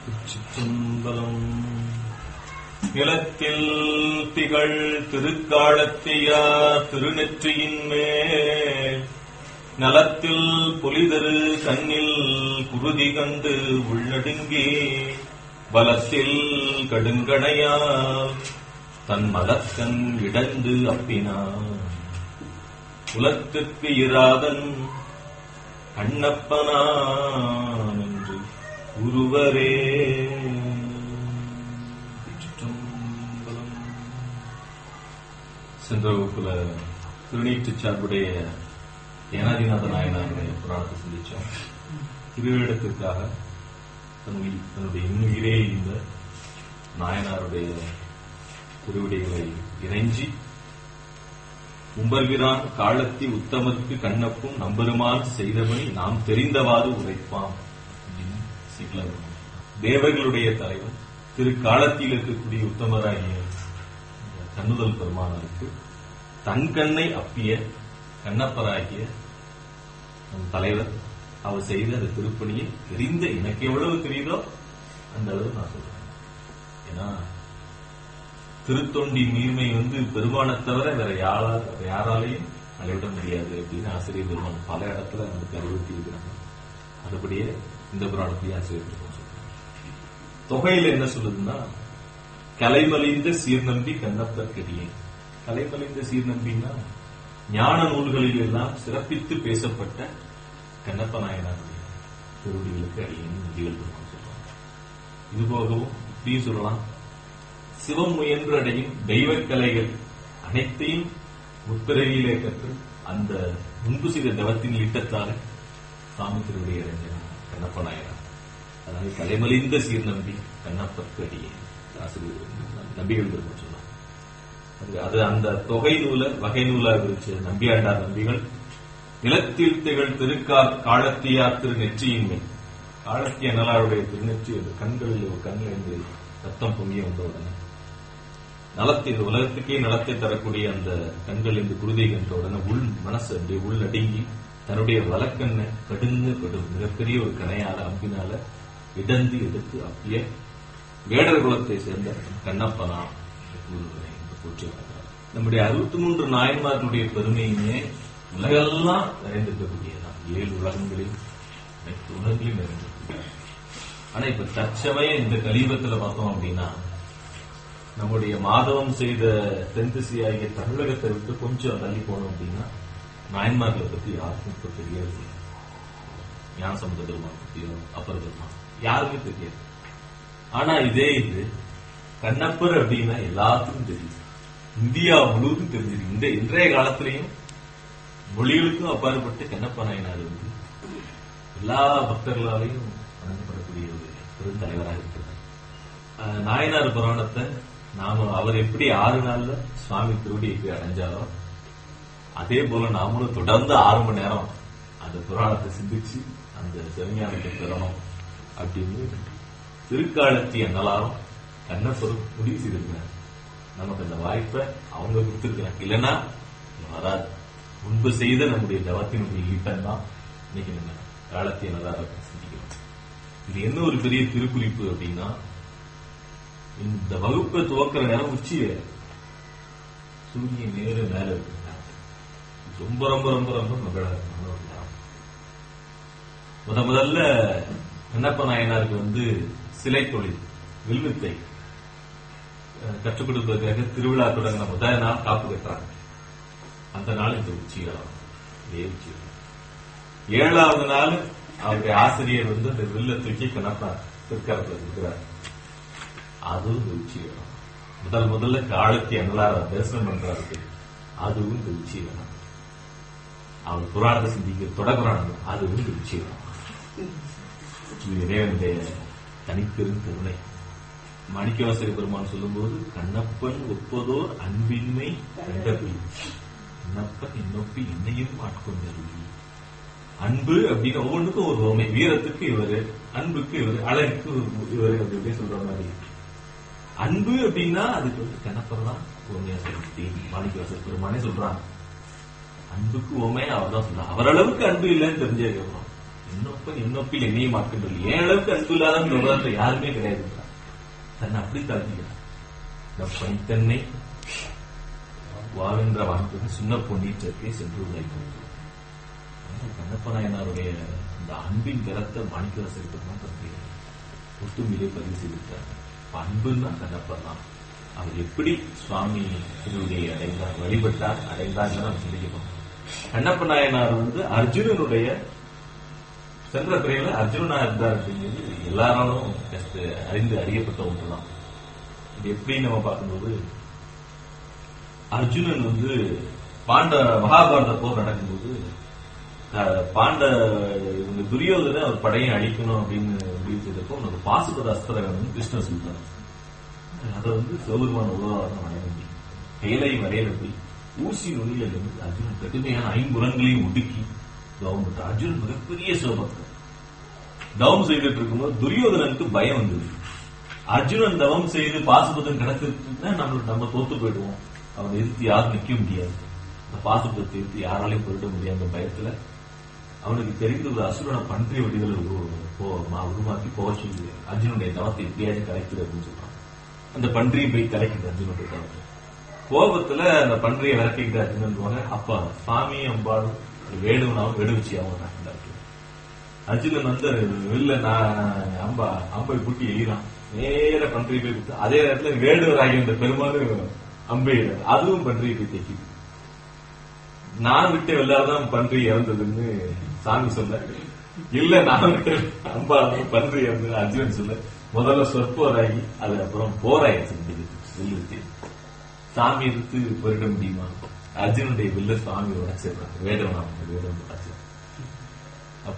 சிற்றம்பலம் நிலத்தில் திகழ் திருக்காலத்தியா திருநெற்றியின் மேல் நலத்தில் பொலிதரு கண்ணில் குருதி கண்டு உள்ளடுங்கி பலத்தில் கடுங்கணையால் தன் மலக்கண் இடந்து அப்பினான் குலத்திற்கு இராதன் கண்ணப்பனான் என்று உருவரே சிற்றம்பலம். சென்ற வகுப்புல திருநீற்று சார்புடைய ஏனாதிநாத நாயனாருடைய புராணத்தை சிந்திச்சோம் திருவிடத்திற்காக தன் உயிர் தன்னுடைய இன்னுயிரே இந்த நாயனாருடைய திருவிடைகளை இறைஞ்சி உம்பர்கிறான் காலத்தி உத்தமர்க்கு கண்ணப்பும் நம்பெருமான் செய்தபடி நாம் தெரிந்தவாறு உரைப்பாம் அப்படின்னு சிக்லர் தேவர்களுடைய தலைவன் திரு காலத்தில் இருக்கக்கூடிய உத்தமராகிய கண்ணுதல் பெருமானருக்கு தன் கண்ணை அப்பிய கண்ணப்பராகிய நம் தலைவர் அவர் செய்த அந்த திருப்பணியை தெரிந்த எனக்கு எவ்வளவு தெரியுதோ அந்த அளவு நான் சொல்றேன் ஏன்னா திருத்தொண்டி நீர்மை வந்து பெருமானை தவிர வேற யாரா வேற யாராலையும் அளவிட முடியாது அப்படின்னு ஆசிரியர் பெருமான் பல இடத்துல நமக்கு அறிவுறுத்தி இருக்கிறாங்க அதுபடியே இந்த புராணத்தையும் ஆசிரியர் பெருமான் சொல்றாங்க தொகையில என்ன சொல்லுதுன்னா கலைமலிந்த சீர்நம்பி கண்ணப்பற்கடியே கலைமலிந்த சீர்நம்பின்னா ஞான நூல்களில் எல்லாம் சிறப்பித்து பேசப்பட்ட கண்ணப்ப நாயனாருடைய திருவடிகளுக்கு அடியேன் நதிகள் பெருமான் சொல்றாங்க இது போகவும் இப்படியும் சொல்லலாம் சிவம் முயன்று அடையும் தெய்வக் கலைகள் அனைத்தையும் முற்பிறவியிலே கற்று அந்த முன்பு செய்த தவத்தின் ஈட்டத்தால சாமி திருவிடைய இறைஞ்சன் கண்ணப்ப நாயனார் அதாவது கலைமலிந்த சீர் நம்பி கண்ணப்பற்கு அடியே ஆசிரியர் நம்பிகள் பெருமான் சொன்னார் அது- அது அந்த தொகை நூல வகை நூலா இருந்துச்சு நம்பியாண்டார் நம்பிகள் நிலத்தில் திகழ் திருக்கால் காலத்தியார் திரு நெற்றியின்மை காலத்திய நலாருடைய திருநெற்றி அது கண்களில் ஒரு கண்ணில் இருந்து ரத்தம் பொங்கி வந்த உடனே நலத்தை இந்த உலகத்துக்கே நலத்தை தரக்கூடிய அந்த கண்கள் இந்த குருதை கண்ட உடனே உள் மனசு அப்படியே உள் அடங்கி தன்னுடைய வலக்கண்ணை கடுங்க கடும் மிகப்பெரிய ஒரு கணையால அம்பினால இடந்து எடுத்து அப்பிய வேடர் குலத்தை சேர்ந்த கண்ணப்பனா என்று கூறுவதை இங்கு போற்றி வணங்குகிறார். நம்முடைய அறுபத்தி மூன்று நாயன்மார்களுடைய பெருமையுமே உலகெல்லாம் நிறைந்திருக்கக்கூடியதான் ஏழு உலகங்களில் அனைத்து உலகங்களையும் நிறைந்திருக்கிறது ஆனா இப்ப தற்சமயம் இந்த கலியுகத்துல பார்த்தோம் அப்படின்னா நம்முடைய மாதவம் செய்த தென்திசையாகிய தமிழகத்தை விட்டு கொஞ்சம் தள்ளி போனோம் அப்படின்னா நாயன்மார்களை பத்தி யாருக்கும் இப்ப தெரியாது ஞானசமுத பெருமான் பத்தியோ அப்பர் பெருமான் யாருக்கும் தெரியாது ஆனா இதே இது கண்ணப்பர் அப்படின்னா எல்லாத்துக்கும் தெரியுது இந்தியா முழுவதும் தெரிஞ்சிருக்கு இந்த இன்றைய காலத்திலையும் மொழிகளுக்கும் அப்பாற்பட்டு கண்ணப்ப நாயனார் வந்து எல்லா பக்தர்களாலையும் வணங்கப்படக்கூடிய ஒரு பெருந்தலைவராக இருக்கிறார் அஹ் நாயனார் புராணத்தை நாம அவர் எப்படி ஆறு நாள்ல சுவாமி திருவடியை போய் அடைஞ்சாரோ அதே போல நாமளும் தொடர்ந்து ஆறு மணி நேரம் அந்த புராணத்தை சிந்திச்சு அந்த சிவஞானத்தை பெறணும் அப்படின்னு திருக்காலத்தி அன்னலாரும் கண்ணப்பரும் முடிவு செய்திருக்கிறார் நமக்கு அந்த வாய்ப்பை அவங்க கொடுத்திருக்கிறாங்க இல்லைன்னா இது வராது முன்பு செய்த நம்முடைய தவத்தினுடைய ஈட்டம் தான் இன்னைக்கு நம்ம காலத்திய நல்லார சிந்திக்கிறோம் இது என்ன ஒரு பெரிய திருக்குறிப்பு அப்படின்னா இந்த வகுப்பை துவக்கிற நேரம் உச்சி வேலை சூரியன் நேரு மேல இருக்கு ரொம்ப ரொம்ப ரொம்ப ரொம்ப மகளமான ஒரு நேரம் முத முதல்ல கண்ணப்ப நாயனாருக்கு வந்து சிலை தொழில் வில்வித்தை அஹ், கற்றுக் கொடுப்பதற்காக திருவிழா தொடங்கின முதல் நாள் காப்பு கட்டுறாங்க அந்த நாள் இந்த உச்சிகாலம் இதே உச்சிகாலம் ஏழாவது நாள் அவருடைய ஆசிரியர் வந்து அந்த வில்ல தூக்கி கண்ணப்பா பிற்காலத்தில் இருக்கிறார் அதுவும் இந்த உச்சிகாலம் முதல் முதல்ல காலத்தி அங்கலார தரிசனம் பண்றாரு அதுவும் இந்த உச்சிகாலம் அவர் புராணத்தை சிந்திக்கிற தொடர்புறாங்க அதுவும் இந்த உச்சிகாலம் இது இறைவனுடைய தனிப்பெரும் கருணை மாணிக்கவாசக பெருமான் சொல்லும்போது கண்ணப்பன் ஒப்பதோர் அன்பின்மை கண்டபில் கண்ணப்பன் இன்னொப்பி என்னையும் ஆட்கொண்டருளி அன்பு அப்படின்னு ஒவ்வொன்றுக்கும் ஒரு உண்மை வீரத்துக்கு இவரு அன்புக்கு இவரு அழகுக்கு இவரு அப்படி இப்படி சொல்ற மாதிரி அன்பு அப்படின்னா அதுக்கு வந்து கண்ணப்பர் தான் உண்மையா சொல்லி மாணிக்கவாசக பெருமானே சொல்றான் அன்புக்கு உண்மையா அவர் தான் சொல்றான் அவர் அளவுக்கு அன்பு இல்லைன்னு தெரிஞ்சதுக்கப்புறம் இன்னொப்பன் இன்னொப்பில் என்னையும் மாற்கின்றது ஏன் அளவுக்கு அன்பு இல்லாத இந்த உலகத்துல யாருமே கிடையாது தன்னை அப்படி தாழ்த்திக்கிறார் இந்த பணித்தன்னை வாழ்கின்ற வாழ்க்கை சின்ன பொன்னீச்சத்தை சென்று உழைக்கும் கண்ணப்ப நாயனாருடைய இந்த அன்பின் கரத்தை மாணிக்கவாசருக்கு தான் தந்தை ஒட்டுமையிலே பதிவு செய்திருக்காங்க இப்ப அன்புன்னா கண்ணப்பர் தான் அவர் எப்படி சுவாமி திருவுடைய அடைந்தார் வழிபட்டார் அடைந்தார் நம்ம சிந்திக்கணும் கண்ணப்ப நாயனார் வந்து அர்ஜுனனுடைய சென்ற பிறகுல அர்ஜுனனா இருந்தார் அப்படிங்கிறது எல்லாராலும் just அறிந்து அறியப்பட்ட ஒன்றுதான் இது எப்படி நம்ம பார்க்கும்போது அர்ஜுனன் வந்து பாண்ட மகாபாரத போர் நடக்கும்போது அஹ், பாண்ட இவங்க துரியோதனை அவர் படையை அழிக்கணும் அப்படின்னு முடிவு செய்தப்போ உனக்கு பாசுபத அஸ்திரம் வேணும்னு கிருஷ்ணர் சொல்றாரு அதை வந்து சிவபெருமான உதவாரம் வழங்கி கைலை வரையில போய் ஊசி நுனியில இருந்து அர்ஜுனன் கடுமையான ஐம்புலங்களையும் ஒடுக்கி தவம் பண்றார். அர்ஜுனன் மிகப்பெரிய சிவபக்தர் தவம் செய்துட்டு இருக்கும்போது துரியோதனனுக்கு பயம் வந்தது அர்ஜுனன் தவம் செய்து பாசுபதம் கிடக்குன்னா நம்ம நம்ம தோத்து போயிடுவோம் அவனை எதிர்த்து யாரும் நிக்க முடியாது அந்த பாசுபதத்தை எதிர்த்து யாராலையும் போயிட முடியாத பயத்துல அவனுக்கு தெரிந்த ஒரு அசுரனை பன்றிய வடிவில் போ மா- உருவாக்கி போக சொல்லி அர்ஜுனுடைய தவத்தை எப்படியாச்சும் கலைக்குது அப்படின்னு சொல்றான் அந்த பன்றியை போய் கலைக்குது அர்ஜுனுடைய தவத்தை கோபத்துல அந்த பன்றியை விரட்டிக்கிட்டு அர்ஜுனன் போன அப்பா சாமி அம்பாளும் வேடுவனாவும் வெடுவச்சியாவும் வர்றாங்க அர்ஜுனன் வந்து இல்ல நான் அம்பா அம்பை குட்டி எய்கிறான் நேர பன்றியை போய் குத்து அதே நேரத்துல வேடுவர் ஆகிய அந்த பெருமாளும் அம்பை எய்கிறார். அதுவும் பன்றியை போய் தைக்குது நான் விட்ட வெள்ளாதான் பன்றி இறந்ததுன்னு சாமி சொல்ல இல்ல நான் விட்ட அம்பா பன்றி இறந்தது அர்ஜுனன் சொல்ல முதல்ல சொற்போராகி அது அப்புறம் போராயிடுச்சு வில்லு சாமி எடுத்து போரிட முடியுமா அர்ஜுனுடைய வில்ல சுவாமி உடைச்சிடுறாங்க வேடவன் வேடம் உடைச்சு அப்ப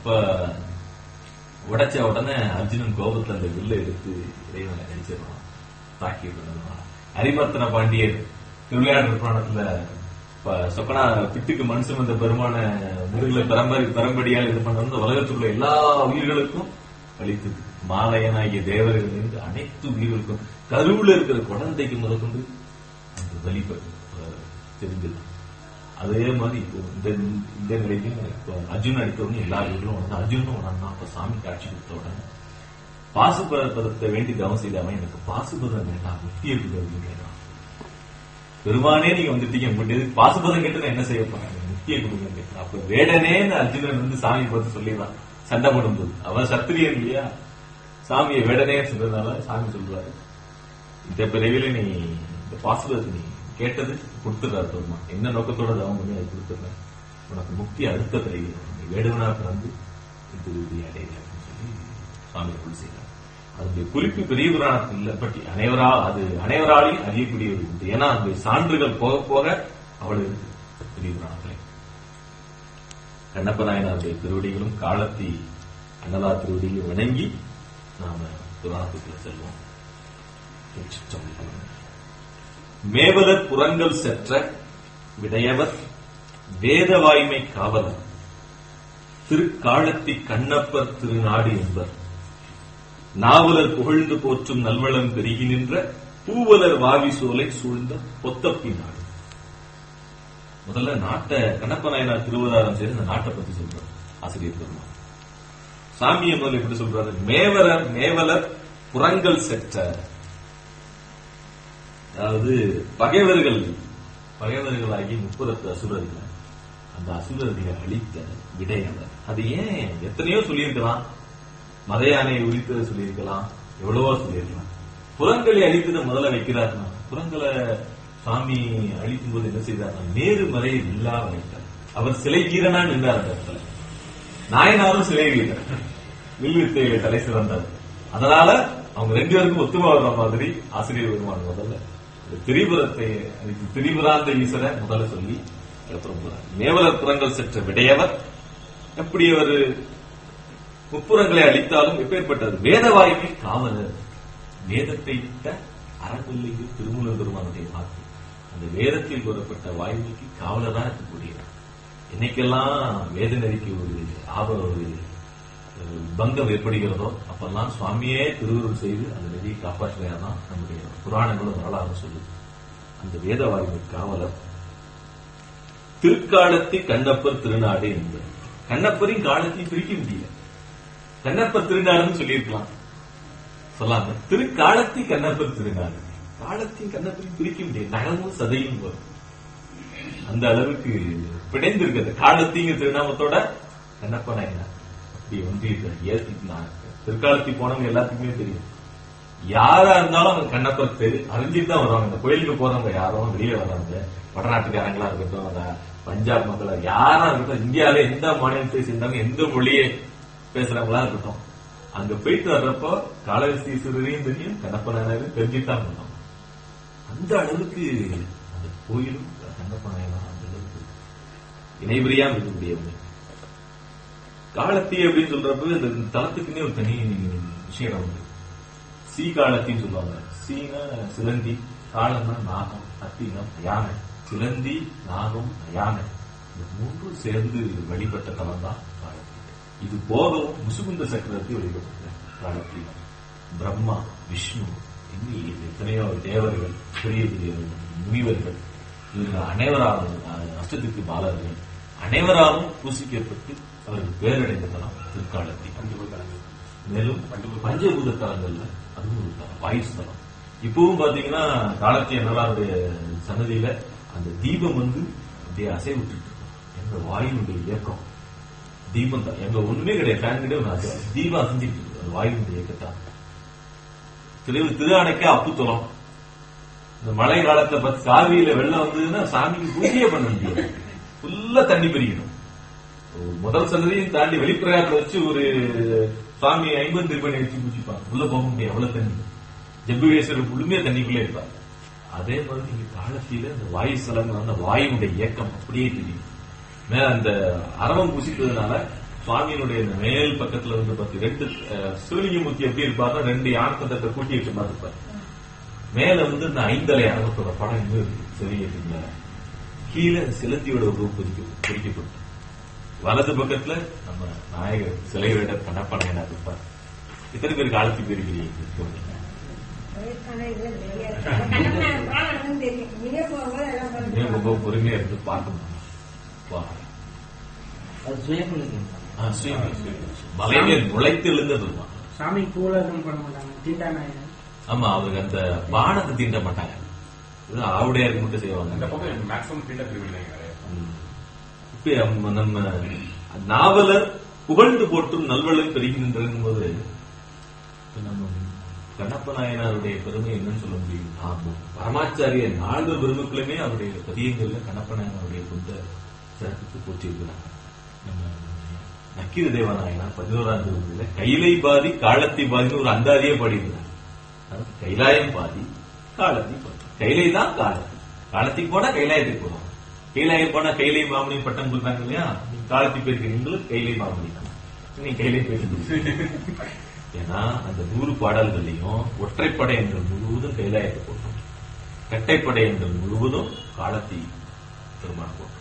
உடைச்ச உடனே அர்ஜுனன் கோபத்துல அந்த வில்ல எடுத்து இறைவனை அடிச்சிடறான் தாக்கி விடணும் ஹரிமர்த்தன பாண்டியர் திருவிளையாடல் புராணத்துல ப- சொக்கனா பிட்டுக்கு மண் சுமந்த பெருமான முருகலை பரம்பரை பரம்படியால் இது பண்ண வந்து உலகத்தில் உள்ள எல்லா உயிர்களுக்கும் அளித்தது மாலையனாகிய தேவர்களிலிருந்து அனைத்து உயிர்களுக்கும் கருவுல இருக்கிற குழந்தைக்கு முதற்கொண்டு அந்த வலிப்பு அஹ், தெரிஞ்சது அதே மாதிரி இப்போ இந்த இந்த நிலையிலும் இப்போ அர்ஜுன் அடித்த உடனே எல்லா வீட்டிலும் வந்து அர்ஜுனும் உடனே அப்ப சாமி காட்சி கொடுத்த உடனே பாசுபதத்தை வேண்டி தவம் செய்தவன் எனக்கு பாசுபதம் வேண்டாம் முக்தி இருக்குது அப்படின்னு கேட்டான் பெருமானே நீங்க வந்துட்டீங்க முடியாது பாசுபதம் கேட்டு நான் என்ன செய்ய போறேன் எனக்கு முக்தியை கொடுங்க கேட்டான் அப்ப வேடனேன்னு அர்ஜுனன் வந்து சாமி பார்த்து சொல்லிடுறான் சண்டை போடும்போது அவன் சத்திரியன் இல்லையா சாமியை வேடனே சொன்னதுனால சாமி சொல்றாரு இந்த பிறவில நீ இந்த பாசுபதத்தை நீ கேட்டது கொடுத்துடுறாரு பெருமா என்ன நோக்கத்தோட தவம் பண்ணி அது கொடுத்துடுறேன் உனக்கு முக்தி அடுத்த பிறகு நீ வேடுவனா பிறந்து இது உறுதி அடையிற அப்படின்னு சொல்லி சுவாமி அருள் செய்கிறார் அது குறிப்பு பெரிய புராணத்தில் இல்லை பட் அனைவரா அது அனைவராலையும் அறியக்கூடிய ஒரு உண்டு ஏன்னா அந்த சான்றுகள் போக போக அவள் இருக்கு பெரிய புராணத்திலே கண்ணப்ப நாயனாருடைய திருவடிகளும் காலத்தி அண்ணலா திருவடியும் வணங்கி நாம புராணத்துக்குள்ள செல்வோம் திருச்சிற்றம்பலம். மேவலர் புறங்கள் செற்ற விடையவர் வேத வாய்மை காவலர் திருக்காலத்தி கண்ணப்பர் திருநாடு என்பர் நாவலர் புகழ்ந்து போற்றும் நல்வளம் பெருகி நின்ற பூவலர் வாவி சோலை சூழ்ந்த பொத்தப்பி நாடு முதல்ல நாட்டை கண்ணப்ப நாயனார் திருவதாரம் செய்து இந்த நாட்டை பத்தி சொல்றாரு ஆசிரியர் பெருமாள் சாமியை முதல்ல எப்படி சொல்றாரு மேவலர் மேவலர் புறங்கள் செற்ற அதாவது பகைவர்கள் பகைவர்களாகி முப்புறத்து அசுரர்கள் அந்த அசுரர்களை அழித்த விடையவர் அது ஏன் எத்தனையோ சொல்லியிருக்கலாம் மத யானையை உரித்ததை சொல்லியிருக்கலாம் எவ்வளவோ சொல்லியிருக்கலாம் புறங்களை அழித்ததை முதல்ல வைக்கிறார்னா புறங்களை சாமி அழிக்கும் போது என்ன செய்தார்னா நேரு மறையை இல்லா வைத்தார் அவர் சிலை வீரனா நின்றார் அந்த இடத்துல நாயனாரும் சிலை வீரர் வில்வித்தையில தலை சிறந்தார் அதனால அவங்க ரெண்டு பேருக்கும் ஒத்துமை வர்ற மாதிரி ஆசிரியர் பெருமான் முதல்ல இந்த திரிபுரத்தை அதுக்கு திரிபுராந்த ஈஸ்வர முதல்ல சொல்லி அப்புறம் போறார். மேவலர் புறங்கள் செற்ற விடையவர் எப்படி அவர் முப்புறங்களை அளித்தாலும் எப்பேற்பட்டது வேத வாய்மை காவலர் வேதத்தை விட்ட அறநிலைக்கு திருமூலர் பெருமானுடைய வாக்கு அந்த வேதத்தில் கூறப்பட்ட வாய்மைக்கு காவலரா இருக்கக்கூடியவர் என்னைக்கெல்லாம் வேத நெறிக்கு ஒரு ஆப ஒரு அஹ், பங்கம் ஏற்படுகிறதோ அப்பெல்லாம் சுவாமியே திருவுருள் செய்து அந்த நெறியை காப்பாற்றுகிறாதான் நம்முடைய புராணங்களும் வரலாறு சொல்லுது அந்த வேத வாய்மை காவலர் திருக்காலத்தி கண்ணப்பர் திருநாடு என்பது கண்ணப்பரின் காலத்தையும் பிரிக்க முடியல கண்ணப்பர் திருநாடுன்னு சொல்லியிருக்கலாம் சொல்லாம திருக்காலத்தி கண்ணப்பர் திருநாடு காலத்தையும் கண்ணப்பரையும் பிரிக்க முடியாது நகமும் சதையும் வரும் அந்த அளவுக்கு பிணைந்திருக்கு அந்த காலத்திங்க திருநாமத்தோட கண்ணப்ப நாயனார் அப்படி ஒன்றி ஏற்றினார் திருக்காலத்தி போனவங்க எல்லாத்துக்குமே தெரியும் யாரா இருந்தாலும் அவங்க கண்ணப்பர் தெரு அறிஞ்சிட்டு தான் வருவாங்க இந்த கோயிலுக்கு போறவங்க யாரும் வெளியே வராங்க வடநாட்டுக்காரங்களா இருக்கட்டும் அந்த பஞ்சாப் மக்களா யாரா இருக்கட்டும் இந்தியாவில எந்த மாநிலத்தை சேர்ந்தவங்க எந்த மொழியை பேசுறவங்களா இருக்கட்டும் அங்க போயிட்டு வர்றப்போ காலவசீஸ்வரரையும் தெரியும் கண்ணப்ப நாயனாரையும் தெரிஞ்சுட்டு தான் வந்தோம் அந்த அளவுக்கு அந்த கோயிலும் கண்ணப்ப நாயனார் அந்த அளவுக்கு இணைபிரியாம இருக்கக்கூடியவங்க காலத்தி அப்படின்னு சொல்றப்ப இந்த தலத்துக்குன்னே ஒரு தனி விஷயம் உண்டு சீ காலத்தின்னு சொல்லுவாங்க சீனா சிலந்தி காலம்னா நாகம் அத்தினா யானை சிலந்தி நாகம் யானை இந்த மூன்றும் சேர்ந்து வழிபட்ட தலம் தான் காலத்தி இது போகவும் முசுகுந்த சக்கரவர்த்தி வழிபட்ட காலத்தி பிரம்மா விஷ்ணு இன்னும் எத்தனையோ தேவர்கள் பெரிய பெரிய முனிவர்கள் இவர்கள் அனைவராலும் அஷ்டத்துக்கு பாலர்கள் அனைவராலும் பூசிக்கப்பட்டு அவர்கள் பேரடைந்த தலம் திருக்காலத்தி மேலும் பஞ்சபூத தலங்கள்ல அதுவும் ஒரு தலம் வாயு ஸ்தலம் இப்பவும் பாத்தீங்கன்னா காலத்திய நல்லாருடைய சன்னதியில அந்த தீபம் வந்து அப்படியே அசைவிட்டு இருக்கும் எங்க வாயுனுடைய இயக்கம் தீபம் தான் எங்க ஒண்ணுமே கிடையாது ஃபேன் கிடையாது ஒண்ணு அசை தீபம் அசைஞ்சிட்டு இருக்கு அது வாயுனுடைய இயக்கத்தான் திரு திரு அணைக்க அப்புத்தலம் இந்த மழை காலத்தை பத்தி காவிரியில வெள்ளம் வந்ததுன்னா சாமிக்கு பூஜையே பண்ண முடியாது ஃபுல்லா தண்ணி பெருகணும் முதல் சன்னதியும் தாண்டி வெளிப்பிரகாரத்தை வச்சு ஒரு சுவாமி ஐம்பது திருப்பணி வச்சு பூச்சிப்பாங்க உள்ள போக முடியாது அவ்வளவு தண்ணி ஜம்புவேஸ்வரர் முழுமையா தண்ணிக்குள்ளே இருப்பார் அதே மாதிரி நீங்க காலத்தில அந்த வாயு ஸ்தலங்கள் அந்த வாயுடைய இயக்கம் அப்படியே தெரியும் மேல அந்த அரவம் பூசிக்கிறதுனால சுவாமியினுடைய இந்த மேல் பக்கத்துல வந்து பார்த்து ரெண்டு சிவலிங்கமூர்த்தி எப்படி இருப்பாருன்னா ரெண்டு யானத்தத்தை கூட்டி வச்ச மாதிரி இருப்பார் மேல வந்து இந்த ஐந்தலை அரவத்தோட படம் இன்னும் இருக்கு சிவலிங்கத்துக்கு மேல கீழே சிலந்தியோட உருவம் பொறிக்க பொறிக்கப்பட்டு வலது பக்கத்துல நம்ம நாயகர் சிலை விட கண்ணப்ப நாயனார் இருப்பார் இத்தனை பேர் காலத்துக்கு இருக்கிறீங்க ரொம்ப பொறுமையா இருந்து பார்க்கணும் வா. அது சுயம்புலிங்கம் ஆ, சுயமே, சுயமே. மலையிலே முளைத்து எழுந்ததுமா சாமி பூலகம் பண்ண மாட்டாங்க தீண்டா நாயகன் ஆமா அவருக்கு அந்த பானத்தை தீண்ட மாட்டாங்க இது ஆவுடையாருக்கு மட்டும் செய்வாங்க அந்த பக்கம் மேக்ஸிமம் ஃபீல்டா திருவிழாங்க ம். இப்ப நம்ம- நம்ம நாவலர் புகழ்ந்து போட்டும் நல்வளம் பெறுகின்றன் போது இப்ப நம்ம கண்ணப்ப நாயனாருடைய பெருமை என்னன்னு சொல்ல முடியும் ஆமா. பரமாச்சாரிய நான்கு பெருமக்களுமே அவருடைய பதியங்கள்ல கண்ணப்ப நாயனாருடைய சொந்த சிறப்புக்கு போற்றிருக்கிறாங்க நம்ம நக்கீர தேவநாயனார் பதினோராம் திருவிழா கைலை பாதி காலத்தை பாதின்னு ஒரு அந்தாதியே பாடியிருந்தார் அதாவது கைலாயம் பாதி காலத்தி பாதி கைலை தான் காலத்தி காலத்துக்கு போனா கைலாயத்துக்கு போகலாம் கைலாயம் போனா கைலை மாமணி பட்டம் கொடுத்தாங்க இல்லையா நீங்க காலத்தி போயிருக்க நீங்களும் கைலை மாமணி தான் நீங்க கைலை போயிருக்கு ஏன்னா அந்த நூறு பாடல்கள்லையும் ஒற்றைப்படை என்ற முழுவதும் கைலாயத்தை போட்டோம் இரட்டைப்படை என்ற முழுவதும் காலத்தி பெருமாள் போட்டோம்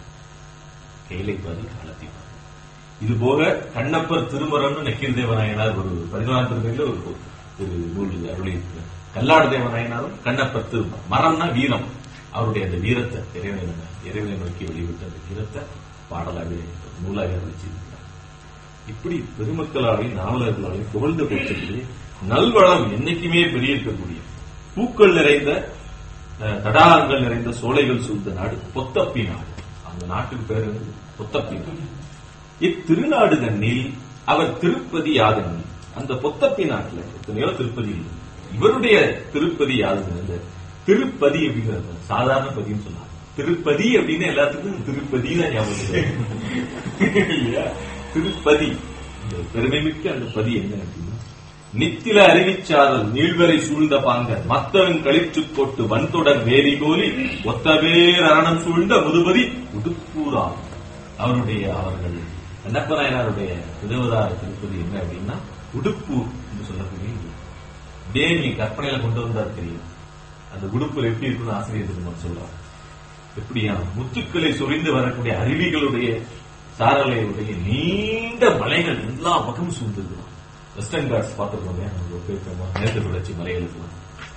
கைலை பாதி காலத்தி பாதி இது போக கண்ணப்பர் திருமரம்னு நக்கீர் தேவநாயனார் ஒரு பதினாறு திருமையில ஒரு ஒரு நூல் அருளி கல்லாடு தேவநாயனாரும் கண்ணப்பர் திருமரம் மரம்னா வீரம் அவருடைய அந்த வீரத்தை இறைவனை இறைவனை நோக்கி வெளிவிட்ட அந்த வீரத்தை பாடலாக நூலாக வச்சிருக்கிறார் இப்படி பெருமக்களாலையும் நாவலர்களாலையும் புகழ்ந்து போற்றக்கூடிய நல்வளம் என்னைக்குமே பெரிய இருக்கக்கூடிய பூக்கள் நிறைந்த அஹ், தடாகங்கள் நிறைந்த சோலைகள் சூழ்ந்த நாடு பொத்தப்பி நாடு அந்த நாட்டுக்கு பேரு பொத்தப்பி நாடு இத்திருநாடு தன்னில் அவர் திருப்பதி யாதனி அந்த பொத்தப்பி நாட்டுல எத்தனையோ திருப்பதி இருக்கு. இவருடைய திருப்பதி யாதனி அந்த திருப்பதி அப்படிங்கிறது சாதாரண பதின்னு சொன்னாங்க திருப்பதி அப்படின்னு எல்லாத்துக்கும் திருப்பதி தான் ஞாபகம் வரும். இல்லையா திருப்பதி இந்த பெருமைமிக்க அந்த பதி என்ன அப்படின்னா நித்தில அறிவிச்சாரல் நீழ்வரை சூழ்ந்த பாங்க மத்தவன் கழிச்சு போட்டு வன்தொடர் வேரி கோலி ஒத்தவேர் அரணம் சூழ்ந்த முதுபதி உடுப்பூராம் அவருடைய அவர்கள் கண்ணப்பநாயனாருடைய திருவதார திருப்பதி என்ன அப்படின்னா உடுப்பூர் என்று சொல்லக்கூடிய ஊர். அப்படியே நீ கற்பனையில கொண்டு வந்தா தெரியும் அந்த உடுப்பூர் எப்படி இருக்குன்னு ஆசிரியர் திருமணம் சொல்றார் எப்படியா முத்துக்களை சொரிந்து வரக்கூடிய அருவிகளுடைய சாரலையுடைய நீண்ட மலைகள் எல்லா பக்கமும் சூழ்ந்திருக்கலாம் வெஸ்டர்ன் காட்ஸ் பார்த்துருக்கோம் நம்ம போயிருக்கோமா மேற்கு தொடர்ச்சி மலைகளுக்கு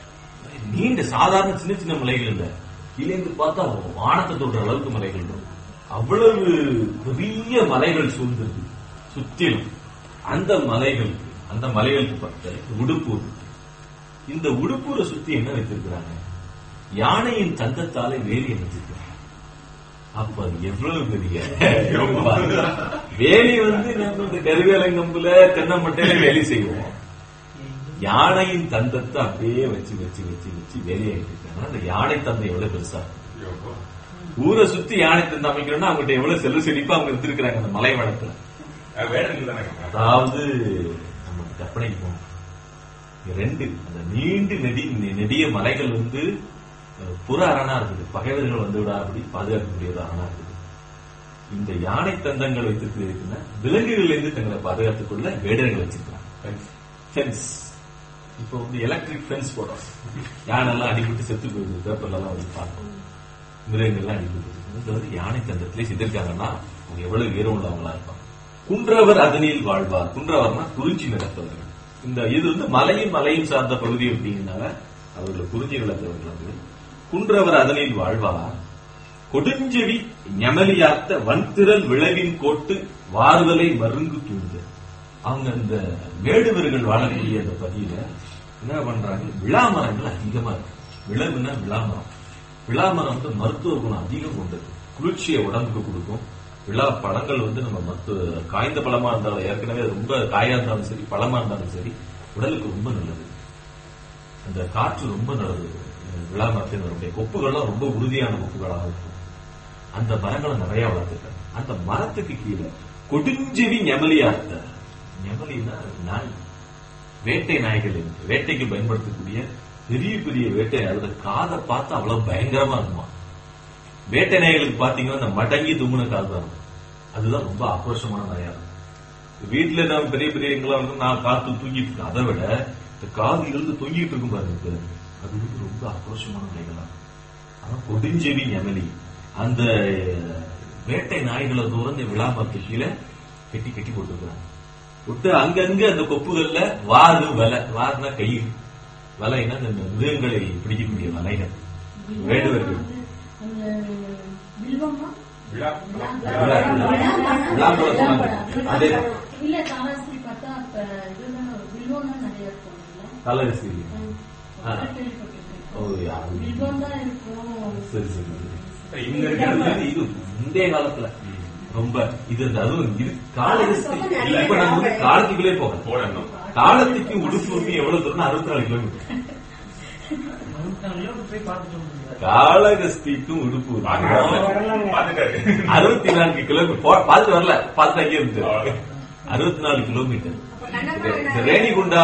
நீண்ட சாதாரண சின்ன சின்ன மலைகள் இல்ல கீழேந்து பார்த்தா வானத்தை தொடுற அளவுக்கு மலைகள் இருக்கும் அவ்வளவு பெரிய மலைகள் சூழ்ந்திருக்கு சுத்திலும் அந்த மலைகளுக்கு அந்த மலைகளுக்கு பக்கத்துல உடுப்பூர் இந்த உடுப்பூரை சுத்தி என்ன வைத்திருக்கிறாங்க யானையின் தந்தத்தாலே வேலி அமைச்சிருக்கிறாங்க அப்ப அது எவ்வளவு பெரிய வேலி வந்து நம்ம இந்த கருவேலங்கம்புல தென்னமட்டையில வேலி செய்வோம் யானையின் தந்தத்தை அப்படியே வச்சு வச்சு வச்சு வச்சு வேலையாயிட்டு இருக்காங்க அந்த யானை தந்தை எவ்வளவு பெருசா இருக்கு. ஊரை சுத்தி யானை தந்தை அமைக்கணும்னா அவங்ககிட்ட எவ்வளவு செல்வ செழிப்பா அவங்க இருந்திருக்கிறாங்க அந்த மலை வளத்துல வேடர்கள் தானே அதாவது நம்ம கற்பனைக்கு போகணும் இங்க ரெண்டு அந்த நீண்டு நெடி நெடிய மலைகள் வந்து அஹ், புற அரணா இருக்குது பகைவர்கள் வந்து விடாதபடி பாதுகாக்கக்கூடியது அரணா இருக்குது இந்த யானை தந்தங்கள் வைத்திருக்கிறதுக்குன்னா விலங்குகள்ல இருந்து தங்களை பாதுகாத்துக் கொள்ள வேடர்கள் வச்சிருக்காங்க ஃபென்ஸ் இப்போ வந்து எலக்ட்ரிக் ஃபென்ஸ் போடுறோம் யானெல்லாம் அடிபட்டு செத்து போகுது பேப்பர்ல எல்லாம் வந்து பார்ப்போம் மிருகங்கள்லாம் அடிபட்டு இருக்குது. இது வந்து யானை தந்தத்திலே சிதற்காங்கன்னா அவங்க எவ்வளவு வீரம் உள்ளவங்களா இருப்பாங்க குன்றவர் அதனில் வாழ்வார் குன்றவர்னா குறிஞ்சி நிலத்தவர்கள் இந்த இது வந்து மலையும் மலையும் சார்ந்த பகுதி அப்படிங்கனால அவர்கள் குறிஞ்சி நிலத்தவர்கள் வந்து குன்றவர் அதனில் வாழ்வார் கொடுஞ்செவி ஞமலியாத்த வன்திரல் விளைவின் கோட்டு வார்வலை மருங்கு தூண்டு அவங்க இந்த வேடுவர்கள் வாழக்கூடிய அந்த பகுதியில என்ன பண்றாங்க விழா மரங்கள் அதிகமா இருக்கு விளைவுனா விழாமரம் விழாமரம் வந்து மருத்துவ குணம் அதிகம் கொண்டது குளிர்ச்சியை உடம்புக்கு கொடுக்கும் விழா பழங்கள் வந்து நம்ம மருத்துவ காய்ந்த பழமா இருந்தாலும் ஏற்கனவே அது ரொம்ப காயா இருந்தாலும் சரி பழமா இருந்தாலும் சரி உடலுக்கு ரொம்ப நல்லது அந்த காற்று ரொம்ப நல்லது விழா மரத்தின் வரக்கூடிய கொப்புகள்லாம் ரொம்ப உறுதியான கொப்புகளாக இருக்கும் அந்த மரங்களை நிறைய வளர்த்துருக்காங்க அந்த மரத்துக்கு கீழே கொடுஞ்செவி ஞமலியாத்த ஞமலினா நாய் வேட்டை நாய்கள் இருக்கு வேட்டைக்கு பயன்படுத்தக்கூடிய பெரிய பெரிய வேட்டை அதோட காதை பார்த்து அவ்வளவு பயங்கரமா இருக்குமா வேட்டை நாய்களுக்கு பாத்தீங்கன்னா இந்த மடங்கி தும்முன காது தான் இருக்கும். அதுதான் ரொம்ப ஆக்ரோஷமான நாயா இருக்கும் வீட்டுல நம்ம பெரிய பெரிய எங்கெல்லாம் வந்து நான் காத்து தூங்கிட்டு இருக்கேன் அதை விட இந்த காது இருந்து தொங்கிட்டு இருக்கும் பாருங்க இப்ப. அது வந்து ரொம்ப ஆக்ரோஷமான நாய்களா இருக்கும். ஆனா கொடுஞ்செவி ஞமலி அந்த வேட்டை நாய்களை தூரம் இந்த விழாமரத்து கீழே கட்டி கட்டி போட்டுருக்காங்க விட்டு அங்கங்க அந்த கொப்புகள்ல வாறு வலை வாறுனா கயிறு வலைனா இந்த மிருகங்களை பிடிக்கக்கூடிய வலைகள் வேடுவர்கள் அந்த வில்வமா விழா விழா, விழா. விழாம்பழம் சொன்னாங்க. அதே இல்ல காலாஸ்திரி பார்த்தா அப்ப இதுதான் வில்வம் தான் நிறைய இருக்கும் இல்ல? கலரிசி ஆ. கேள்விப்பட்டிருக்கேன். ஓ யா. வில்வம் தான் இருக்கும் சரி சரி இங்க இது இருக்கிறது இது முந்தைய காலத்துல ரொம்ப இது இந்த அதுவும் இது காலகஸ்தி இப்ப நம்ம வந்து காலத்துக்குள்ளே போகணும் போடணும் காலத்துக்கு உடுப்புக்கு எவ்வளவு தூரம் அறுபத்தி நாலு கிலோமீட்டர் போய் பார்த்துட்டு வந்துருக்காரு. காலகஸ்திக்கும் உடுப்பு பாத்துட்டாரு அறுபத்தி நான்கு கிலோமீட்டர் போ- பார்த்து வரல பார்த்து அங்கே இருந்து அறுபத்தி நாலு கிலோமீட்டர் இந்த ரேணிகுண்டா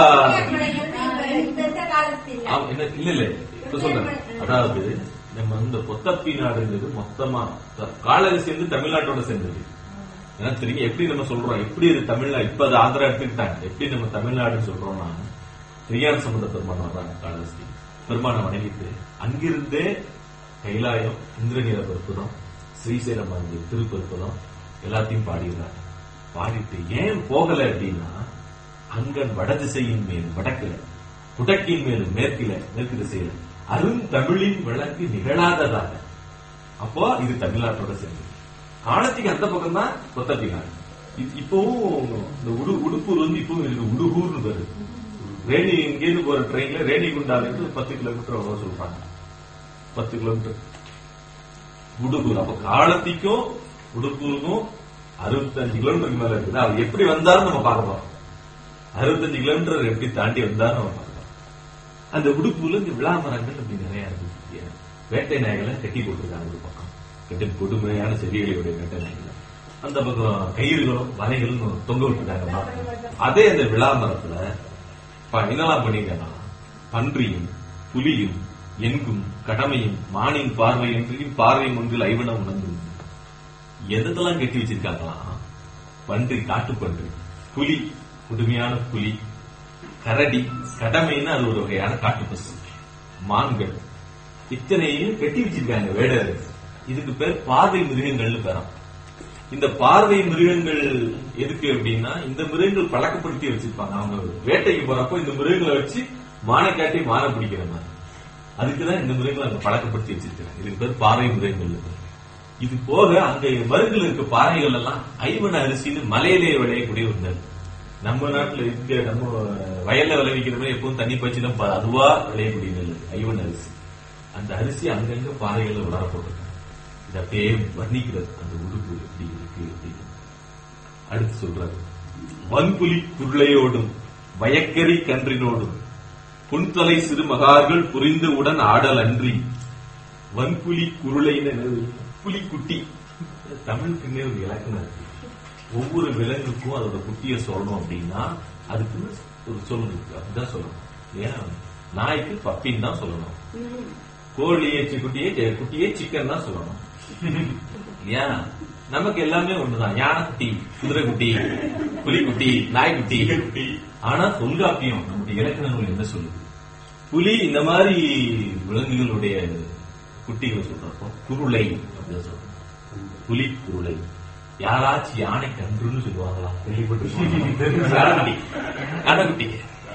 ஆமா, என்ன- இல்ல இல்ல இப்ப சொல்றேன் அதாவது நம்ம இந்த பொத்தப்பி நாடுங்கிறது மொத்தமா த- காலகஸ்தி வந்து தமிழ்நாட்டோட சேர்ந்தது ஏன்னா தெரியும் எப்படி நம்ம சொல்றோம் எப்படி இது தமிழ்நாடு இப்ப அது ஆந்திரா எடுத்துக்கிட்டாங்க எப்படி நம்ம தமிழ்நாடுன்னு சொல்றோம்னா திருஞான சம்பந்த பெருமான் வர்றாங்க காலகஸ்தி பெருமானை வணங்கிட்டு அங்கிருந்தே கைலாயம் இந்திரநீல பருப்புதம் ஸ்ரீசைலம் வந்து திருப்பருப்புதம் எல்லாத்தையும் பாடிடுறாங்க பாடிட்டு ஏன் போகல அப்படின்னா அங்கன் வடதிசையின் மேல் வடக்குல குடக்கின் மேல் மேற்கில மேற்கு திசையில அருந்தமிழின் விளக்கு நிகழாததாக அப்போ இது தமிழ்நாட்டோட சேர்ந்து காலத்துக்கு அந்த பக்கம் தான் கொத்தப்பி நாடு இது- இப்பவும் இந்த உடு உடுப்பூர் வந்து இப்பவும் இருக்கு உடுகூர்னு பேரு ரேணி இங்கேருந்து போற ட்ரெயின்ல ரேணிகுண்டால இருந்து பத்து கிலோமீட்டர் அவ்வளவு சொல்றாங்க பத்து கிலோமீட்டர் உடுப்பூர் அப்ப காலத்திக்கும் உடுப்பூருக்கும் அறுபத்தஞ்சு கிலோமீட்டருக்கு மேல இருக்குது அவர் எப்படி வந்தாலும் நம்ம பார்க்கலாம் அறுபத்தஞ்சு கிலோமீட்டர் எப்படி தாண்டி வந்தாலும் நம்ம பார்க்கலாம் அந்த உடுப்புல இந்த விழா மரங்கள் அப்படி நிறைய இருக்கு வேட்டை நாய்களை கட்டி போட்டிருக்காங்க ஒரு பக்கம் கட்டி கொடுமையான செடிகளுடைய வேட்டை நாய்களை அந்த பக்கம் கயிறுகளும் வலைகளும் தொங்க விட்டுருக்காங்க மரத்துல. அதே அந்த விழா மரத்துல ப- என்னெல்லாம் பண்ணிருக்காங்கன்னா பன்றியும் புலியும் எங்கும் கடமையும் மானின் பார்வையின்றியும் பார்வை முன்பில் ஐவனம் உணர்ந்து எதெல்லாம் கட்டி வச்சிருக்காங்களாம் பன்றி காட்டுப்பன்றி புலி கொடுமையான புலி கரடி கடமைன்னா அது ஒரு வகையான காட்டுப்பசு மான்கள் இத்தனையும் கட்டி வச்சிருக்காங்க வேடர் இதுக்கு பேர் பார்வை மிருகங்கள்னு பேராம் இந்த பார்வை மிருகங்கள் எதுக்கு அப்படின்னா இந்த மிருகங்கள் பழக்கப்படுத்தி வச்சிருப்பாங்க அவங்க வேட்டைக்கு போறப்போ இந்த மிருகங்களை வச்சு மானை காட்டி மானை பிடிக்கிற மாதிரி அதுக்குதான் இந்த மிருகங்களை அங்க பழக்கப்படுத்தி வச்சிருக்காங்க இதுக்கு பேர் பாறை மிருகங்கள் இது போக அங்க மருங்கில் இருக்க பாறைகள் எல்லாம் ஐவன அரிசின்னு மலையிலே விளையக்கூடிய ஒரு நெல் நம்ம நாட்டுல இங்க நம்ம வயல்ல விளைவிக்கிற மாதிரி எப்பவும் தண்ணி பச்சு தான் ப- அதுவா விளையக்கூடிய நெல் ஐவன் அரிசி அந்த அரிசி அங்கங்க பாறைகள்ல உலர போட்டிருக்காங்க இது அப்படியே வர்ணிக்கிறது அந்த உடுப்பு எப்படி இருக்கு அப்படின்னு அடுத்து சொல்றாரு வன்புலி குருளையோடும் வயக்கரி கன்றினோடும் புன்தலை சிறுமகார்கள் புரிந்தவுடன் ஆடல் அன்றி வன்புலி குருளைன்னு என்னது? புலிக்குட்டி தமிழுக்குன்னே ஒரு இலக்கணம் இருக்கு ஒவ்வொரு விலங்குக்கும் அதோட குட்டியை சொல்லணும் அப்படின்னா அதுக்கு ஒரு சொல் இருக்கு அப்படிதான் சொல்லணும் ஏன் நாய்க்கு பப்பின்னு தான் சொல்லணும் கோழியை சி- குட்டியே சி- குட்டியே சிக்கன் தான் சொல்லணும் ஏன் நமக்கு எல்லாமே ஒண்ணுதான் யானை குட்டி குதிரை குட்டி புலிக்குட்டி நாய்க்குட்டி குட்டி. ஆனா தொல்காப்பியம் நம்முடைய இலக்கண நூல் என்ன சொல்லுது புலி இந்த மாதிரி விலங்குகளுடைய குட்டிகளை சொல்றப்போ குருளை அப்படின்னு சொல்றோம் புலி குருளை யாராச்சும் யானை கன்றுன்னு சொல்லுவாங்களா கேள்விப்பட்டு யானைக்குட்டி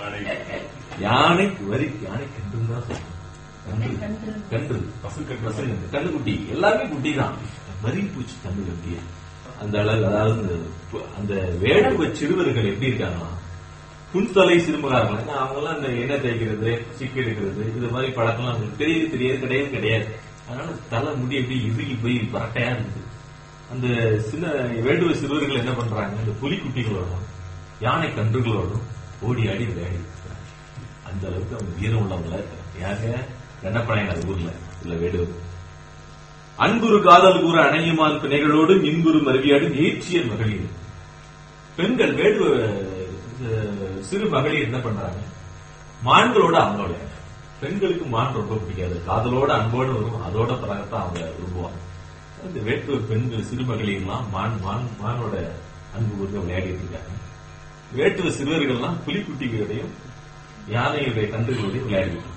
யானை வரி யானை கன்றுன்னு தான் சொல்றோம் கன்று கன்று. கன்று பசுக்கன்று. பசுக்கன்று கண்ணுக்குட்டி எல்லாமே குட்டி தான் மரி பூச்சி கண்ணு கட்டி அந்த அளவு அதாவது இந்த பு- அந்த வேடுவ சிறுவர்கள் எப்படி இருக்காங்கன்னா புன்தலை சிறுமகார்கள் அவங்க எல்லாம் இந்த எண்ணெய் தேய்க்கிறது சிக்கி எடுக்கிறது இது மாதிரி பழக்கம்லாம் அவங்களுக்கு தெரியுது தெரியாது கிடையாது கிடையாது அதனால தலை முடி எப்படி இறுகி போய் பரட்டையா இருக்குது அந்த சின்ன வேடுவ சிறுவர்கள் என்ன பண்றாங்க இந்த புலிக்குட்டிகளோடும் யானை கன்றுகளோடும் ஓடி ஆடி விளையாடி இருக்கிறாங்க. அந்த அளவுக்கு அவங்க வீரம் உள்ளவங்களா இருக்காங்க யாருங்க கண்ணப்பனாயன் ஊர்ல இல்ல வேடுவர் அன்புரு காதல் கூற அணையுமான் பிணைகளோடு மின்புரு மருவியாடு நேற்றிய மகளிர் பெண்கள் வேடுவ அஹ், சிறு மகளிர் என்ன பண்றாங்க மான்களோட அவங்களோட பெண்களுக்கு மான் ரொம்ப பிடிக்காது காதலோட அன்போடு வரும் அதோட பழகத்தான் அவங்க விரும்புவாங்க இந்த வேட்டுவ பெண்கள் சிறு மகளிர்லாம் மான் மான் மானோட அன்பு கூர்ந்து விளையாடிட்டு இருக்காங்க வேட்டுவ சிறுவர்கள்லாம் புலிக்குட்டிகளோடையும் யானையுடைய கன்றுகளோடையும் விளையாடிட்டு இருக்காங்க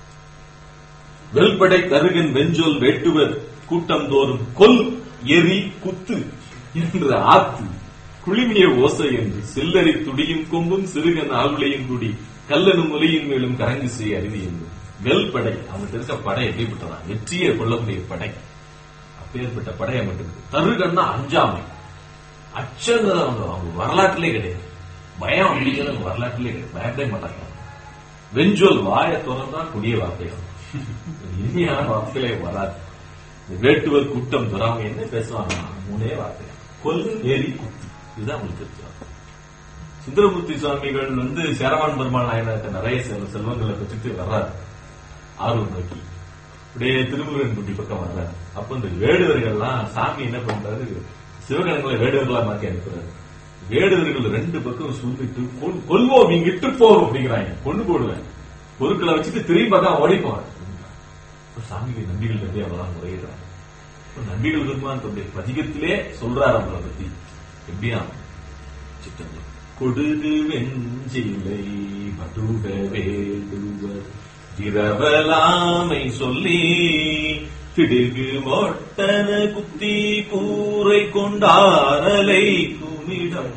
வெல்படை கருகன் வெஞ்சொல் வேட்டுவர் கூட்டம் தோறும் கொல் எரி குத்து என்ற ஆத்து குளிமிய ஓசை என்று செல்லரி துடியும் கொம்பும் சிறுகன் ஆளுளையும் கூடி கல்லனும் ஒலியின் மேலும் கரங்கு செய்ய அறிவி என்று வெல்படை அவங்க இருக்க படை எப்படிப்பட்டதான் வெற்றியை கொள்ளக்கூடிய படை அப்பேற்பட்ட படையை மட்டும் தருகன்னா அஞ்சாமை அச்சங்கிறது அவங்க அவங்க வரலாற்றிலே கிடையாது பயம் அப்படிங்கிறது அவங்க வரலாற்றிலே கிடையாது பயப்படவே மாட்டாங்க வெஞ்சொல் வாயை திறந்தா கொடிய வார்த்தைகள் இனிமையான வார்த்தைகளே வராது இந்த வேட்டுவர் கூட்டம் துறாம என்ன பேசுவாங்க மூணே வார்த்தை கொல் ஏறி குத்து இதுதான் உங்களுக்கு தெரியும் சுந்தரமூர்த்தி சுவாமிகள் வந்து சேரவான் பெருமாள் நாயனத்தை நிறைய செல்வ செல்வங்களை பெற்றுட்டு வர்றாரு ஆர்வம் நோக்கி அப்படியே திருமுருகன் குட்டி பக்கம் வர்றாரு அப்ப இந்த வேடுவர்கள்லாம் சாமி என்ன பண்றாரு சிவகணங்களை வேடுவர்களா மாத்தி அனுப்புறாரு வேடுவர்கள் ரெண்டு பக்கம் சூழ்ந்துட்டு கொல்- கொல்வோம் இங்கிட்டு போவோம் அப்படிங்கிறாங்க கொண்டு போடுவேன் பொருட்களை வச்சுட்டு திரும்பி பார்த்தா ஓடி போவார் இப்ப சாமிக்கு நம்பிகள் பற்றி அவ்வளவுதான் முறையிடுறாங்க இப்ப நம்பிகள் பெருமான் தன்னுடைய பதிகத்திலே சொல்றாரு அவங்கள பத்தி எப்படியா சித்தங்கள் கொடுது வெஞ்சிலை மடுக வேடுவர் திரவலாமை சொல்லி திடுகு மொட்டன குத்தி கூரை கொண்டாரலை குமிடம்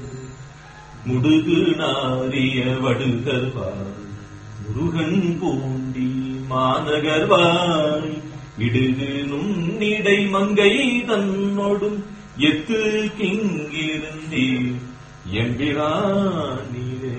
முடுகு நாரிய வடுகர்வாய் முருகன் பூண்டி மாநகர்வாய் இடுகு நுண்ணிடை மங்கை தன்னோடும் எத்து கிங்கிருந்தீர் எம்பிரானீரே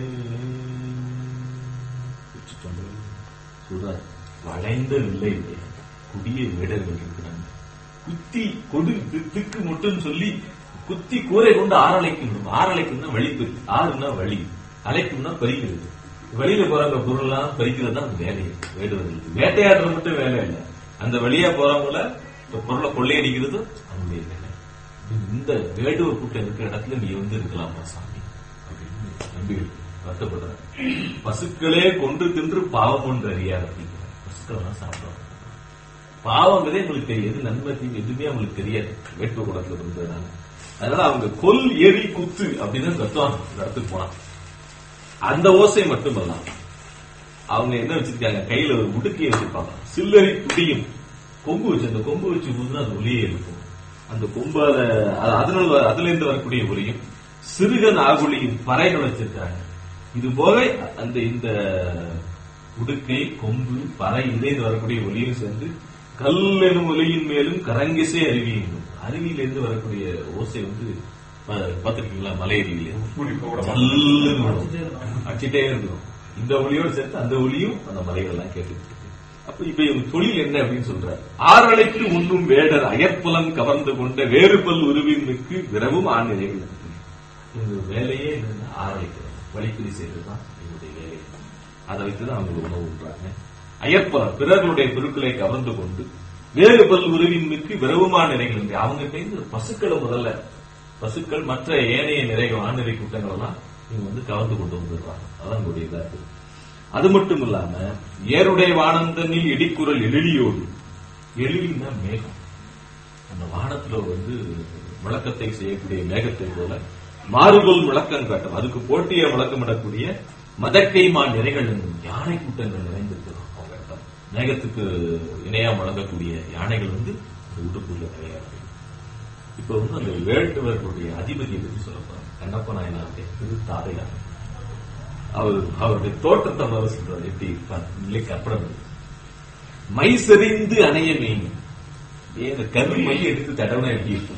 சொல்றார் வளைந்த வில்லை உடைய குடிய வேடர்கள் இருக்கிறாங்க குத்தி கொடு தி- திக்கு முட்டுன்னு சொல்லி குத்தி கூரை கொண்டு ஆறலைக்கணும் ஆறலைக்கும்னா வழிப்பெரு ஆறுனா வழி அலைக்கும்னா பறிக்கிறது வெளியில போறவங்க பொருள்லாம் பறிக்கிறது தான் வேலை வேடுவர்களுக்கு வேட்டையாடுறது மட்டும் வேலை இல்லை அந்த வழியா போறவங்கள இந்த பொருளை கொள்ளையடிக்கிறது அவங்களுடைய வேலை இந்த வேடுவ கூட்டம் இருக்கிற இடத்துல நீ வந்து இருக்கலாமா சாமி அப்படின்னு நம்பிகள் வருத்தப்படுறாரு பசுக்களே கொன்று தின்று பாவம் ஒன்று அறியார் அப்படிங்கிற பசுக்கள் சாப்பிடுறாங்க பாவங்கிறதே உங்களுக்கு தெரியாது நன்மை தீமை எதுவுமே அவங்களுக்கு தெரியாது வேட்டுவ குலத்துல இருந்ததுனால அதனால அவங்க கொல் எரி குத்து அப்படின்னு கத்துவாங்க இந்த இடத்துக்கு போனாங்க அந்த ஓசை மட்டுமல்ல அவங்க என்ன வச்சிருக்காங்க கையில ஒரு உடுக்கையை வச்சிருப்பாங்க சில்லறை துடியும் கொம்பு வச்சு அந்த கொம்பு வச்சு ஊதுனா அது ஒளியே இருக்கும் அந்த கொம்பால அது- அதனால வ- அதுல இருந்து வரக்கூடிய ஒளியும் சிறுகன் ஆகுலியும் பறைகள் வச்சிருக்காங்க இது போக அந்த இந்த உடுக்கை கொம்பு பறை இருந்து வரக்கூடிய ஒளியும் சேர்ந்து கல் எனும் ஒலியின் மேலும் கரங்கிசை அருவி என்னும் அருவியிலிருந்து வரக்கூடிய ஓசை வந்து பாத்துருக்கீங்களா மலையடியில குடிக்க கூட நல்லது வரும். அடிச்சிட்டே இருக்கும் இந்த ஒளியோடு சேர்த்து அந்த ஒளியும் அந்த மலைகள்லாம் கேட்டுக்கிட்டு இருக்கு. அப்ப இப்ப இவங்க தொழில் என்ன அப்படின்னு சொல்றாரு ஆறலைக்கு உண்ணும் வேடர் அயற்புலம் கவர்ந்து கொண்ட வேறுபல் உருவினுக்கு விரவும் ஆண்நிலைகள் இவங்க வேலையே என்னன்னா ஆறலைக்கு வழிப்பறி செய்யறதுதான் இவங்களுடைய வேலை அதை வைத்துதான் அவங்க உணவு உண்றாங்க அயற்புலம் பிறர்களுடைய பொருட்களை கவர்ந்து கொண்டு வேறு பல் உருவினுக்கு விரவுமான நிறைகள் இருக்கு அவங்க பேருந்து பசுக்களை முதல்ல பசுக்கள் மற்ற ஏனைய நிறைகள் ஆண்நிறை கூட்டங்கள் எல்லாம் இவங்க வந்து கவர்ந்து கொண்டு வந்துடுறாங்க அதான் உங்களுடைய இதா இருக்கு அது மட்டும் இல்லாம ஏருடைய வானந்தனில் இடிக்குரல் எழிலியோடு எழிலின்னா மேகம் அந்த வானத்துல வந்து விளக்கத்தை செய்யக்கூடிய மேகத்தை போல மாறுபொல் விளக்கம் காட்டும் அதுக்கு போட்டிய விளக்கமிடக்கூடிய மதக்கைமா நிறைகள் என்னும் யானை கூட்டங்கள் நிறைந்திருக்கிறோம் அவங்க இடத்துல. மேகத்துக்கு இணையா வழங்கக்கூடிய யானைகள் வந்து அந்த ஊட்டுக்குள்ள நிறைய இருக்கு இப்ப வந்து அந்த வேட்டுவர்களுடைய அதிபதியை பற்றி சொல்ல போறோம் கண்ணப்ப நாயனாருடைய திரு தாதையார் அவர் அவருடைய தோற்றத்தை முதல்ல சொல்றாரு எப்படி இருப்பார் இல்லை கற்பனை பண்ணி. மை செறிந்து அணைய மேயும் ஏன் கரு மை எடுத்து தடவை எப்படி இருக்கும்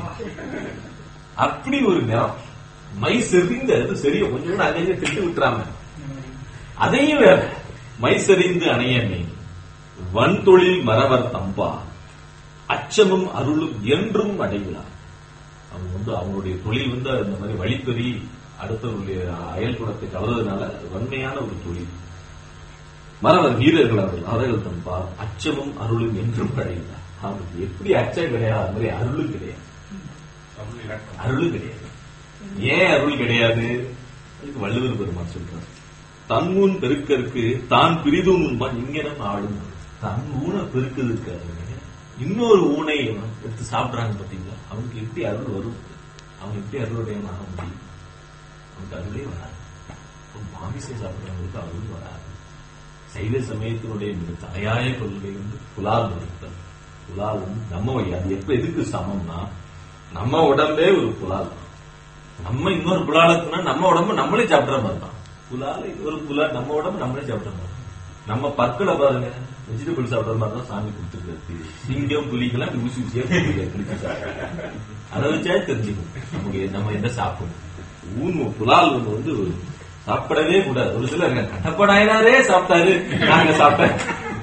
அப்படி ஒரு நிறம் மை செறிந்து அது சரியா கொஞ்சம் கூட அதையே திட்டு விட்டுறாம அதையும் வேற மை செறிந்து அணைய மேயும் வன்தொழில் மறவர் தம்பா அச்சமும் அருளும் என்றும் அடைகிறார் அவங்க வந்து அவங்களுடைய தொழில் வந்து இந்த மாதிரி வழிப்பறி அடுத்தவருடைய அயல் குலத்தை கவர்றதுனால வன்மையான ஒரு தொழில் மறவர் வீரர்கள் அவர்கள் அவர்கள் தம்பா அச்சமும் அருளும் என்றும் அடைகிறார் அவங்களுக்கு எப்படி அச்சம் கிடையாது அது மாதிரி அருளும் கிடையாது தமிழ் இலக்கணம் அருளும் கிடையாது ஏன் அருள் கிடையாது அதுக்கு வள்ளுவர் பெருமான் சொல்றார் தன்மூன் பெருக்கருக்கு தான் பிரிதும் உண்பான் இங்கனம் ஆளும் தன் ஊனை பெருக்குதுக்கு இன்னொரு ஊனை எடுத்து சாப்பிடுறாங்க பாத்தீங்களா அவனுக்கு எப்படி அருள் வரும் அவன் எப்படி அருளுடையவன் ஆக முடியும் அவனுக்கு அருளே வராது ஒரு மாமிசை சாப்பிடுறவங்களுக்கு அருள் வராது சைவ சமயத்தினுடைய மிக தலையாய கொள்கை வந்து புலால் மறுத்தல் புலால் வந்து நம்ம வழி அது எப்ப எதுக்கு சமம்னா நம்ம உடம்பே ஒரு புலால் தான். நம்ம இன்னொரு புலாலத்துனா நம்ம உடம்பு நம்மளே சாப்பிடுற மாதிரி தான் புலால் ஒரு புலால் நம்ம உடம்பு நம்மளே சாப்பிடுற மாதிரி தான். நம்ம பற்களை பாருங்க வெஜிடபிள் சாப்பிடுற மாதிரி தான் சாமி கொடுத்துருக்காரு சிங்கம் புலிக்கெல்லாம் ஊசி ஊசியா பிடிச்சி சாப்பிடுறாங்க அதை வச்சா தெரிஞ்சுக்கும் நமக்கு நம்ம என்ன சாப்பிடும் ஊன் புலால் ஒண்ணு வந்து சாப்பிடவே கூடாது ஒரு சிலர் கட்டப்படாயினாரே சாப்பிட்டாரு நாங்க சாப்பிட்டேன்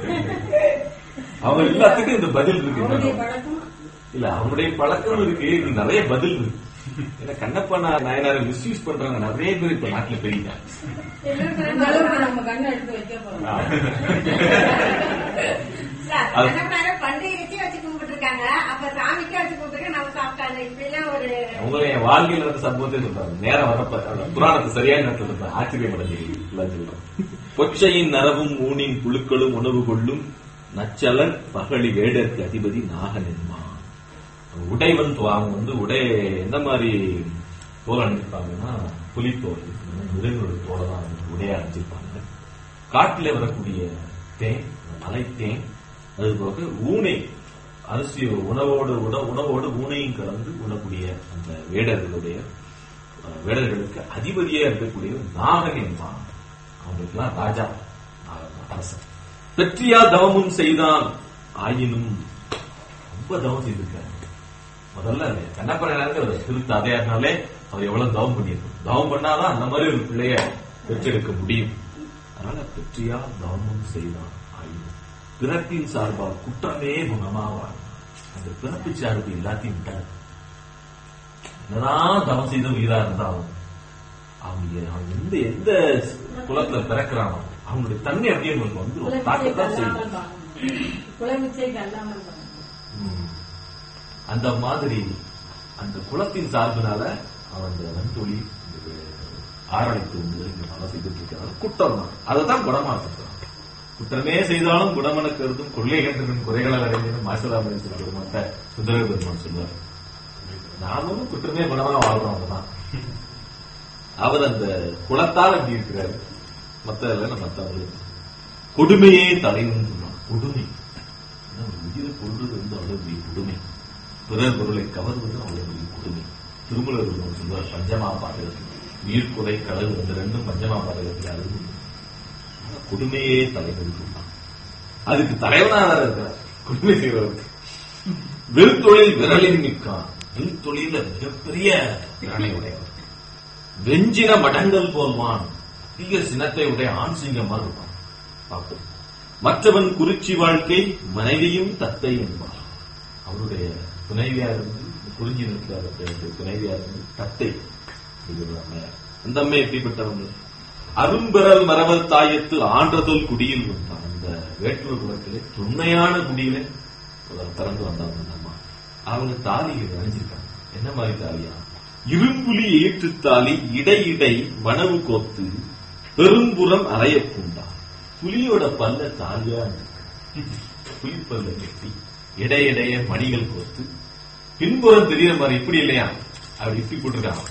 அவங்க எல்லாத்துக்கும் இந்த பதில் இருக்கு அவருடைய பழக்கம் இல்ல அவருடைய பழக்கம் இருக்கு இது நிறைய பதில் இருக்கு ஏன்னா கண்ணப்பா நாயனாரை மிஸ்யூஸ் பண்றாங்க நிறைய பேர் இப்ப நாட்டுல பெரியதான் இந்த அளவுக்கு நம்ம கண்ணை எடுத்து வைக்க போறோம் அது- கண்ணப்பனார பண்டிகை வச்சு வச்சு கும்பிட்டு இருக்காங்க அப்ப சாமிக்கு வச்சு கும்பிட்டு நம்ம சாப்பிட்டாங்க இப்படி எல்லாம் ஒரு அவங்க என் வாழ்க்கையில் நடந்த சம்பவத்தை சொல்றாங்க நேரம் வரப்ப அந்த புராணத்தை சரியான நேரத்தில் சொல்றாங்க ஆச்சரியம் அடைஞ்சிருக்கு பொச்சையின் நரவும் ஊனின் புழுக்களும் உணவு கொள்ளும் நச்சலன் பகழி வேடற்கு அதிபதி நாகன் என்பான் உடைவன் தோ- அவங்க வந்து உடை எந்த மாதிரி தோல் அணிஞ்சிருப்பாங்கன்னா புலித்தோல் மிருகங்களோட தோலை தான் அவங்க உடையா அணிஞ்சிருப்பாங்க காட்டிலே வரக்கூடிய தேன் மலை தேன் அது போக ஊனை அரிசி உணவோடு உண- உணவோடு ஊனையும் கலந்து உண்ணக்கூடிய அந்த வேடர்களுடைய அஹ், வேடர்களுக்கு அதிபதியா இருக்கக்கூடிய நாகன் என்பான் அவங்களுக்கெல்லாம் ராஜா நாகன் அரசன் பெற்றியா தவமும் செய்தான் ஆயினும் ரொம்ப தவம் செய்திருக்காரு முதல்ல அந்த கண்ணப்பரனாருக்கு அவர் திருத்த அதையாருனாலே அவர் எவ்வளவு தவம் பண்ணியிருக்கும் தவம் பண்ணாதான் அந்த மாதிரி ஒரு பிள்ளைய பெற்றெடுக்க முடியும் அதனால பெற்றியா தவமும் செய்தான் ஆயினும் பிறப்பின் சார்பால் குற்றமே குணமாவார் அந்த பிறப்பு சார்பு எல்லாத்தையும் விட்டார் என்னதான் தவம் செய்த உயிரா இருந்தாலும் அவங்க அவங்க எந்த எந்த குலத்துல பிறக்கிறானோ அவங்களுடைய தன்மை அப்படியே உங்களுக்கு வந்து குலமிச்சை தாக்கத்தான் செய்யும் கல்லாமல் பாருங்க குலமிச்சை கல்லாமல் பாருங்க ம். அந்த மாதிரி அந்த குலத்தின் சார்பினால அவன் அந்த வன்தொழி ஆரணித்து வந்து இங்க மழை செய்துட்டு இருக்கிறான் குற்றம் தான் அதை தான் குணமாக்குறான் குற்றமே செய்தாலும் குணமன கருதும் கொள்ளை கண்டவன் குறைகளால் அடைந்ததும் மாசராமன் சொல்ற மாட்ட சுந்தர பெருமான் சொல்லுவார் நாமும் குற்றமே குணமா வாழ்றவங்க தான் அவர் அந்த குலத்தால் அப்படி இருக்கிறாரு மத்த இல்ல மத்தவங்களுக்கு கொடுமையே தலைவன் சொல்லுவான் கொடுமை ஏன்னா ஒரு உயிரை கொள்வது வந்து அவ்வளவு பெரிய கொடுமை பிறர் பொருளை கவர்வது அவ்வளவு பெரிய கொடுமை திருமலர் ஒருவர் சொல்வார் பஞ்சமா பாதகத்தில் உயிர் குறை களவு இந்த ரெண்டும் பஞ்சமா பாதகத்தில் அழுது கொடுமையே தலைவன் சொன்னான் அதுக்கு தலைவனா வேற இருக்கிறார் கொடுமை செய்வதற்கு விருத்தொழில் விரலில் நிற்கான் விருத்தொழில மிகப்பெரிய திறனை உடையவர் வெஞ்சின மடங்கள் போல்வான் அதிக சினத்தை உடைய ஆண் சிங்கம் மாதிரி இருப்பான் பார்ப்போம் மற்றவன் குறிச்சி வாழ்க்கை மனைவியும் தத்தை என்பார் அவருடைய துணைவியார் இருந்து குறிஞ்சி நிற்கிறார் துணைவியார் இருந்து தத்தை இது ஒரு அம்மையார் அந்த அம்மை எப்படிப்பட்டவங்க அரும்பெறல் மரபல் தாயத்து ஆன்றதொல் குடியில் வந்தான் அந்த வேட்டுவர் குலத்திலே தொன்மையான குடியிலே ஒரு பிறந்து வந்தவங்க அந்த அம்மா அவங்க தாலி அணிஞ்சிருக்காங்க என்ன மாதிரி தாலியா இரும்புலி ஏற்றுத்தாலி இடை இடை வனவு கோத்து பெரும்புறம் அலைய பூண்டா புலியோட பல்ல தாலியா புலிப்பல்ல கட்டி இடை இடைய மணிகள் கோத்து பின்புறம் தெரியற மாதிரி இப்படி இல்லையா அப்படி இப்படி போட்டிருக்காங்க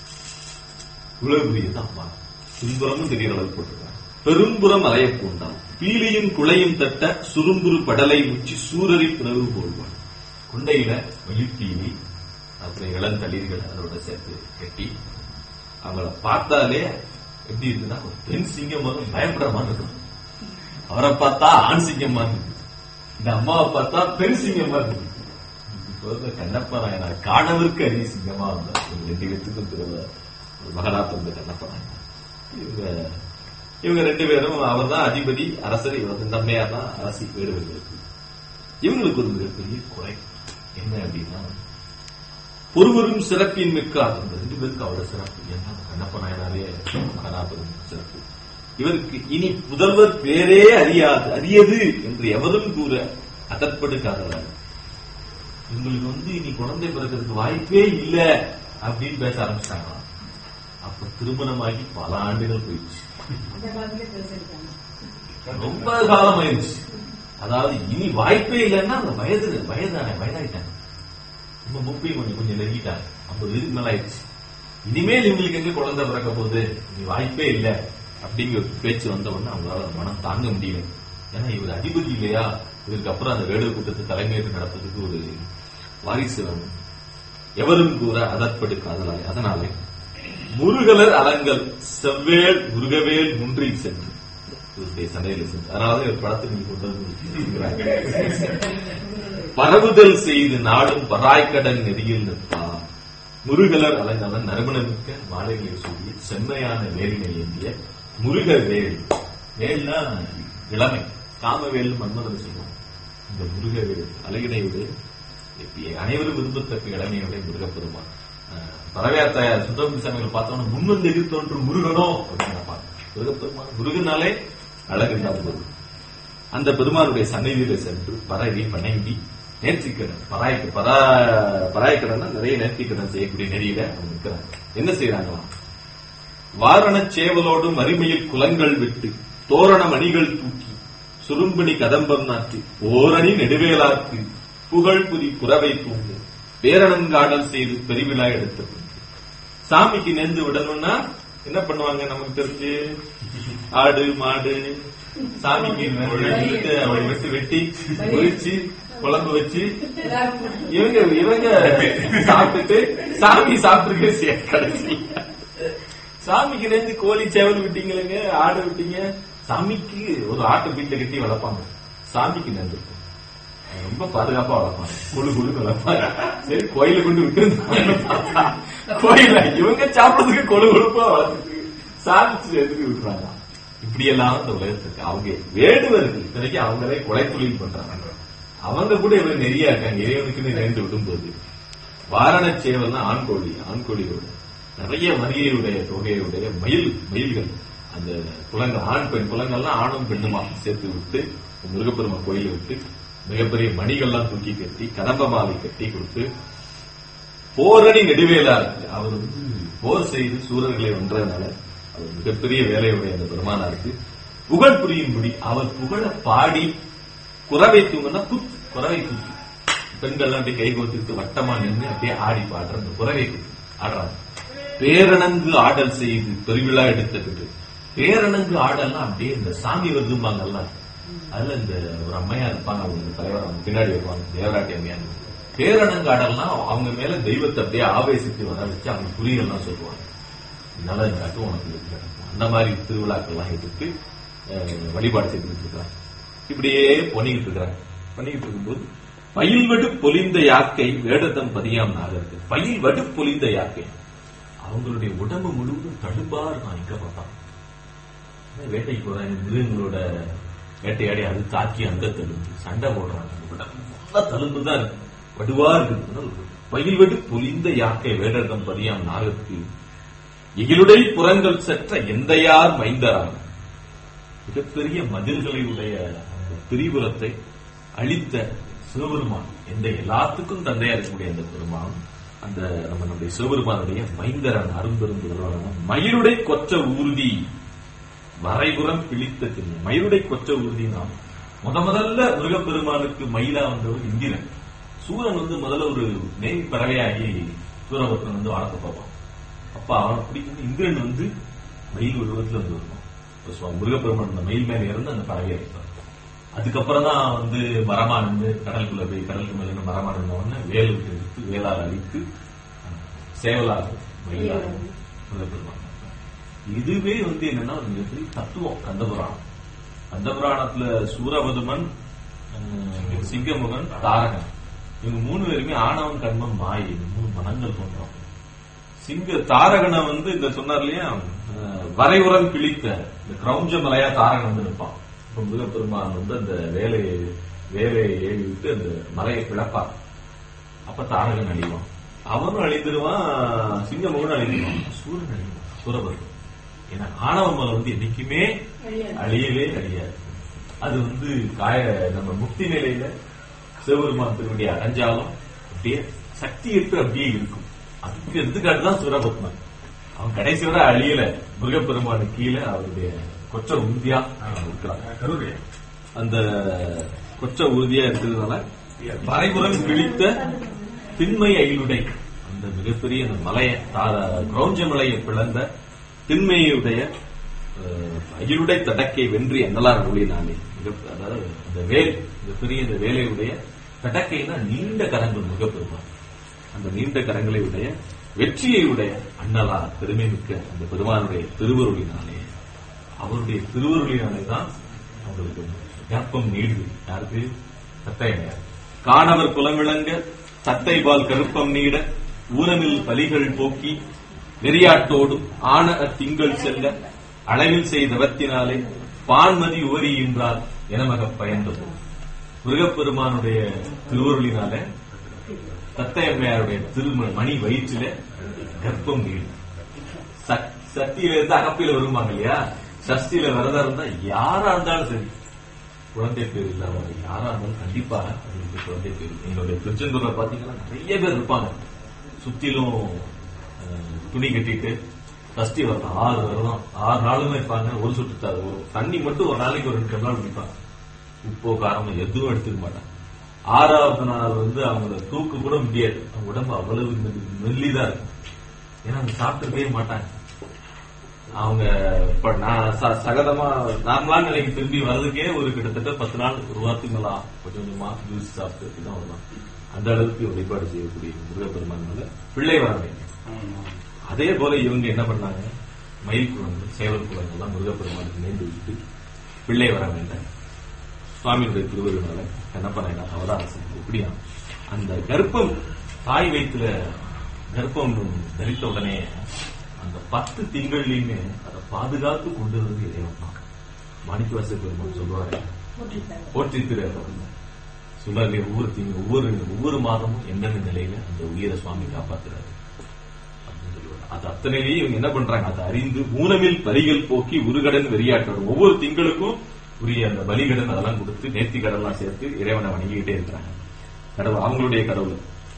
இவ்வளவு பெரியதான் அம்மா பின்புறமும் தெரியற அளவுக்கு போட்டிருக்காங்க பெரும்புறம் அலைய பூண்டான் பீலியும் குளையும் தட்ட சுரும்புரு படலை உச்சி சூரரி பிளவு போல்வான் குண்டையில மயில்பீலி அப்புறம் இளந்தளிர்கள் அதோட சேர்த்து கட்டி அவங்கள பார்த்தாலே எப்படி இருக்குன்னா ஒரு பெண் சிங்கம் வந்து பயப்படுற மாதிரி இருக்கும் அவரை பார்த்தா ஆண் சிங்கம் மாதிரி இருக்கு இந்த அம்மாவை பார்த்தா பெண் சிங்கம் மாதிரி இருக்கு இப்போ வந்து கண்ணப்ப நாயனார் காணவருக்கு அரிய சிங்கமா வந்தார் இவங்க ரெண்டு பேத்துக்கும் திருவ ஒரு மகனா பிறந்த கண்ணப்ப நாயனார் இவங்க இவங்க ரெண்டு பேரும் அவர் தான் அதிபதி அரசர் இவர் இந்த அம்மையார் தான் அரசி வேடுவர்களுக்கு இவங்களுக்கு ஒரு மிகப்பெரிய குறை என்ன அப்படின்னா ஒருவரும் சிறப்பின் மிக்கார் இந்த ரெண்டு பேருக்கு அவரோட சிறப்பு ஏன்னா கண்ணப்ப நாயனாரே மகனாபுரம் சிறப்பு இவருக்கு இனி புதல்வர் பேரே அறியாது அரியது என்று எவரும் கூற அதற்படுக்காதவர் உங்களுக்கு வந்து இனி குழந்தை பிறக்கிறதுக்கு வாய்ப்பே இல்ல அப்படின்னு பேச ஆரம்பிச்சாங்க அப்ப திருமணமாகி பல ஆண்டுகள் போயிடுச்சு அந்த காலத்துல பேசிருக்காங்க ரொம்ப காலம் ஆயிடுச்சு அதாவது இனி வாய்ப்பே இல்லைன்னா அந்த வயது வயதான வயதாயிட்டாங்க ரொம்ப முப்பையும் கொஞ்சம் கொஞ்சம் நெருங்கிட்டாங்க ஐம்பது இதுக்கு மேல ஆயிடுச்சு இனிமேல் இவங்களுக்கு எங்க குழந்தை பிறக்க போகுது இனி வாய்ப்பே இல்ல அப்படிங்கிற ஒரு பேச்சு வந்த உடனே அவங்களால மனம் தாங்க முடியல ஏன்னா இவர் அதிபதி இல்லையா இதற்கு அப்புறம் அந்த வேடுவர் கூட்டத்தை தலைமையேற்று நடத்துறதுக்கு ஒரு வாரிசு வேணும் எவரும் கூற அதற்படு காதலாய் அதனாலே முருகலர் அலங்கல் செவ்வேல் முருகவேல் முன்றில் சென்று இவருடைய சண்டையில சென்று அதனாலதான் இவர் படத்தை நீங்க கொண்டு வந்து பரவுதல் செய்து நாடும் பராய்க்கடன் நெறியில் நிற்பார் முருகலர் அலங்கவன் நறுமணமிக்க மாலைகளை சொல்லி செம்மையான வேலினை ஏந்திய முருகவேல் வேல்னா இளமை காமவேல் மன்மதன் சொல்லுவோம் இந்த முருகவேல் அழகினையுடைய இப்ப அனைவரும் விரும்பத்தக்க இளமையுடைய முருகப்பெருமான் அஹ், பரவையார் தாயார் சுந்தரமூர்த்தி சாமிகளை பார்த்தோம்னா முன்வந்து எதிர்த்தோன்று முருகனோ அப்படின்னு நினைப்பாங்க முருகப்பெருமான் முருகனாலே அழகு தான் போதும் அந்த பெருமானுடைய சந்நிதியில சென்று பரவி வணங்கி நேர்த்திக்கடன் பராய்க்கு பரா பராய்க்கடன் நிறைய நேர்த்திக்கடன் செய்யக்கூடிய நெறியில அவங்க இருக்கிறாங்க என்ன செய்யறாங்களாம் வாரணச் சேவலோடு மறுமையில் குலங்கள் விட்டு தோரண மணிகள் தூக்கி சுரும்பினி கதம்பம் நாட்டி ஓரணி நெடுவேலாக்கு புகழ் புரி புறவை தூங்கு பேரணங்காடல் செய்து பெருவிழா எடுத்தது சாமிக்கு நெந்து விடணும்னா என்ன பண்ணுவாங்க நமக்கு தெரிஞ்சு ஆடு மாடு சாமிக்கு நெந்து விட்டு அவளை வெட்டி வெட்டி பொரிச்சு குழம்பு வச்சு இவங்க இவங்க சாப்பிட்டுட்டு சாமி சாப்பிட்டுருக்கு கடைசி சாமிக்கு நெஞ்சு கோழி சேவல் விட்டீங்களேங்க ஆடு விட்டீங்க சாமிக்கு ஒரு ஆட்டை வீட்டுல கட்டி வளர்ப்பாங்க சாமிக்கு நெஞ்சு ரொம்ப பாதுகாப்பா வளர்ப்பாங்க குழு குழு வளர்ப்பாங்க சரி கோயில கொண்டு விட்டு கோயில இவங்க சாப்பிடறதுக்கு கொழு கொழுப்பா வளர்த்துட்டு சாமிச்சு எதுக்கு விட்டுறாங்க இப்படி எல்லாம் இந்த உலகத்துக்கு அவங்க வேடுவர்கள் இத்தனைக்கு அவங்களே கொலை தொழில் பண்றாங்க அவங்க கூட இவங்க நெறியா இருக்காங்க இறைவனுக்குன்னு நேர்ந்து விடும்போது வாரண சேவல்னா ஆண் கோழி ஆண் கோழியோட நிறைய மரிகையுடைய தொகையுடைய மயில் மயில்கள் அந்த குலங்கள் ஆண் பெண் குலங்கள்லாம் ஆணும் பெண்ணுமா சேர்த்து விட்டு முருகப்பெருமா கோயில விட்டு மிகப்பெரிய மணிகள்லாம் தூக்கி கட்டி கதம்ப மாலை கட்டி கொடுத்து போரணி நெடுவேலா இருக்கு அவர் வந்து போர் செய்து சூரர்களை வென்றதுனால அவர் மிகப்பெரிய வேலையுடைய அந்த பெருமானா இருக்கு புகழ் புரியும்படி அவர் புகழ பாடி குறவை தூங்குனா குத்து குறவை குத்து பெண்கள்லாம் அப்படியே கை கோத்துக்கிட்டு வட்டமா நின்று அப்படியே ஆடி பாடுற அந்த குறவை குத்து ஆடுறாங்க பேரணங்கு ஆடல் செய்து பெருவிழா எடுத்துக்கிட்டு பேரணங்கு ஆடல்னா அப்படியே இந்த சாமி வருதும்பாங்கல்ல அதுல இந்த ஒரு அம்மையா இருப்பாங்க அவங்க தலைவர் அவங்க பின்னாடி வருவாங்க தேவராட்டி அம்மையார் பேரணங்கு ஆடல்னா அவங்க மேல தெய்வத்தை அப்படியே ஆவேசித்து வர வச்சு அவங்க குறிகள்லாம் சொல்லுவாங்க நல்ல காட்டும் உனக்கு கிடைக்கும் அந்த மாதிரி திருவிழாக்கள்லாம் எடுத்து அஹ், வழிபாடு செய்துட்டு இருக்கிறாங்க இப்படியே பண்ணிக்கிட்டு இருக்கிறாங்க பண்ணிக்கிட்டு இருக்கும்போது பயில் வடு பொலிந்த யாக்கை வேடத்தம் பதியாம் நாகருக்கு பயில் வடு பொலிந்த யாக்கை அவங்களுடைய உடம்பு முழுவதும் தழும்பா இருக்கும் எங்க பார்த்தா வேட்டைக்கு போறாங்க மிருகங்களோட வேட்டையாடி அது தாக்கி அந்த தழும்பு சண்டை போடுறாங்க உடம்புல தழும்பு தான் இருக்கு வடுவா இருக்கு பயில் வெடு பொலிந்த யாக்கை வேடர்தம் பதியாம் நாகத்து எகிலுடை புறங்கள் செற்ற எந்தையார் மைந்தரான மிகப்பெரிய மதில்களை உடைய அந்த திரிபுரத்தை அழித்த சிவபெருமான் எந்த எல்லாத்துக்கும் தந்தையா இருக்கக்கூடிய அந்த பெருமான் அந்த நம்ம நம்முடைய சிவபெருமானுடைய மைந்தரன் அரும்பெரும் புதல்வரான மயிருடை கொற்ற ஊர்தி வரைபுறம் பிழித்த திண்ணை மயிருடை கொற்ற ஊர்தி நாம் முத முதல்ல முருகப்பெருமானுக்கு மயிலா வந்தவர் இந்திரன் சூரன் வந்து முதல்ல ஒரு நேவி பறவையாகி சூரபத்மன் வந்து வளர்க்க பார்ப்பான் அப்ப அவன் பிடிக்கும் இந்திரன் வந்து மயில் உருவத்துல வந்து இருக்கும் இப்ப சுவா- முருகப்பெருமான் அந்த மயில் மேல இருந்து அந்த பறவையை அடிப்பார் அதுக்கப்புறம் தான் வந்து மரமா நின்று கடலுக்குள்ள போய் கடலுக்கு மேல நின்று மரமா நின்ற உடனே வேல் விட்டு எடுத்து வேளால் அழித்து சேவலாக மயிலாக முருகப்பெருமான் இதுவே வந்து என்னன்னா ஒரு மிகப்பெரிய தத்துவம் கந்தபுராணம் கந்தபுராணத்துல சூரபதுமன் அஹ், சிங்கமுகன் தாரகன் இவங்க மூணு பேருமே ஆணவம் கர்மம் மாயை இந்த மூணு மனங்கள் கொண்டோம் சிங்க தாரகனை வந்து இந்த சொன்னார் இல்லையா அஹ், வரைவுரம் கிழித்த இந்த கிரௌஞ்ச மலையா தாரகன் வந்து நிற்பான் இப்ப முருகப்பெருமான் வந்து அந்த வேலையை வேலையை ஏவி விட்டு அந்த மலையை பிளப்பார் அப்ப தாரகன் அழிவான் அவனும் அழிந்துருவான் சிங்கமுகனும் அழிந்துருவான் சூரன் அழிவான் சூரபர்மன் ஏன்னா ஆணவ மலை வந்து என்னைக்குமே அழியாது. அழியவே அழியாது அது வந்து காய நம்ம முக்தி நிலையில சிவபெருமான் திருவடி அடைஞ்சாலும் அப்படியே சக்தி எடுத்து அப்படியே இருக்கும் அதுக்கு எடுத்துக்காட்டு தான் சூரபத்மன் அவன் கடைசி வரை அழியல முருகப்பெருமானு கீழே அவருடைய கொச்ச உறுதியா இருக்கிறான் கரூரியா அந்த கொச்ச உறுதியா இருக்கிறதுனால வரைபுறம் கிழித்த திண்மை அயிலுடை அந்த மிகப்பெரிய அந்த மலையை கிரௌஞ்ச மலையை பிளந்த திண்மையுடைய அஹ், அயிலுடை தடக்கை வென்றி என்னலார் ஒளினாலே மிக- அதாவது அந்த வேல் மிகப்பெரிய இந்த வேலையுடைய தடக்கைனா நீண்ட கரங்கள் முகப்பெருமான் அந்த நீண்ட கரங்களை உடைய வெற்றியை உடைய அண்ணலா பெருமை மிக்க அந்த பெருமானுடைய திருவருளினாலே அவருடைய திருவருளினாலே தான் அவங்களுக்கு கர்ப்பம் நீடுது யாருக்கு தத்தையனையார் காணவர் குலமிளங்க தத்தை பால் கருப்பம் நீட ஊனமில் பலிகள் போக்கி நெறியாட்டோடும் ஆன திங்கள் செல்ல அளவில் செய்தவத்தினாலே பான்மதி உவரியின்றால் எனமக பயந்தது முருகப்பெருமானுடைய திருவருளினால தத்தையம்மையாருடைய திரும மணி வயிற்றில கர்ப்பம் நீடு சக்- சக்தியில இருந்து அகப்பில வருவாங்க இல்லையா சஷ்டியில விரதம் இருந்தா யாரா இருந்தாலும் சரி குழந்தை பேர் இல்லாம யாரா இருந்தாலும் கண்டிப்பா அவங்களுக்கு குழந்தை பேர் எங்களுடைய திருச்செந்தூர்ல பாத்தீங்கன்னா நிறைய பேர் இருப்பாங்க சுத்திலும் அஹ், துணி கட்டிட்டு சஷ்டி விரதம் ஆறு விரதம் ஆறு நாளுமே இருப்பாங்க ஒரு சுட்டு த- ஒரு தண்ணி மட்டும் ஒரு நாளைக்கு ஒரு ரெண்டு டம்ளர் குடிப்பாங்க உப்போ காரமோ எதுவும் எடுத்துக்க மாட்டாங்க ஆறாவது நாள் வந்து அவங்கள தூக்க கூட முடியாது அவங்க உடம்பு அவ்வளவு மெல்லி- மெல்லிதா இருக்கும் ஏன்னா அவங்க சாப்பிட்டுருக்கவே மாட்டாங்க அவங்க இப்ப நான் ச- சகதமா நார்மலான நிலைக்கு திரும்பி வர்றதுக்கே ஒரு கிட்டத்தட்ட பத்து நாள் ஒரு வாரத்துக்கு மேல ஆகும். கொஞ்சம் கொஞ்சமா ஜூஸ் சாப்பிட்டு தான் வருவாங்க அந்த அளவுக்கு வழிபாடு செய்யக்கூடிய முருகப்பெருமான் மேல பிள்ளை வர வேண்டும் அதே போல இவங்க என்ன பண்ணாங்க மயில் குளங்கள் சேவல் குளங்கள் எல்லாம் முருகப்பெருமானுக்கு நேர்ந்து விட்டு பிள்ளை வர வேண்டாம் சுவாமியுடைய திருவருனால என்ன பண்ண அவதாரம் எப்படியா அந்த கர்ப்பம் தாய் வயிற்றுல கர்ப்பம் தரித்த உடனே அந்த பத்து திங்கள்லயுமே அதை பாதுகாத்து கொண்டு வருவது இறைவன் தான் மாணிக்கவாச பெருமாள் சொல்லுவாரு போட்டிருக்காங்க. போற்றி திரு சொல்லாரு ஒவ்வொரு திங்க ஒவ்வொரு ஒவ்வொரு மாதமும் எந்தெந்த நிலையில அந்த உயிரை சுவாமி காப்பாத்துறாரு அப்படின்னு சொல்லுவாரு. அது அத்தனையிலேயே இவங்க என்ன பண்றாங்க அதை அறிந்து ஊனமில் பலிகள் போக்கி உருகடன் வெறியாட்டணும் ஒவ்வொரு திங்களுக்கும் உரிய அந்த பலிகடன் அதெல்லாம் கொடுத்து நேர்த்தி கடன்லாம் சேர்த்து இறைவனை வணங்கிக்கிட்டே இருக்கிறாங்க கடவுள் அவங்களுடைய கடவுள்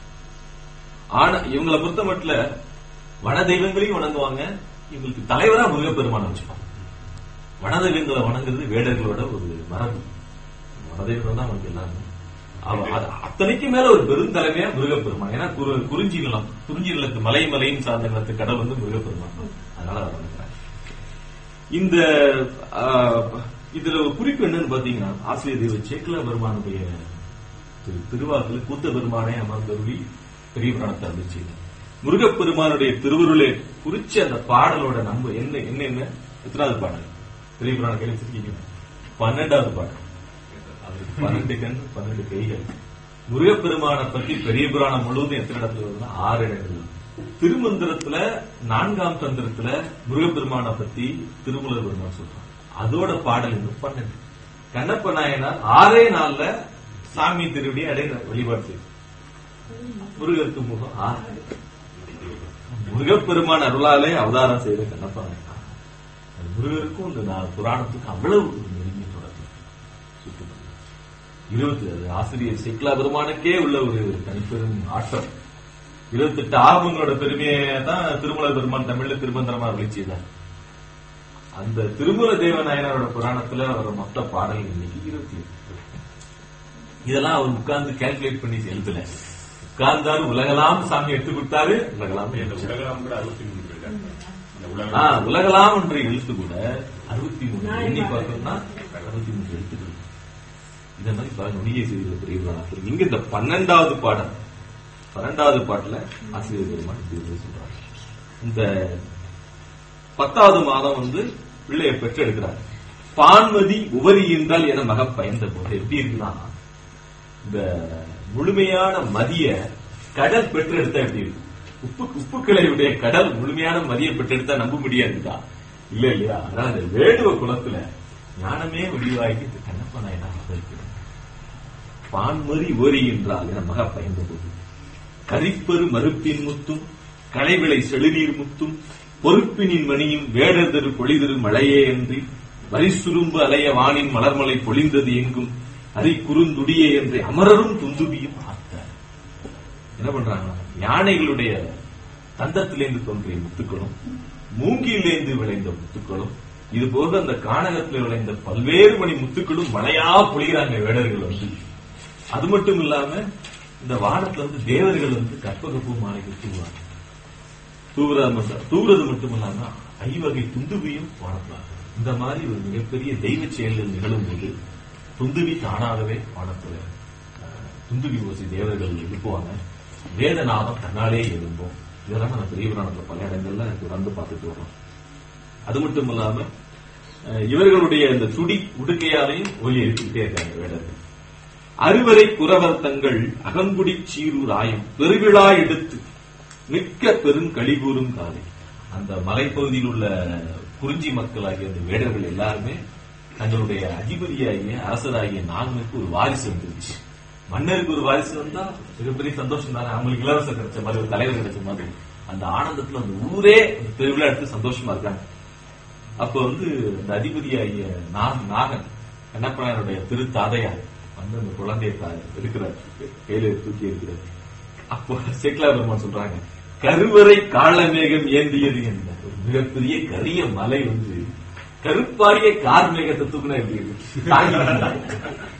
ஆனா இவங்களை பொறுத்த மட்டும் வன தெய்வங்களையும் வணங்குவாங்க இவங்களுக்கு தலைவரா முருகப்பெருமானை வச்சுப்பாங்க வன தெய்வங்களை வணங்குறது வேடர்களோட ஒரு மரபு வன தெய்வம் தான் அவங்களுக்கு எல்லாமே அவ- அது அத்தனைக்கு மேல ஒரு பெருந்தலைமையா முருகப்பெருமான் ஏன்னா குரு- குறிஞ்சி நிலம் குறிஞ்சி நிலத்து மலை மலையின் சார்ந்த நிலத்து கடவுள் வந்து முருகப்பெருமான் அதனால அதை வணங்குறாங்க இந்த ஆஹ், இதுல ஒரு குறிப்பு என்னன்னு பாத்தீங்கன்னா ஆசிரியர் தெய்வ சேக்கல பெருமானுடைய திரு திருவாக்கில் கூத்த பெருமானே அமர்ந்தருளி பெரிய புராணத்தை அருளிச்சு முருகப்பெருமானுடைய திருவருளை குறிச்ச அந்த பாடலோட நம்ப என்ன என்ன என்ன எத்தனாவது பாடல் பெரிய புராணம் கேள்விச்சிருக்கீங்க பன்னெண்டாவது பாடல் அவருக்கு பன்னெண்டு கண் பன்னெண்டு கைகள் முருகப்பெருமானை பத்தி பெரிய புராணம் முழுவதும் எத்தனை இடத்துல வருதுன்னா ஆறு இடங்கள் திருமந்திரத்துல நான்காம் தந்திரத்துல முருகப்பெருமானை பத்தி திருமலர் பெருமான் சொல்றான் அதோட பாடல் இன்னும் பன்னெண்டு கண்ணப்ப நாயனார் ஆறே நாள்ல சாமி திருவடி அடைய வழிபாடு செய்யும் முருகருக்கு முகம் ஆறு முருகப்பெருமான் அருளாலே அவதாரம் செய்த கண்ணப்ப நாயனார் அது முருகருக்கும் இந்த நா- புராணத்துக்கும் அவ்வளவு ஒரு நெருங்கிய தொடர்பு சுத்தம் இருபத்தி அது ஆசிரியர் சிக்லா பெருமானுக்கே உள்ள ஒரு தனிப்பெரும் ஆட்டம் இருபத்தெட்டு ஆகமங்களோட பெருமையை தான் திருமல பெருமான் தமிழ்ல திருமந்திரமா அருளி செய்தார் அந்த திருமல தேவநாயனரோட புராணத்துல வர மொத்த பாடல் இன்னைக்கு இருபத்தி எட்டு இதெல்லாம் அவர் உட்கார்ந்து கால்குலேட் பண்ணி எழுதல உட்கார்ந்தாரு உலகலாம் சாமி எடுத்து கொடுத்தாரு உலகலாம் இந்த எழுதல. உலகம் கூட அறுபத்தி மூணு பேர் இந்த ஆ, உலகம் உலகலாம் என்ற எழுத்து கூட அறுபத்தி மூணு எண்ணி பார்த்தோம்னா அறுபத்தி மூணு எழுத்துக்கள் இந்த மாதிரி பல நொடியை செய்த பெரியவர்களாக இங்க இந்த பன்னெண்டாவது பாடம் பன்னெண்டாவது பாட்டுல ஆசிரியர் பெருமான் இப்படி வந்து சொல்றாங்க இந்த பத்தாவது மாதம் வந்து பிள்ளையை பெற்றெடுக்கிறார் பான்மதி உவரி என்றால் என மக பயந்த போது எப்படி இருக்குன்னா இந்த முழுமையான மதிய கடல் பெற்றெடுத்தா எப்படி இருக்கும் உப்பு உப்புக்களையுடைய கடல் முழுமையான மதிய பெற்றெடுத்தா நம்ப முடியாதுதா இல்ல இல்லையா அதனால இந்த வேடுவ குலத்துல ஞானமே வடிவாகி இந்த கண்ணப்ப நாயனா அவதரிக்கிறார் பான்மறி ஓரி என்றால் என மக பயந்த போது கரிப்பெரு மறுப்பின் முத்தும் களைவிளை செழுநீர் முத்தும் பொறுப்பினின் மணியும் வேடதரு பொழிதரு மழையே என்று வரிசுரும்பு அலைய வானின் மலர்மலை பொழிந்தது எங்கும் அரி குறுந்துடியே என்று அமரரும் துந்துபியும் ஆர்த்தார் என்ன பண்றாங்க யானைகளுடைய தந்தத்திலிருந்து தோன்றிய முத்துக்களும் மூங்கிலிருந்து விளைந்த முத்துக்களும் இது போக அந்த கானகத்தில் விளைந்த பல்வேறு மணி முத்துக்களும் மழையா பொழிகிறாங்க வேடர்கள் வந்து அது மட்டும் இல்லாம இந்த வானத்துல வந்து தேவர்கள் வந்து கற்பகப்பூ மாலைகள் தூவாங்க தூவுறது மட்டும் தூவுறது மட்டும் இல்லாம ஐவகை துந்துவியும் வானத்துல இந்த மாதிரி ஒரு மிகப்பெரிய தெய்வ செயல்கள் நிகழும் போது துந்துவி தானாகவே வானத்துல அஹ், துந்துவி ஓசி தேவர்கள் எழுப்புவாங்க வேதநாதம் தன்னாலே எழும்பும் இதெல்லாம் நம்ம பெரிய புராணத்துல பல இடங்கள்ல தொடர்ந்து பார்த்துட்டு வரோம் அது மட்டும் இல்லாம அஹ், இவர்களுடைய இந்த துடி உடுக்கையாலையும் ஒலி எழுப்பிட்டே இருக்காங்க வேடர்கள் அறுவரை குறவர் தங்கள் அகங்குடி சீரூர் ஆயம் பெருவிழா எடுத்து மிக்க பெருங்கழிகூறும் காலை அந்த மலைப்பகுதியில் உள்ள குறிஞ்சி மக்களாகிய அந்த வேடர்கள் எல்லாருமே தங்களுடைய அதிபதியாகிய அரசராகிய நாகனுக்கு ஒரு வாரிசு வந்துருச்சு மன்னருக்கு ஒரு வாரிசு வந்தா மிகப்பெரிய சந்தோஷம் தானே அவங்களுக்கு இளவரசர் கிடைச்ச மாதிரி ஒரு தலைவர் கிடைச்ச மாதிரி அந்த ஆனந்தத்துல அந்த ஊரே அந்த பெருவிழா எடுத்து சந்தோஷமா இருக்காங்க அப்ப வந்து அந்த அதிபதியாகிய நாக- நாகன் கண்ணப்பனாருடைய திரு தாதையார் வந்து அந்த குழந்தையை தா- இருக்கிறார் கையில தூக்கி இருக்கிறார் அப்போ சேக்கலா பெருமான் சொல்றாங்க கருவறை காளமேகம் ஏந்தியது என்ன ஒரு மிகப்பெரிய கரிய மலை வந்து கருப்பாரிய கார் மேகத்தை தூக்குனா எப்படி இருக்கு தாங்கி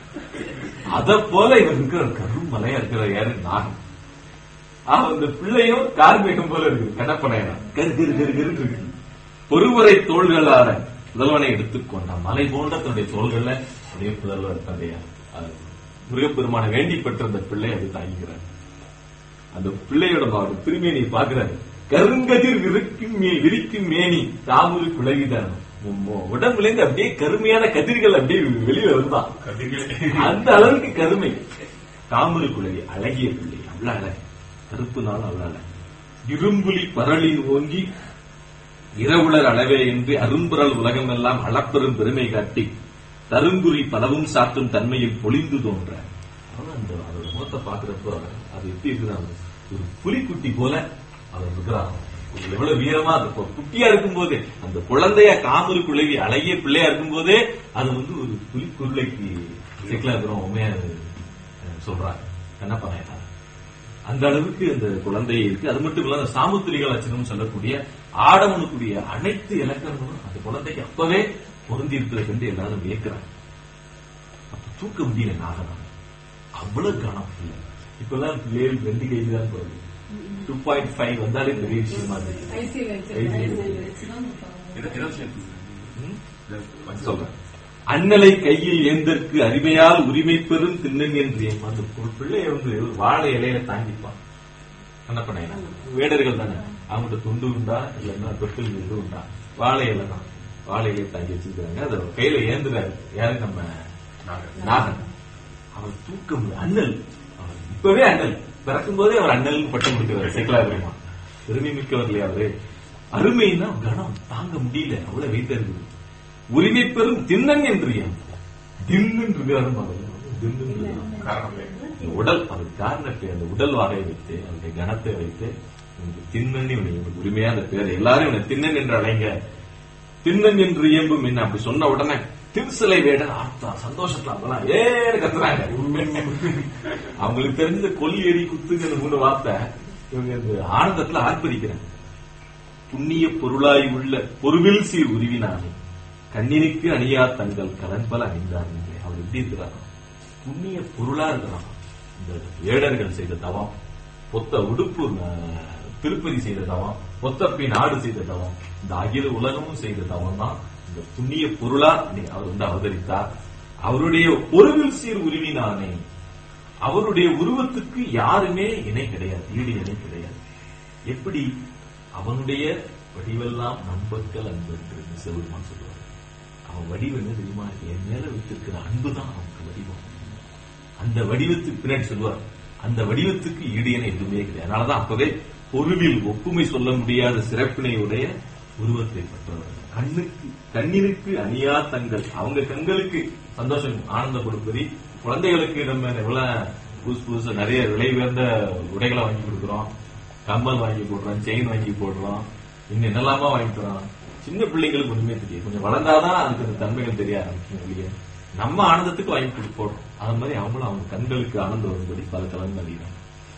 அத போல இவர் இருக்கிற கரும் மலையா இருக்கிற யாரு நாகம் ஆக அந்த பிள்ளையும் கார்மேகம் போல இருக்கு கண்ணப்பனையா கரு கரு கரு கரு இருக்கு பொறுவரை தோள்களார புதல்வனை எடுத்துக்கொண்ட மலை போன்ற தன்னுடைய தோள்கள்ல அப்படியே புதல்வர் தன்னுடைய அஹ், முருகப்பெருமானை வேண்டி பெற்ற அந்த பிள்ளை அது தாங்குகிறார் அந்த பிள்ளையோட அவர் திருமேனி பாக்குறாரு கருங்கதிர் விரிக்கும் மே- விரிக்கும் மேனி தாமுரு குலவிதான் உடம்புல இருந்து அப்படியே கருமையான கதிர்கள் அப்படியே வெளியில வருதான் கதிர்களே அந்த அளவுக்கு கருமை தாமரை குழவி அழகிய பிள்ளை அவ்வளவு அழகு கருப்பு நாள் அவ்வளவு அழகு இரும்புலி பரளில் ஓங்கி இரவுளர் அளவே என்று அரும்புரல் உலகமெல்லாம் அளப்பெரும் பெருமை காட்டி தருங்குறி பலவும் சாத்தும் தன்மையில் பொழிந்து தோன்ற ஆனா அந்த அவரோட முகத்தை பாக்குறப்போ அது எப்படி இருக்குதான் ஒரு புலிக்குட்டி போல அவர் இருக்கிறார் எவ்வளவு வீரமா அது இப்போ குட்டியா இருக்கும்போது அந்த குழந்தைய காமரு குழவி அழகிய பிள்ளையா இருக்கும்போதே அது வந்து ஒரு புலிக்குருளைக்கு சிக்கலாகிறோம் உண்மையா அது, அஹ், சொல்றாங்க என்ன பண்ண அந்த அளவுக்கு அந்த குழந்தை இருக்கு அது மட்டும் இல்லாம சாமுத்திரிகள் அச்சனம் சொல்லக்கூடிய ஆடவனுக்குரிய அனைத்து இலக்கணங்களும் அந்த குழந்தைக்கு அப்பவே பொருந்தி இருக்கிறது என்று எல்லாரும் வியக்கிறாங்க அப்ப தூக்க முடியல நாகனம் அவ்வளவு கனம் இல்லை இப்பெல்லாம் பிள்ளைகள் ரெண்டு கேஜி தான் போகுது டூ பாயிண்ட் ஃபைவ் வந்தாலே பெரிய விஷயமா இருக்கு ஐசியூல இதை- இதை சேர்த்து. ம்? இதை சொல்றேன் அண்ணலை கையில் ஏந்தற்கு அறிவையால் உரிமை பெறும் திண்ணன் என்று அந்த ஒரு பிள்ளைய வந்து ஒரு வாழை இலையில தாங்கிப்பான் என்ன பண்ண வேடர்கள் தானே அவங்கள்ட்ட துண்டு உண்டா இல்லைன்னா தொட்டில் இது உண்டா வாழை இலை தான் வாழை இலையை தாங்கி வச்சிருக்காங்க அதை கையில ஏந்துறாரு யாரு நம்ம நாகர். நாகன் அவர் தூக்க முடியும் அண்ணல் அவர் இப்பவே அண்ணல் பிறக்கும் போதே அவர் அண்ணல் பட்டம் கொடுக்கிறார் சேக்கலா பெருமான் பெருமை மிக்கவர் இல்லையா அவரு அருமைன்னா கணம் தாங்க முடியல அவ்வளவு வெயிட்டா இருக்குது உரிமை பெறும் திண்ணன் என்று ஏன் தின்னு தின்னு காரணமே இந்த உடல் அது காரணத்தை அந்த உடல் வாகை வைத்து அவருடைய கணத்தை வைத்து இவனுக்கு திண்ணன் இவனுக்கு உரிமையா அந்த பேர் எல்லாரும் இவனை திண்ணன் என்று அழைங்க திண்ணன் என்று இயம்பும் என்ன அப்படி சொன்ன உடனே திருசிலை வேடன் ஆர்த்தா சந்தோஷத்துல அப்பெல்லாம் ஏன்னு கத்துறாங்க அவங்களுக்கு தெரிஞ்ச கொல்லி எரி குத்துங்கிற மூணு வார்த்தை இவங்க இந்த ஆனந்தத்துல ஆர்ப்பரிக்கிறாங்க புண்ணிய பொருளாய் உள்ள பொருவில் சீர் உருவினானே கண்ணினுக்கு அணியா தங்கள் கலன்பல அணிந்தார்கள் அவர் எப்படி இருக்கிறார் புண்ணிய பொருளா இருக்கிறான் இந்த வேடர்கள் செய்த தவம் பொத்த உடுப்பு அஹ், திருப்பதி செய்த தவம் பொத்தப்பி நாடு செய்த தவம் இந்த அகில உலகமும் செய்த தவம் தான் இந்த புண்ணிய பொருளா நீ- அவர் வந்து அவதரித்தார் அவருடைய பொருவில் சீர் உருவினானே அவருடைய உருவத்துக்கு யாருமே இணை கிடையாது ஈடு இணை கிடையாது எப்படி அவனுடைய வடிவெல்லாம் நம்பர்கள் அன்பு என்று சிவபெருமான் சொல்லுவார் அவன் வடிவம் என்ன தெரியுமா என் மேல வைத்திருக்கிற அன்புதான் அவனுக்கு வடிவம் அந்த வடிவத்துக்கு பின்னாடி சொல்லுவார் அந்த வடிவத்துக்கு ஈடு என எதுவுமே கிடையாது அதனாலதான் அப்பவே பொருளில் ஒப்புமை சொல்ல முடியாத சிறப்பினை உடைய உருவத்தை பெற்றவர் கண்ணுக்கு கண்ணினுக்கு அணியா தங்கள் அவங்க கண்களுக்கு சந்தோஷம் ஆனந்தம் கொடுப்பது குழந்தைகளுக்கு நம்ம எவ்வளவு புதுசு புதுசா நிறைய விலை உயர்ந்த உடைகளை வாங்கி கொடுக்குறோம் கம்மல் வாங்கி போடுறோம் செயின் வாங்கி போடுறோம் இன்னும் என்னெல்லாமா வாங்கி தரோம் சின்ன பிள்ளைங்களுக்கு ஒண்ணுமே தெரியும் கொஞ்சம் வளர்ந்தாதான் அதுக்கு அந்த தன்மைகள் தெரிய ஆரம்பிக்கும் வெளியே நம்ம ஆனந்தத்துக்கு வாங்கி கொடுத்து போடுறோம் அது மாதிரி அவங்களும் அவங்க கண்களுக்கு ஆனந்தம் வரும்படி பல கலந்து அறிகிறாங்க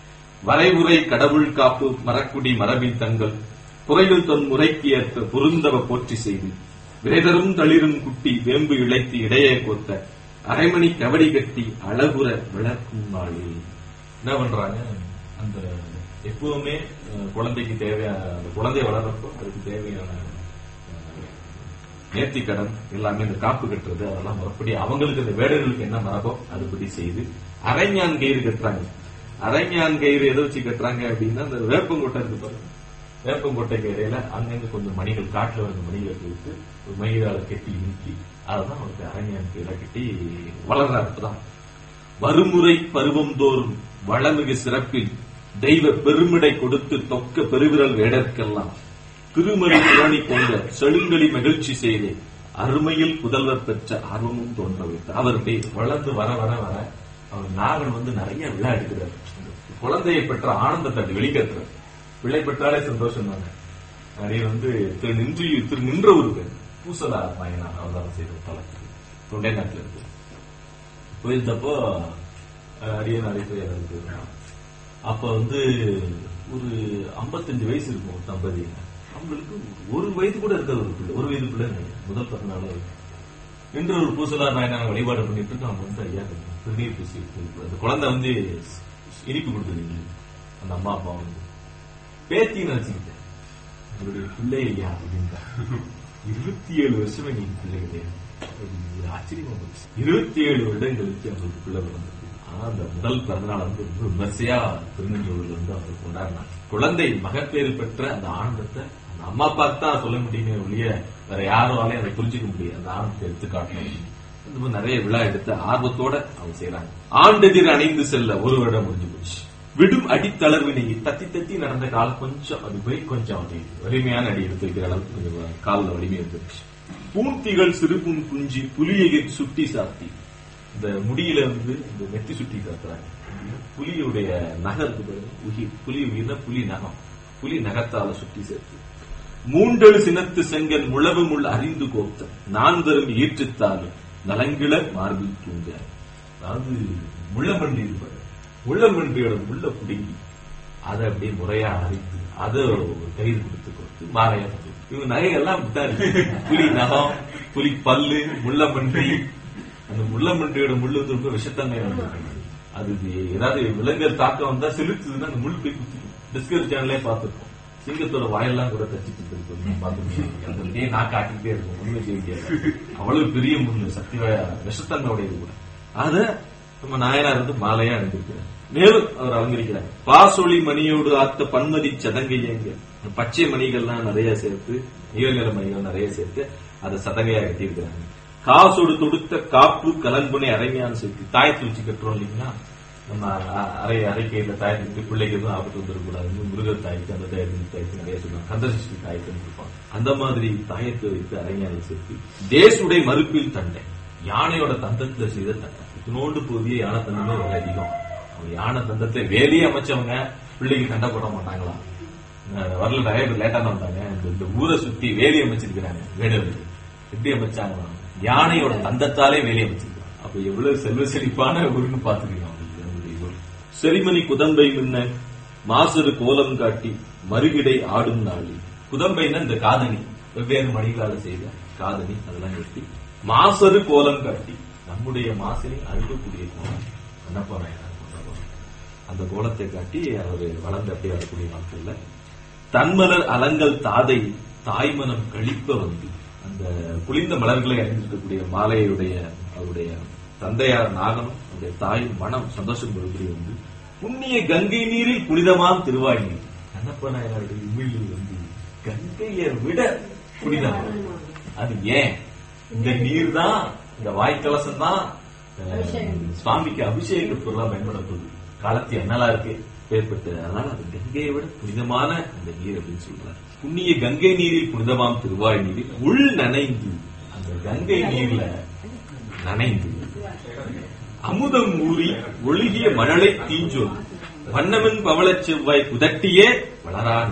வரைமுறை கடவுள் காப்பு மரக்குடி மரபின் தங்கள் குறைவில் தொன் முறைக்கு ஏற்ப பொருந்தவ போற்றி செய்து விரைதரும் தளிரும் குட்டி வேம்பு இழைத்து இடையே கோத்த அரைமணி கவடி கட்டி அழகுற விளக்கும் நாளில் என்ன பண்றாங்க அந்த எப்பவுமே அஹ், குழந்தைக்கு தேவையான அந்த குழந்தை வளர்றப்போ அதுக்கு தேவையான அஹ், நேர்த்தி கடன் எல்லாமே இந்த காப்பு கட்டுறது அதெல்லாம் முறைப்படி அவங்களுக்கு இந்த வேடர்களுக்கு என்ன மரபோ அதுபடி செய்து அரைஞான் கயிறு கட்டுறாங்க அரைஞான் கயிறு எதை வச்சு கட்டுறாங்க அப்படின்னா அந்த வேப்பங்கொட்டை இருக்கு பாருங்க வேப்பங்கொட்டைக்கு இடையில அங்கங்க கொஞ்சம் மணிகள் காட்டுல வந்து மணிகள் வைத்து ஒரு மயிலால கட்டி நீக்கி அதுதான் அவருக்கு அரைஞான் கயிறை கட்டி வளர்றாரு இப்பதான் வருமுறை பருவம் தோறும் வளமிகு சிறப்பில் தெய்வ பெருமிடை கொடுத்து தொக்க பெருவிரல் வேடற்கெல்லாம் திருமணி புராணி கொண்ட செழுங்கலி மகிழ்ச்சி செய்து அருமையில் புதல்வர் பெற்ற ஆர்வமும் தோன்ற வைத்தார் அவர் அப்படியே வளர்ந்து வர வர வர அவர் நாகன் வந்து நிறைய விழா எடுக்கிறார் குழந்தையை பெற்ற ஆனந்தத்தை அப்படி வெளிக்கட்டுறார் பிள்ளை பெற்றாலே சந்தோஷம் தானே நிறைய வந்து திரு நின்று திரு நின்ற ஒரு பூசலா பயனா அவதாரம் செய்த தலக்கு தொண்டை நாட்டில் இருக்கு போயிருந்தப்போ அஹ், அடியே நிறைய பேர் இறந்து போயிருந்தான் அப்ப வந்து ஒரு 55 வயசு இருக்கும் ஒரு தம்பதி அவங்களுக்கு ஒரு வயது கூட இருக்காது ஒரு பிள்ளை ஒரு வயது பிள்ளை நினைக்கிறேன். முதல் பிறந்தநாள் இருக்கு இன்று ஒரு பூசலா நாயனான வழிபாடு பண்ணிட்டு இருக்கு அவங்க வந்து ஐயா திருநீர் பூசி இருக்கு. அந்த குழந்தை வந்து இனிப்பு கொடுத்தது அந்த அம்மா அப்பா வந்து பேத்தின்னு நினைச்சுக்கிட்டேன் உங்களுடைய பிள்ளை ஐயா அப்படின்ட்டா இருபத்தி ஏழு வருஷமே நீங்க பிள்ளை கிடையாது அது ஒரு ஆச்சரியமா போச்சு இருபத்தி ஏழு வருடம் கழிச்சு அவங்களுக்கு பிள்ளை பிறந்தது ஆனா அந்த முதல் பிறந்தநாள் வந்து ரொம்ப விமர்சையா திருநெல்வேலியில வந்து அவர் கொண்டாடினாங்க குழந்தை மகப்பேறு பெற்ற அந்த ஆனந்தத்தை அந்த அம்மா அப்பாவுக்கு தான் சொல்ல முடியுமே ஒழிய வேற யாராலையும் அதை புரிஞ்சுக்க முடியாது அந்த ஆனந்தத்தை எடுத்து காட்டணும் இந்த மாதிரி நிறைய விழா எடுத்து ஆர்வத்தோட அவங்க செய்யறாங்க ஆண்டெதிர் அணைந்து செல்ல ஒரு வருடம் முடிஞ்சு போச்சு விடும் அடித்தளர்வினை தத்தி தத்தி நடந்த கால் கொஞ்சம் அது போய் கொஞ்சம் அப்படி வலிமையான அடி எடுத்து வைக்கிற அளவுக்கு கொஞ்சம் காலில் வலிமை இருந்துச்சு பூந்திகள் சிறுபுன் குஞ்சி புலியை சுட்டி சாத்தி இந்த முடியில வந்து இந்த நெத்தி சுட்டி சாத்துறாங்க புலியுடைய நகை இருக்கு பாருங்க உகி புலி உயிர்னா புலி நகம் புலி நகத்தால சுட்டி சேர்த்து மூண்டெழு சினத்து செங்கன் முழவு முள் அறிந்து கோத்த நான் தரும் ஈற்றுத்தாலும் நலங்கிள மார்பில் தூங்க அதாவது முள்ளம்பன்றி இருப்பாரு முள்ளம்பன்றியோட முள்ள புடுங்கி அதை அப்படியே முறையா அரைத்து அதை ஒரு கயிறு கொடுத்து கொடுத்து மாலையா போட்டு இவங்க நகைகள்லாம் விட்டாரு புலி நகம் புலி பல்லு முள்ளம்பன்றி அந்த முள்ளம்பன்றியோட முள்ளு வந்து ரொம்ப விஷத்தன்மை வந்து அது ஏதாவது விலங்குகள் தாக்கம் வந்தா செலுத்துதுன்னா அந்த முள் போய் குத்திக்கும் டிஸ்கவரி சேனல்லே பார்த்துருக்கோம் சிங்கத்தோட வாயெல்லாம் கூட தச்சு பார்த்துருக்கோம் அப்படியே நாக்கு ஆட்டிக்கிட்டே இருக்கும் ஒண்ணுமே செய்ய முடியாது அவ்வளவு பெரிய முள்ளு சக்தி விஷத்தன்மையுடையது கூட அத நம்ம நாயனார் வந்து மாலையா அணிந்திருக்கிறார் மேலும் அவர் அலங்கரிக்கிறார் பாசொளி மணியோடு ஆத்த பன்மதி சதங்கையங்க பச்சை மணிகள்லாம் நிறைய சேர்த்து நீல நிற மணிகள் நிறைய சேர்த்து அதை சதங்கையா கட்டியிருக்கிறாங்க காசோடு தொடுத்த காப்பு கலன்புனை அரைமையான சேர்த்து தாயத்து வச்சு கட்டுறோம் இல்லைங்களா நம்ம அ- அரை அரைக்கையில தாயத்துக்கு பிள்ளைக்கு எதுவும் ஆபத்து வந்துடக்கூடாதுன்னு முருகர் தாய்க்கு அந்த தாயத்துக்கு தாய்க்கு நிறைய சொல்லுவாங்க கந்தசஷ்டி தாயத்துன்னு இருப்பாங்க அந்த மாதிரி தாயத்தை வைத்து அரங்காலை சேர்த்து தேசுடைய மறுப்பில் தண்டை யானையோட தந்தத்துல செய்த தண்டை இத்தினோண்டு புதிய யானை தந்தமே விலை அதிகம் அவங்க யானை தந்தத்தை வேலையே அமைச்சவங்க பிள்ளைக்கு சண்டை போட மாட்டாங்களா அஹ் வரல நிறைய பேர் லேட்டா தான் வந்தாங்க இந்த- இந்த ஊரை சுத்தி வேலி அமைச்சிருக்கிறாங்க வேடவர்கள் எப்படி அமைச்சாங்க யானையோட தந்தத்தாலே வேலி அமைச்சிருக்காங்க அப்ப எவ்வளவு செல்வ செழிப்பான ஊருன்னு பாத்துக்கலாம் செரிமணி குதம்பை முன்ன மாசரு கோலம் காட்டி மறுகிடை ஆடும் நாளி குதம்பைன்னா இந்த காதணி வெவ்வேறு மணிகளால செய்த காதணி அதெல்லாம் நிறுத்தி மாசரு கோலம் காட்டி நம்முடைய மாசினை அழுகக்கூடிய கோலம் கண்ணப்ப நாயனார் கொண்ட கோலம் அந்த கோலத்தை காட்டி அவர் வளர்ந்து அப்படியே வரக்கூடிய நாட்கள்ல தன்மலர் அலங்கல் தாதை தாய்மனம் கழிப்ப வந்து அந்த குளிர்ந்த மலர்களை அணிந்திருக்கக்கூடிய மாலையுடைய அவருடைய தந்தையார் நாகனும் அவருடைய தாய் மனம் சந்தோஷம் பெறக்கூடிய வந்து புண்ணிய கங்கை நீரில் புனிதமாம் திருவாய் நீர் கண்ணப்ப நாயனாருடைய உமிழில் வந்து கங்கையை விட புனிதம் அது ஏன் இந்த நீர் தான் இந்த வாய்க்கலசம் தான் அஹ், சுவாமிக்கு அபிஷேக பொருளா பயன்படப்படுது காலத்து என்னலா இருக்கு ஏற்பட்டு அதனால அது கங்கையை விட புனிதமான அந்த நீர் அப்படின்னு சொல்றாரு புண்ணிய கங்கை நீரில் புனிதமாம் திருவாய் நீரில் உள் நனைந்து அந்த கங்கை நீர்ல நனைந்து அமுதம் ஊறி ஒழுகிய மழலை தீஞ்சொல் வண்ணவன் பவளச் செவ்வாய் குதட்டியே வளரான்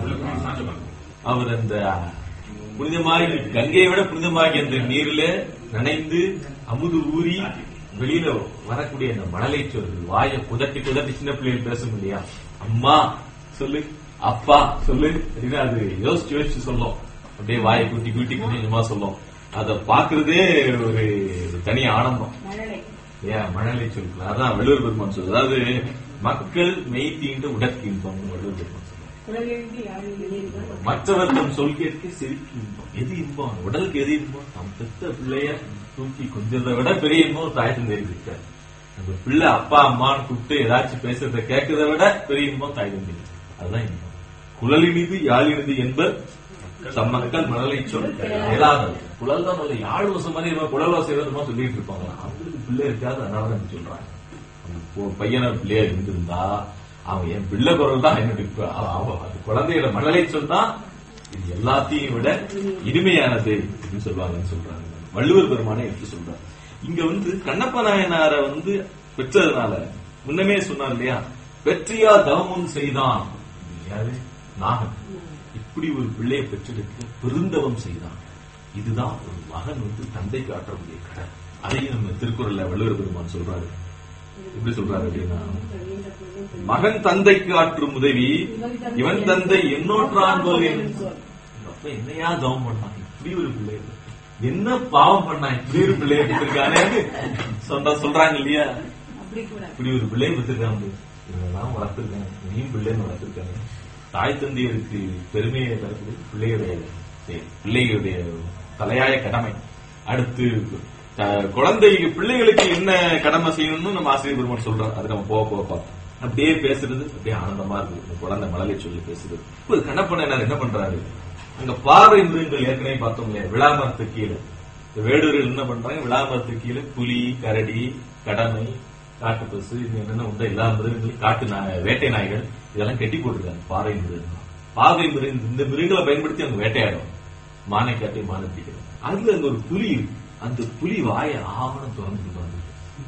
அவர் அந்த புனிதமாகி கங்கையை விட புனிதமாகி அந்த நீர்ல நனைந்து அமுது ஊறி வெளியில வரக்கூடிய அந்த மணலை சொல்றது வாயை குதட்டி குதட்டி சின்ன பிள்ளைகள் பேசும் இல்லையா அம்மா சொல்லு அப்பா சொல்லு அப்படின்னு அது யோசிச்சு யோசிச்சு சொல்லும் அப்படியே வாயை குட்டி குட்டி கொஞ்சமா சொல்லும் அதை பாக்குறதே ஒரு தனி ஆனந்தம் மழலை ஏன் மணலை சொல்லுங்கள் அதான் வள்ளுவர் பெருமான் சொல்றது அதாவது மக்கள் மெய் தீண்டு உடற்கின்பம் வள்ளுவர் பெருமான் சொல்றார் குரலெழுதி யாழில் மற்றவர் தம் சொல் கேட்க சிரிக்கு இன்பம் எது இன்பம் உடலுக்கு எது இன்பம் தம் பெத்த பிள்ளைய தூக்கி கொஞ்சதை விட பெரிய இன்பம் தாய் தந்தை இருக்க அந்த பிள்ளை அப்பா அம்மான்னு கூப்பிட்டு ஏதாச்சும் பேசுறத கேட்கறத விட பெரிய இன்பம் தாய் தந்தை அதுதான் இன்பம் குழலினிது யாழினிது என்பர் தம் மக்கள் மணலை சொல் இயலாதது குழல் தான் நல்ல யாழ் வசம் மாதிரி இவன் குழல் வசம் விதமா சொல்லிட்டு இருப்பாங்க அவங்களுக்கு பிள்ளை இருக்காது அதனால தான் இப்படி சொல்றாங்க அந்த பொ- பையனை பிள்ளையா இருந்திருந்தா அவன் என் பிள்ளை குரல் தான் என்னுடைய இப்ப அவ- அவ- அது குழந்தையோட மணலை சொன்னா இது எல்லாத்தையும் விட இனிமையானது அப்படின்னு சொல்லுவாங்கன்னு சொல்றாங்க வள்ளுவர் பெருமானே எடுத்து சொல்றாரு இங்க வந்து கண்ணப்ப நாயனார வந்து பெற்றதுனால முன்னமே சொன்னார் இல்லையா வெற்றியா தவமும் செய்தான் யாரு நாகன் இப்படி ஒரு பிள்ளையை பெற்றெடுக்க பெருந்தவம் செய்தான் இதுதான் ஒரு மகன் வந்து தந்தைக்கு ஆற்றக்கூடிய கடன் அதையும் நம்ம திருக்குறள்ல வள்ளுவர் பெருமான் சொல்றாரு எப்படி சொல்றாரு அப்படின்னா மகன் தந்தைக்கு ஆற்றும் உதவி இவன் தந்தை என்னோற்றான் போல் என்- அப்ப என்னையா தவம் பண்ணான் இப்படி ஒரு பிள்ளை என்ன பாவம் பண்ணா இப்படி ஒரு பிள்ளைய பெற்றிருக்கானே சொல்ற சொல்றாங்க இல்லையா அப்படி கூட இப்படி ஒரு பிள்ளையை பெற்றிருக்காங்க இவங்கெல்லாம் வளர்த்திருக்காங்க நீயும் பிள்ளைன்னு வளர்த்திருக்காங்க தாய் தந்தையருக்கு பெருமையை தரக்கூடிய பிள்ளையுடைய செயல், பிள்ளையுடைய தலையாய கடமை அடுத்து த- குழந்தை பிள்ளைகளுக்கு என்ன கடமை செய்யணும்னு நம்ம ஆசிரியர் பெருமான் சொல்றோம் அது நம்ம போக போக பார்ப்போம் அப்படியே பேசுறது அப்படியே ஆனந்தமா இருக்கு இந்த குழந்தை மழலை சொல்லி பேசுறது இப்ப கண்ணப்பண்ண என்ன பண்றாரு அங்க பாறை மிருகங்கள் ஏற்கனவே பார்த்தோம் இல்லையா விழாமரத்து கீழே இந்த வேடூர்கள் என்ன பண்றாங்க விழாமரத்து கீழே புலி கரடி கடமை காட்டு பசு இது என்னென்ன உண்டோ எல்லா மிருகங்களும் காட்டு நாய் வேட்டை நாய்கள் இதெல்லாம் கட்டி போட்டிருக்காங்க பாறை மிருகங்கள் பாறை மிருகம் இந்த மிருகங்களை பயன்படுத்தி அவங்க வேட்டையாடும் மானை காட்டி மானை பிடிக்கிறது அதுல அங்க ஒரு புலி இருக்கு அந்த புலி வாயை ஆவணம் திறந்து வந்து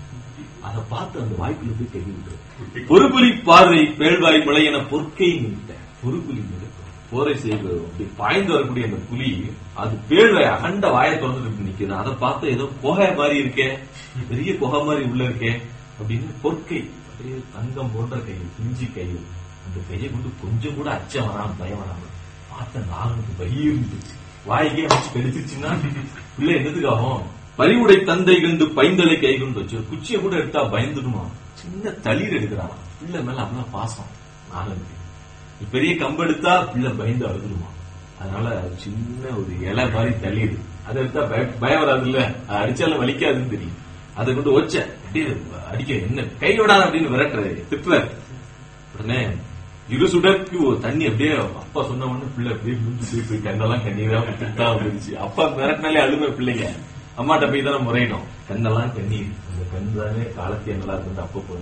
அதை பார்த்து அந்த வாய்க்குள்ள போய் கை விட்டுரு ஒரு புலி பார்வை பேழ்வாய் முளை என பொற்கை நீட்ட ஒரு புலி மேல போரை செய்வது அப்படி பாய்ந்து வரக்கூடிய அந்த புலி அது பேழ்வாய் அகண்ட வாயை திறந்துட்டு நிக்குது அதை பார்த்து ஏதோ புகை மாதிரி இருக்கே பெரிய புகை மாதிரி உள்ள இருக்கே அப்படின்னு பொற்கை அப்படியே தங்கம் போன்ற கை பிஞ்சி கை அந்த கையை கொண்டு கொஞ்சம் கூட அச்சம் வராம பயம் வராம பார்த்த நாகனுக்கு பயிர்ந்து வாய்க்கே வச்சு கடிச்சிருச்சுன்னா பிள்ளை என்னதுக்கு ஆகும் பறிவுடை தந்தை கண்டு பைந்தலை கை கொண்டு வச்சு குச்சியை கூட எடுத்தா பயந்துடுமா சின்ன தளிர் எடுக்கிறான் பிள்ளை மேல அவ்வளவு பாசம் நாகனுக்கு பெரிய கம்பு எடுத்தா பிள்ளை பயந்து அழுதுடுமா அதனால சின்ன ஒரு இலை மாதிரி தளிர் அதை எடுத்தா பய- பயம் வராது இல்ல அடிச்சாலும் வலிக்காதுன்னு தெரியும் அதை கொண்டு வச்ச அப்படியே அடிக்க என்ன கை விடாத அப்படின்னு விரட்டுறாரு திட்டுறாரு உடனே இரு சுடருக்கு ஒரு தண்ணி அப்படியே அப்பா சொன்ன உடனே பிள்ளை அப்படியே விழுந்து போய் போய் கண்ணெல்லாம் கண்ணீரா திட்டா வந்துருச்சு அப்பா மிரட்டினாலே அழுமை பிள்ளைங்க அம்மாட்ட போய் தானே முறையணும் கண்ணெல்லாம் கண்ணீர் அந்த கண் தானே காலத்தை நல்லா இருந்து அப்பா போனாங்க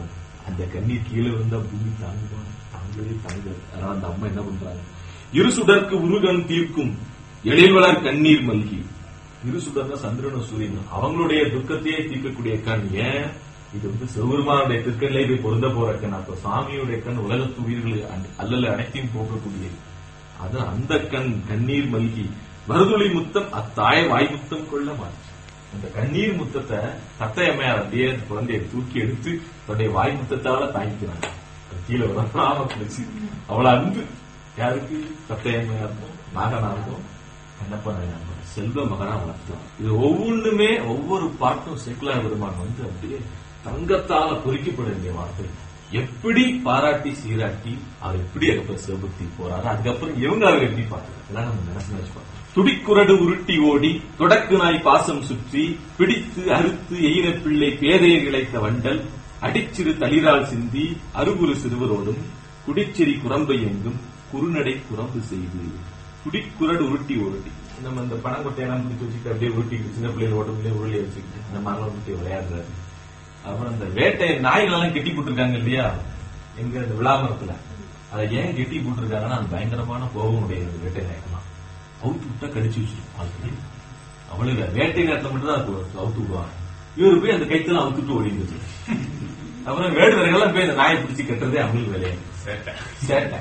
அந்த கண்ணீர் கீழே விழுந்தா பூமி தாங்குமா தாங்கவே தாங்காது அதனால அந்த அம்மா என்ன பண்றாங்க இரு சுடர்க்கு உருகன் தீர்க்கும் எழில்வளர் கண்ணீர் மல்கி இரு சுடர்னா சந்திரனும் சூரியனும் அவங்களுடைய துக்கத்தையே தீர்க்கக்கூடிய கண் ஏன் இது வந்து சிவபெருமானுடைய திருக்கண்ணிலே போய் பொருந்த போற கண் அப்ப சாமியுடைய கண் உலகத்து உயிர்களை அன்- அல்லல் அனைத்தையும் போக்கக்கூடியது அது அந்த கண் கண்ணீர் மல்கி மருதுளி முத்தம் அத்தாய வாய் முத்தம் கொள்ள மாட்டேன் அந்த கண்ணீர் முத்தத்தை தத்தை அம்மையார் அப்படியே அந்த குழந்தையை தூக்கி எடுத்து தன்னுடைய வாய் முத்தத்தால தாங்கிக்கிறாங்க அது கீழே வராம பிடிச்சு அவ்வளவு அன்பு யாருக்கு தத்தை அம்மையாருக்கும் நாகனாருக்கும் கண்ணப்ப நாயனாருக்கும் செல்வ மகனா வளர்த்தான் இது ஒவ்வொன்றுமே ஒவ்வொரு பாட்டும் சேக்குலா பெருமான் வந்து அப்படியே தங்கத்தால பொறிக்கப்பட வேண்டிய வார்த்தை எப்படி பாராட்டி சீராட்டி அவர் எப்படி அதுக்கப்புறம் சிவபக்தி போறாரு அதுக்கப்புறம் இவங்க அவர் எப்படி பார்த்தாரு இதெல்லாம் நம்ம நினைச்சு நினைச்சு பார்க்கணும் துடிக்குரடு உருட்டி ஓடி தொடக்கு நாய் பாசம் சுற்றி பிடித்து அறுத்து எயின பிள்ளை பேதையை இழைத்த வண்டல் அடிச்சிறு தளிரால் சிந்தி அருகுரு சிறுவரோடும் குடிச்செறி குரம்பை எங்கும் குறுநடை குரம்பு செய்து குடிக்குரடு உருட்டி ஓடி நம்ம இந்த பணங்கொட்டையெல்லாம் பிடிச்சு வச்சுட்டு அப்படியே உருட்டிட்டு சின்ன பிள்ளைகள் ஓட்டங்களே உருளி வச்சுக்கிட்டு அந்த மரம் விட்டு விளையாடுறாரு அப்புறம் அந்த வேட்டை நாய்கள் எல்லாம் கெட்டி போட்டிருக்காங்க இல்லையா எங்க இந்த விளாமரத்துல அதை ஏன் கெட்டி போட்டிருக்காங்கன்னா அது பயங்கரமான கோபம் உடைய அந்த வேட்டை நாயகம்லாம் அவுத்து விட்டா கடிச்சு வச்சிருக்கும் ஆல்ரெடி அவளுக்கு வேட்டை நேரத்தை மட்டும் தான் அது அவுத்து விடுவாங்க இவரு போய் அந்த கைத்தெல்லாம் அவுத்துட்டு ஓடிடுது அப்புறம் வேடுவர்கள்லாம் போய் அந்த நாயை பிடிச்சு கட்டுறதே அவங்களுக்கு வேலையா சேட்டை சேட்டை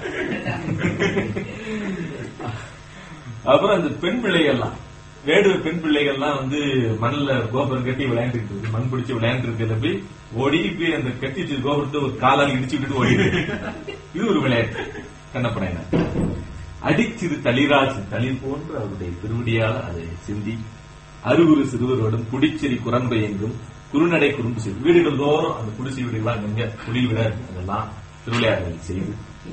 அப்புறம் அந்த பெண் பிள்ளைகள்லாம் வேடுவ பெண் பிள்ளைகள்லாம் வந்து மண்ணுல கோபுரம் கட்டி விளையாண்டுட்டு இருக்கு மண் பிடிச்சு விளையாண்டு இருக்கிறத போய் ஓடி போய் அந்த கட்டி வச்சு கோபுரத்தை ஒரு காலால் இடிச்சு விட்டுட்டு ஓடி இது ஒரு விளையாட்டு கண்ணப்படையின அடிச்சிறு தளிராஜ் தளிர் போன்று அவருடைய திருவடியால் அதை சிந்தி அருகுரு சிறுவரோடும் குடிச்செறி குரம்பை எங்கும் குறுநடை குறும்பு செய்து வீடுகள் தோறும் அந்த குடிசை வீடுகள்லாம் அங்கங்க குடில் விட அதெல்லாம் திருவிளையாடல் செய்து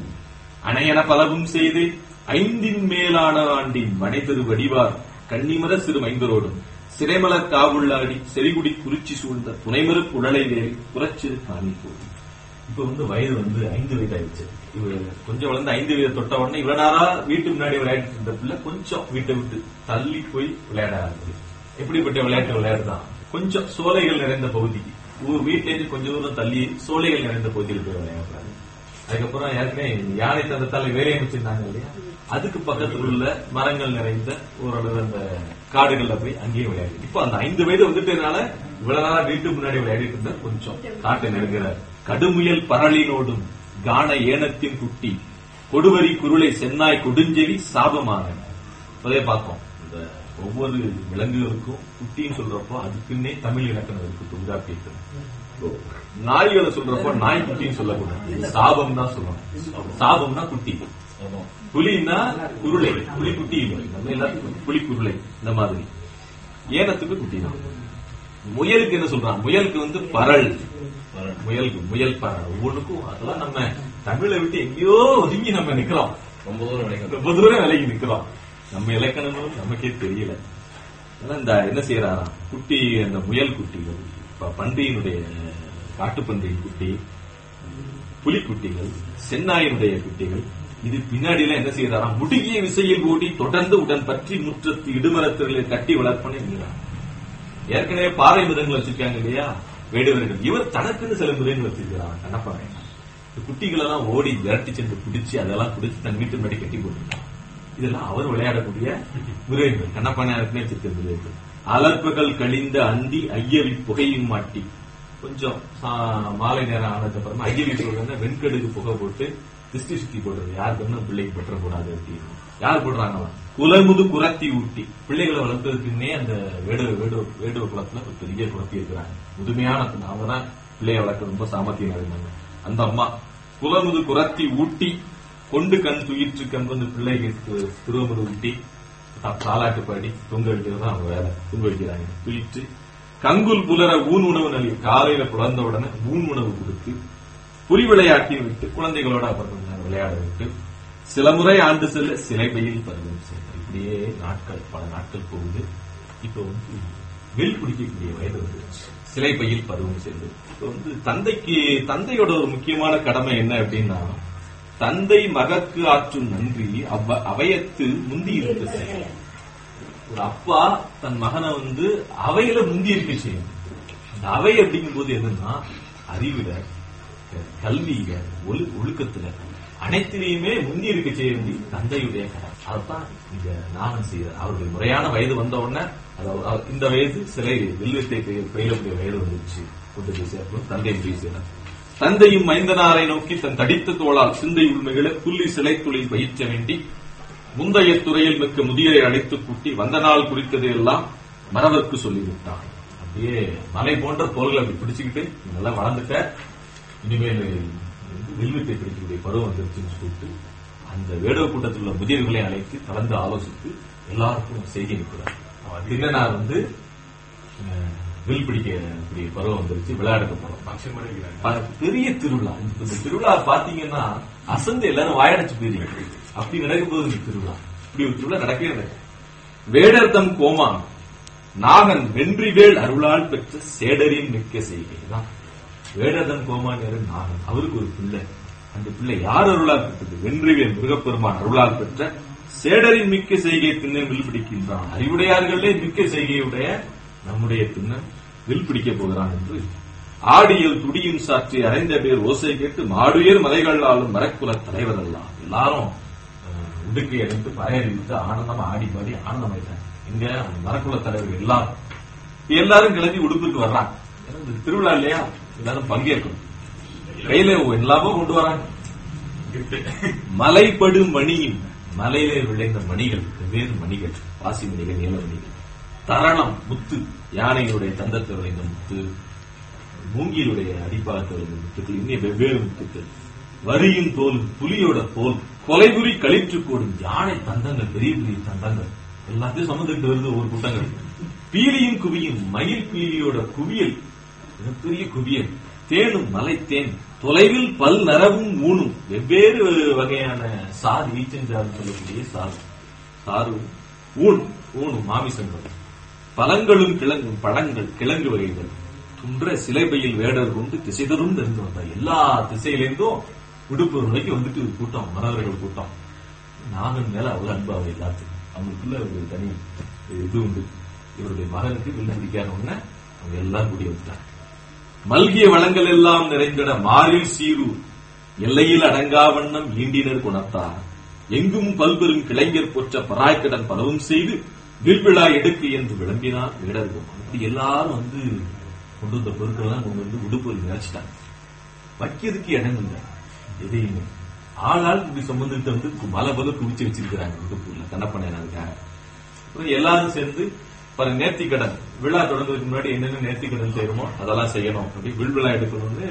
அணையன பலவும் செய்து ஐந்தின் மேலான ஆண்டின் மனைதரு வடிவார் கன்னிமர சிறு மைந்தரோடும் சிறைமலர் காவுள்ளாடி செறிகுடி குறிச்சி சூழ்ந்த துணைமறு குழலை வேலி புறச்சிறு காணி போகும் இப்ப வந்து வயது வந்து ஐந்து வயது ஆயிடுச்சு இவர் கொஞ்சம் வளர்ந்து ஐந்து வயது தொட்ட உடனே இவ்வளவு நாளா வீட்டு முன்னாடி விளையாடிட்டு இருந்த பிள்ளை கொஞ்சம் வீட்டை விட்டு தள்ளி போய் விளையாட ஆரம்பிச்சு எப்படிப்பட்ட விளையாட்டு விளையாடுதான் கொஞ்சம் சோலைகள் நிறைந்த பகுதிக்கு ஊர் வீட்டிலேருந்து கொஞ்சம் தூரம் தள்ளி சோலைகள் நிறைந்த பகுதியில் போய் விளையாடுறாங்க அதுக்கப்புறம் ஏற்கனவே யானை தந்தத்தால வேலையை அமைச்சிருந்தாங்க இல்லையா அதுக்கு பக்கத்துல உள்ள மரங்கள் நிறைந்த ஓரளவு அந்த காடுகள்ல போய் அங்கேயும் விளையாடி இப்ப அந்த ஐந்து வயது வந்துட்டதுனால இவ்வளவு நாளா வீட்டு முன்னாடி விளையாடிட்டு இருந்தா கொஞ்சம் காட்டை நெருங்குறார் கடுமுயல் பரளினோடும் கான ஏனத்தின் குட்டி கொடுவரி குருளை சென்னாய் கொடுஞ்செவி சாபமான அதே பார்த்தோம் இந்த ஒவ்வொரு விலங்குகளுக்கும் குட்டின்னு சொல்றப்போ அதுக்குன்னே தமிழ் இலக்கணம் இருக்கு தொல்காப்பியத்தில் நாய்களை சொல்றப்போ நாய் குட்டின்னு சொல்லக்கூடாது சாபம் தான் சொல்லணும் சாபம்னா குட்டி புலின்னா குருளை புலி குட்டி இல்லை நம்ம எல்லாத்துக்கும் புலி குருளை இந்த மாதிரி ஏனத்துக்கு குட்டி தான் முயலுக்கு என்ன சொல்றான் முயலுக்கு வந்து பரல் முயலுக்கு முயல் பரல் ஒவ்வொன்றுக்கும் அதெல்லாம் நம்ம தமிழை விட்டு எங்கேயோ ஒதுங்கி நம்ம நிக்கிறோம் ரொம்ப தூரம் விளையாடு ரொம்ப தூரம் விலகி நிக்கிறோம் நம்ம இலக்கணமும் நமக்கே தெரியல ஆனா இந்த என்ன செய்யறாராம் குட்டி அந்த முயல் குட்டிகள் ப- பன்றியினுடைய காட்டுப்பன்றியின் குட்டி புலிக்குட்டிகள் சென்னாயினுடைய குட்டிகள் இது பின்னாடியில என்ன செய்யறாராம் முடுகிய விசையில் ஓடி தொடர்ந்து உடன் பற்றி முற்றத்து இடுமரத்துகளை கட்டி வளர்ப்பனே என்கிறார் ஏற்கனவே பாறை மிருகங்கள் வச்சிருக்காங்க இல்லையா வேடுவர்கள் இவர் தனக்குன்னு சில மிருகங்கள் வச்சிருக்கிறான் கண்ணப்பாறை இந்த குட்டிகள் எல்லாம் ஓடி விரட்டி சென்று பிடிச்சு அதெல்லாம் பிடிச்சு தன் வீட்டு முன்னாடி கட்டி போட்டுருக்கான் இதெல்லாம் அவர் விளையாடக்கூடிய மிருகங்கள் கண்ணப்பானை வச்சிருக்க மிருகங்கள் அலர்ப்புகள் கழிந்த அந்தி ஐயவி புகையும் மாட்டி கொஞ்சம் சா- மாலை நேரம் ஆனதுக்கு அப்புறமா ஐயவி சொல்றாங்க வெண்கடுகு புகை போட்டு திருஷ்டி சுத்தி போடுறது யாருக்கு ஒன்றும் பிள்ளைக்கு பெற்றக்கூடாது அப்படின்னு யார் போடுறாங்களா குலமுது குரத்தி ஊட்டி பிள்ளைகளை வளர்ப்பதற்குன்னே அந்த வேடுவ வேடுவ வேடுவ குளத்துல ஒரு பெரிய குரத்தி இருக்கிறாங்க முதுமையான பெண். அவங்க தான் பிள்ளைய வளர்க்க ரொம்ப சாமர்த்தியம் இருந்தாங்க அந்த அம்மா குலமுது குரத்தி ஊட்டி கொண்டு கண் துயிற்று கண் வந்து பிள்ளைக்கு திருவமுது ஊட்டி தா- தாலாட்டு பாடி தூங்க வைக்கிறது தான் அவங்க வேலை தூங்க வைக்கிறாங்க துயிற்று கங்குல் புலர ஊன் உணவு நல்கி காலையில குழந்த உடனே ஊன் உணவு கொடுத்து புலி விளையாட்டி விட்டு குழந்தைகளோட அப்புறம் கொஞ்ச நேரம் விளையாட விட்டு சில முறை ஆண்டு செல்ல சிலை பையில் பருவம் செய்தார் இப்படியே நாட்கள் பல நாட்கள் போகுது இப்போ வந்து வில் குடிக்கக்கூடிய வயது வந்துருச்சு சிலை பையில் பருவம் செய்து இப்போ வந்து தந்தைக்கு தந்தையோட ஒரு முக்கியமான கடமை என்ன அப்படின்னா தந்தை மகக்கு ஆற்றும் நன்றி அவ்வ அவையத்து முந்தி இருக்க செய்யும் ஒரு அப்பா தன் மகனை வந்து அவையில முந்தி இருக்க செய்யும் அந்த அவை அப்படிங்கும் போது என்னன்னா அறிவுல கல்வியில ஒழு ஒழுக்கத்துல அனைத்திலையுமே முன்னி இருக்க செய்ய வேண்டிய தந்தையுடைய கடன் அதைத்தான் இங்க நானும் செய்யறேன் அவர்கள் முறையான வயது வந்த உடனே அதாவது அவர் இந்த வயது சிலை வில்வித்தை பெய- பயிலக்கூடிய வயது வந்துருச்சு கொண்டு போய் சேர்க்கணும் தந்தை போய் சேரும் தந்தையும் மைந்தனாரை நோக்கி தன் தடித்த தோளால் சிந்தை உண்மைகளை புள்ளி சிலை தொழில் பயிற்ற வேண்டி முந்தைய துறையில் மிக்க முதியரை அழைத்து கூட்டி வந்த நாள் குறித்ததை எல்லாம் மறவர்க்கு சொல்லிவிட்டான் அப்படியே மலை போன்ற தோள்களை அப்படி பிடிச்சுக்கிட்டு நீ நல்லா வளர்ந்துட்ட இனிமேல் வில்வித்தை பிடிக்கக்கூடிய பருவம் வந்துருச்சுன்னு சொல்லிட்டு அந்த வேடவ கூட்டத்தில் உள்ள முதியவர்களை அழைத்து கலந்து ஆலோசித்து எல்லாருக்கும் செய்கை நிற்கிறார் தின்னனார் வந்து அஹ், வில் பிடிக்கக்கூடிய பருவம் வந்துருச்சு விளையாடுக்க போறோம் ஃபங்க்ஷன் மாதிரி இருக்கிறாங்க ப- பெரிய திருவிழா இந்த இந்த திருவிழா பாத்தீங்கன்னா அசந்து எல்லாரும் வாயடைச்சு போயிருங்க அப்படி நடக்க போகுது இந்த திருவிழா இப்படி ஒரு திருவிழா நடக்கவே நடக்கும் வேடர்தம் கோமான் நாகன் வென்றிவேல் அருளால் பெற்ற சேடரின் மிக்க செய்கை தான் வேடர்தம் கோமான் யாரு நாகன் அவருக்கு ஒரு பிள்ளை அந்த பிள்ளை யார் அருளால் பெற்றது வென்றிவேல் முருகப்பெருமான் அருளால் பெற்ற சேடரின் மிக்க செய்கை திண்ணன் வில் பிடிக்கின்றான் அறிவுடையார்களே மிக்க செய்கையுடைய நம்முடைய திண்ணன் வில் பிடிக்க போகிறான் என்று ஆடியில் துடியும் சாற்றி அரைந்த பேர் ஓசை கேட்டு மாடுயர் மலைகளாலும் மரக்குல தலைவர் எல்லாம் எல்லாரும் அஹ், உடுக்கை அடைந்து பறையறிவித்து ஆனந்தமா ஆடி பாடி ஆனந்தமாயிட்டாங்க இங்க மரக்குல தலைவர் எல்லாரும் இப்ப எல்லாரும் கிளம்பி உடுப்புக்கு வர்றாங்க ஏன்னா இந்த திருவிழா இல்லையா எல்லாரும் பங்கேற்கணும் கையில எல்லாமோ கொண்டு வராங்க மலைப்படு மணியும் மலையிலே விளைந்த மணிகள் வெவ்வேறு மணிகள் பாசி மணிகள் நீல மணிகள் தரணம் முத்து யானையுடைய தந்தத்தில் விளைந்த முத்து மூங்கிலுடைய அடிப்பாகத்தில் விளைந்த முத்துக்கள் இன்னும் வெவ்வேறு முத்துக்கள் வரியும் தோல் புலியோட தோல் கொலைபுரி களிற்று கூடும் யானை தந்தங்கள் பெரிய பெரிய தந்தங்கள் எல்லாத்தையும் சமந்துட்டு வருது ஒரு கூட்டங்கள் பீலியும் குவியும் மயில் பீலியோட குவியல் மிகப்பெரிய குவியல் தேனும் மலை தேன் தொலைவில் பல் நரவும் ஊனும் வெவ்வேறு வகையான சாறு ஈச்சஞ்சாறு சொல்லக்கூடிய சாறு சாறு ஊன் ஊனும் மாமிசங்கள் பழங்களும் கிழங்கும் பழங்கள் கிழங்கு வகைகள் துன்ற சிலைபையில் வேடர் கொண்டு திசைதரும் இருந்து வந்தார் எல்லா திசையிலேருந்தும் விடுப்பூர் வரைக்கும் வந்துட்டு ஒரு கூட்டம் மரவர்கள் கூட்டம் நானும் மேல அவ்வளவு அன்பு அவர் எல்லாத்துக்கும் அவங்களுக்குள்ள ஒரு தனி இது உண்டு இவருடைய மகனுக்கு வில்லு பிடிக்காத உடனே அவங்க எல்லாம் கூடி வந்துட்டாங்க மல்கிய வளங்கள் எல்லாம் நிறைந்திட மாறில் சீரு எல்லையில் அடங்கா வண்ணம் ஈண்டினர் குணத்தார் எங்கும் பல்பெரும் கிளைஞர் போற்ற பராய்க்கடன் பலவும் செய்து வில்விழா எடுக்கு என்று விளம்பினார் விடர்கள் அப்படி எல்லாரும் வந்து கொண்டு வந்த பொருட்கள் எல்லாம் கொண்டு வந்து உடுப்பில் நினைச்சிட்டாங்க வைக்கிறதுக்கு இடம் இல்லை எதையுமே ஆளால் இப்படி சம்பந்தத்தை வந்து மலை போல குவிச்சு வச்சிருக்கிறாங்க உடுப்பூர்ல கண்ணப்பனையனாருக்காக அப்புறம் எல்லாரும் சேர்ந்து பாருங்க நேர்த்தி கடன் விழா தொடங்குறதுக்கு முன்னாடி என்னென்ன நேர்த்தி கடன் செய்யணுமோ அதெல்லாம் செய்யணும் அப்படி வில் விழா எடுக்கணும்னு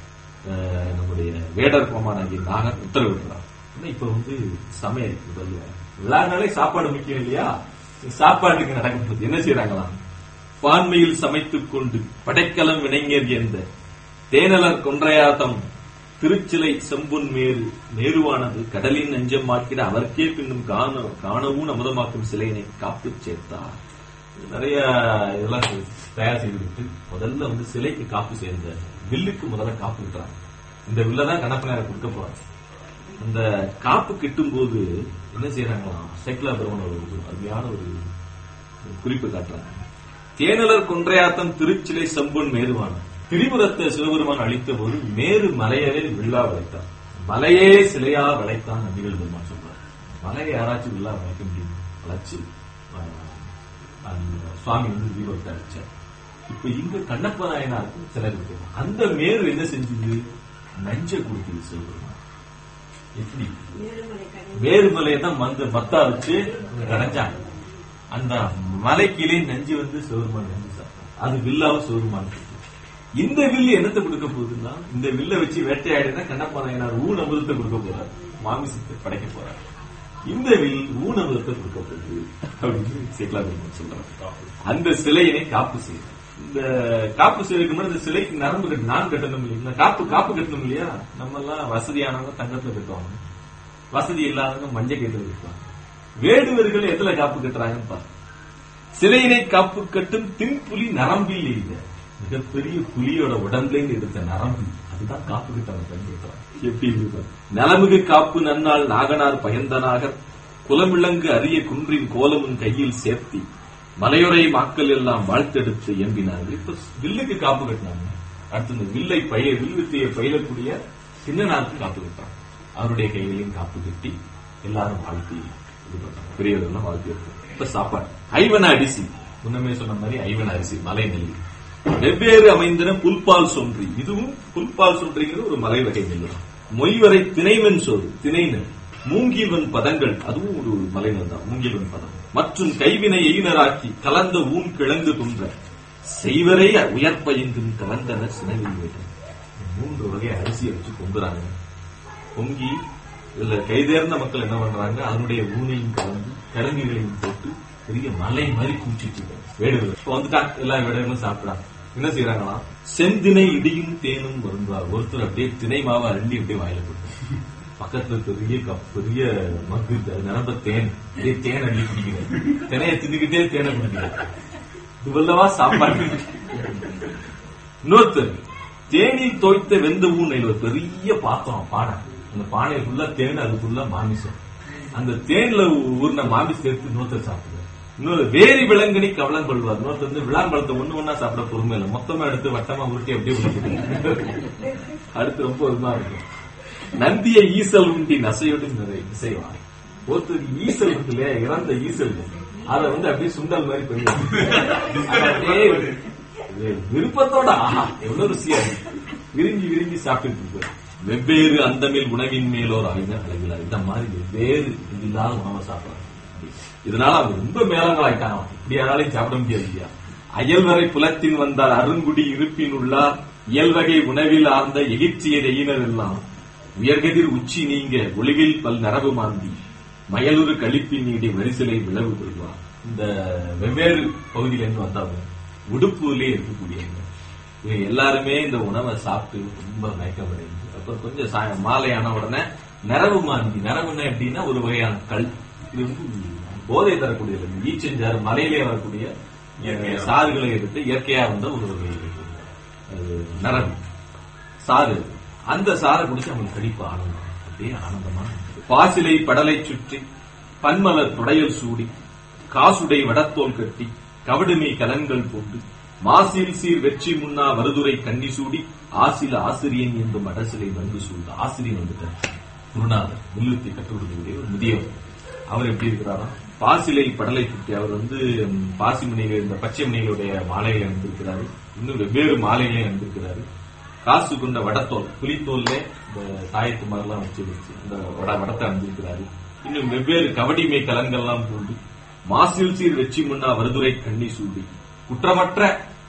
அஹ், நம்முடைய வேடர் கோமானாகி நாகர் உத்தரவிடுறார் ஆனா இப்ப வந்து சமையல் முதல்ல விழானாலே சாப்பாடு முக்கியம் இல்லையா சாப்பாட்டுக்கு நடக்கும்போது என்ன செய்யறாங்களாம் பான்மையில் சமைத்துக் கொண்டு படைக்கலம் வினைஞர் எந்த தேனலர் கொன்றையாத்தம் திருச்சிலை செம்பொன் மேரு மேருவானது கடலின் நெஞ்சம் மாற்றிட அவர்க்கே பின்னும் காண காணவும் அமுதமாக்கும் சிலையினை காப்பு சேர்த்தார் நிறைய இதெல்லாம் தயார் செய்துவிட்டு முதல்ல வந்து சிலைக்கு காப்பு சேர்ந்த வில்லுக்கு முதல்ல காப்பு விட்டுறாங்க இந்த வில்ல தான் கணப்பனார கொடுக்க போறாங்க அந்த காப்பு கிட்டும் போது என்ன செய்யறாங்களாம் சைக்கிளா பிரமன் ஒரு அருமையான ஒரு ஒரு குறிப்பு காட்டுறாங்க தேனலர் கொன்றையாத்தம் திருச்சிலை செம்பொன் மேருவான திரிபுரத்தை சிவபெருமான் அளித்த போது மேரு மலையவே விழா வளைத்தார் மலையே சிலையா வளைத்தான் நபிகள் பெருமான் சொல்றார் மலையை யாராச்சும் விழா வளைக்க முடியும் வளைச்சு ஆஹ், அந்த சுவாமி வந்து தீபத்தை அடிச்சார் இப்ப இங்க கண்ணப்ப நாயனாருக்கும் சிலர் இருக்கு அந்த மேரு என்ன செஞ்சது நஞ்ச கொடுத்தது சிவபெருமான் எப்படி ஏழுமலை கதை வேறுமலையை தான் மந்த மத்தா வச்சு கடைஞ்சாங்க அந்த மலைக்கிலே நஞ்சு வந்து சிவருமான் நஞ்சு சாப்பிட்டாங்க அது வில்லாவும் சிவருமான் இந்த வில்லு என்னத்தை கொடுக்க போகுதுன்னா இந்த வில்ல வச்சு வேட்டையாடினா கண்ணப்பா நாயனார் ஊன் அமிர்தத்தை கொடுக்க போறார் மாமிசத்தை படைக்க போறார் இந்த வில் ஊன் அமிர்தத்தை கொடுக்க போகுது அப்படின்னு சேக்கலா பெருமாள் சொல்றாங்க அந்த சிலையினை காப்பு செய்யும் இந்த காப்பு செய்யறதுக்கு முன்னாடி இந்த சிலைக்கு நரம்பு கட்டு நான் கட்டணும் இல்லைங்களா காப்பு காப்பு கட்டணும் இல்லையா நம்ம எல்லாம் வசதியானவங்க தங்கத்துல கட்டுவாங்க வசதி இல்லாதவங்க மஞ்சள் கயிறு கட்டுவாங்க வேடுவர்கள் எதுல காப்பு கட்டுறாங்கன்னு பாருங்க சிலையினை காப்பு கட்டும் தின்புலி நரம்பில் எய்த மிகப்பெரிய புலியோட உடம்புல இருந்து எடுத்த நரம்பு அதுதான் காப்பு கட்டவங்க பயன்படுத்துறாங்க எப்படி இருக்கு பாருங்க. நலமிகு காப்பு நன்னாள் நாகனார் பயந்தனாக குலமிளங்கு அரிய குன்றின் கோலமுன் கையில் சேர்த்தி மலையுறை மாக்கள் எல்லாம் வாழ்த்தெடுத்து எம்பினார்கள் இப்ப வில்லுக்கு காப்பு கட்டினாங்க அடுத்து இந்த வில்லை பயில வில்வித்தையை பயிலக்கூடிய சின்னனாருக்கு காப்பு கட்டுறாங்க அவருடைய கையிலையும் காப்பு கட்டி எல்லாரும் வாழ்த்தி இது பண்றாங்க பெரியவர்கள் வாழ்த்தி வைப்பாங்க இப்ப சாப்பாடு ஐவன அரிசி முன்னமே சொன்ன மாதிரி ஐவன அரிசி மலை நெல்லி வெவ்வேறு அமைந்தன புல்பால் சொன்றி இதுவும் புல்பால் சொன்றிங்கிறது ஒரு மலை வகை நெல் தான் மொய்வரை திணைவன் சோறு திணை நெல் மூங்கில்வன் பதங்கள் அதுவும் ஒரு மலை நெல் தான் மூங்கில்வன் பதம் மற்றும் கைவினை எயினராக்கி கலந்த ஊன் கிழங்கு துன்ற செய்வரை உயர்ப்பயந்தும் கலந்தனர் சினவில் வேட்டன் மூன்று வகை அரிசியை வச்சு பொங்குறாங்க பொங்கி இதுல கைதேர்ந்த மக்கள் என்ன பண்றாங்க அதனுடைய ஊனையும் கலந்து கிழங்குகளையும் போட்டு பெரிய மலை மாதிரி குடிச்சிட்டு இருக்காங்க வேடுகள் இப்ப வந்துட்டாங்க எல்லா வேடுகளும் சாப்பிடுறாங்க என்ன செய்யறாங்களாம் செந்தினை இடியும் தேனும் வருந்தார் ஒருத்தர் அப்படியே திணை மாவை அருண்டி அப்படியே வாயில போட்டு பக்கத்துல பெரிய கப் பெரிய மக்கு இருக்கு. அது நிரம்ப தேன் அப்படியே தேன் அள்ளி குடிக்கிறார் தினையை தின்னுக்கிட்டே தேனை குடிக்கிறார் இவ்வளவா சாப்பாடு இன்னொருத்தர் தேனில் தோய்த்த வெந்த ஊனையில் ஒரு பெரிய பாத்திரம் பானை அந்த பானை ஃபுல்லா தேன் அது ஃபுல்லா மாமிசம் அந்த தேன்ல ஊர்ன மாமிசம் எடுத்து இன்னொருத்தர் சாப்பிடுவார் இன்னொரு வேரி விலங்கனி கவலம் கொள்வார் இன்னொருத்தர் வந்து விளாம்பழத்தை ஒண்ணு ஒண்ணா சாப்பிட பொறுமை இல்லை மொத்தமா எடுத்து வட்டமா உருட்டி அப்படியே உருட்டி அடுத்து ரொம்ப ஒருமா இருக்கும் நந்திய ஈசல் உண்டி நசையோடு நிறைய இசைவான் ஒருத்தருக்கு ஈசல் இருக்கு இல்லையா இறந்த ஈசல் அதை வந்து அப்படியே சுண்டல் மாதிரி பெரிய அப்படியே இது விருப்பத்தோட ஆஹா எவ்வளவு ருசியா இருக்கு விரும்பி விரும்பி சாப்பிட்டு இருப்பாரு வெவ்வேறு அந்தமில் உணவின் மேலோர் அறிஞர் அழகிலார் இந்த மாதிரி வெவ்வேறு இது இல்லாத உணவை சாப்பிடுறாங்க இதனால அவங்க ரொம்ப மேலங்களாயிட்டாங்க இப்படி யாராலையும் சாப்பிட முடியாது இல்லையா அயல்வரை புலத்தின் வந்தார் அருங்குடி இருப்பின் உள்ளார் இயல்வகை உணவில் ஆர்ந்த எகிர்ச்சியர் எயினர் எல்லாம் உயர்கதிர் உச்சி நீங்க ஒளிவில் பல் நரவு மாந்தி மயலுறு கழிப்பின் நீடி வரிசலை விளவு கொள்வார் இந்த வெவ்வேறு பகுதியிலிருந்து வந்தவங்க உடுப்புலே இருக்கக்கூடியவங்க இவங்க எல்லாருமே இந்த உணவை சாப்பிட்டு ரொம்ப மயக்கமடைந்து அப்புறம் கொஞ்சம் சாயம் மாலையான உடனே நரவு மாந்தி நரவுன்னா எப்படின்னா ஒரு வகையான கல் இது வந்து போதை தரக்கூடியது இந்த ஈச்சஞ்சாறு மலையிலே வரக்கூடிய அஹ், சாறுகளை எடுத்து இயற்கையா வந்த ஒரு வகை அது நரவு சாறு அந்த சாறை குடிச்சு அவங்களுக்கு கடிப்பு ஆனந்தம் அப்படியே ஆனந்தமா இருந்தது. பாசிலை படலை சுற்றி பன்மலர் துடையல் சூடி காசுடை வடத்தோல் கட்டி கவடுமை கலன்கள் போட்டு மாசில் சீர் வெற்றி முன்னா வருதுரை கன்னி சூடி ஆசில ஆசிரியன் என்றும் அடசிலை வந்து சூழ்ந்த ஆசிரியன் வந்துட்டார் குருநாதர் வில்லுத்தி கற்றுக் கொடுக்கக்கூடிய ஒரு முதியவர் அவர் எப்படி இருக்கிறாரா பாசிலை படலை சுற்றி அவர் வந்து ம், பாசி மணிகள் இந்த பச்சை மணிகளுடைய மாலைகளை அணிந்திருக்கிறாரு இன்னும் வெவ்வேறு மாலைகளை அணிந்திருக்கிறாரு காசு கொண்ட வடத்தோல் புலித்தோல்ல இந்த தாயத்து மாதிரிலாம் வச்சு வச்சு அந்த வட வடத்தை அணிந்திருக்கிறாரு இன்னும் வெவ்வேறு கவடிமை கலங்கள்லாம் பூண்டு மாசில் சீர் வெற்றி முன்னா வருதுரை கண்ணி சூடி குற்றமற்ற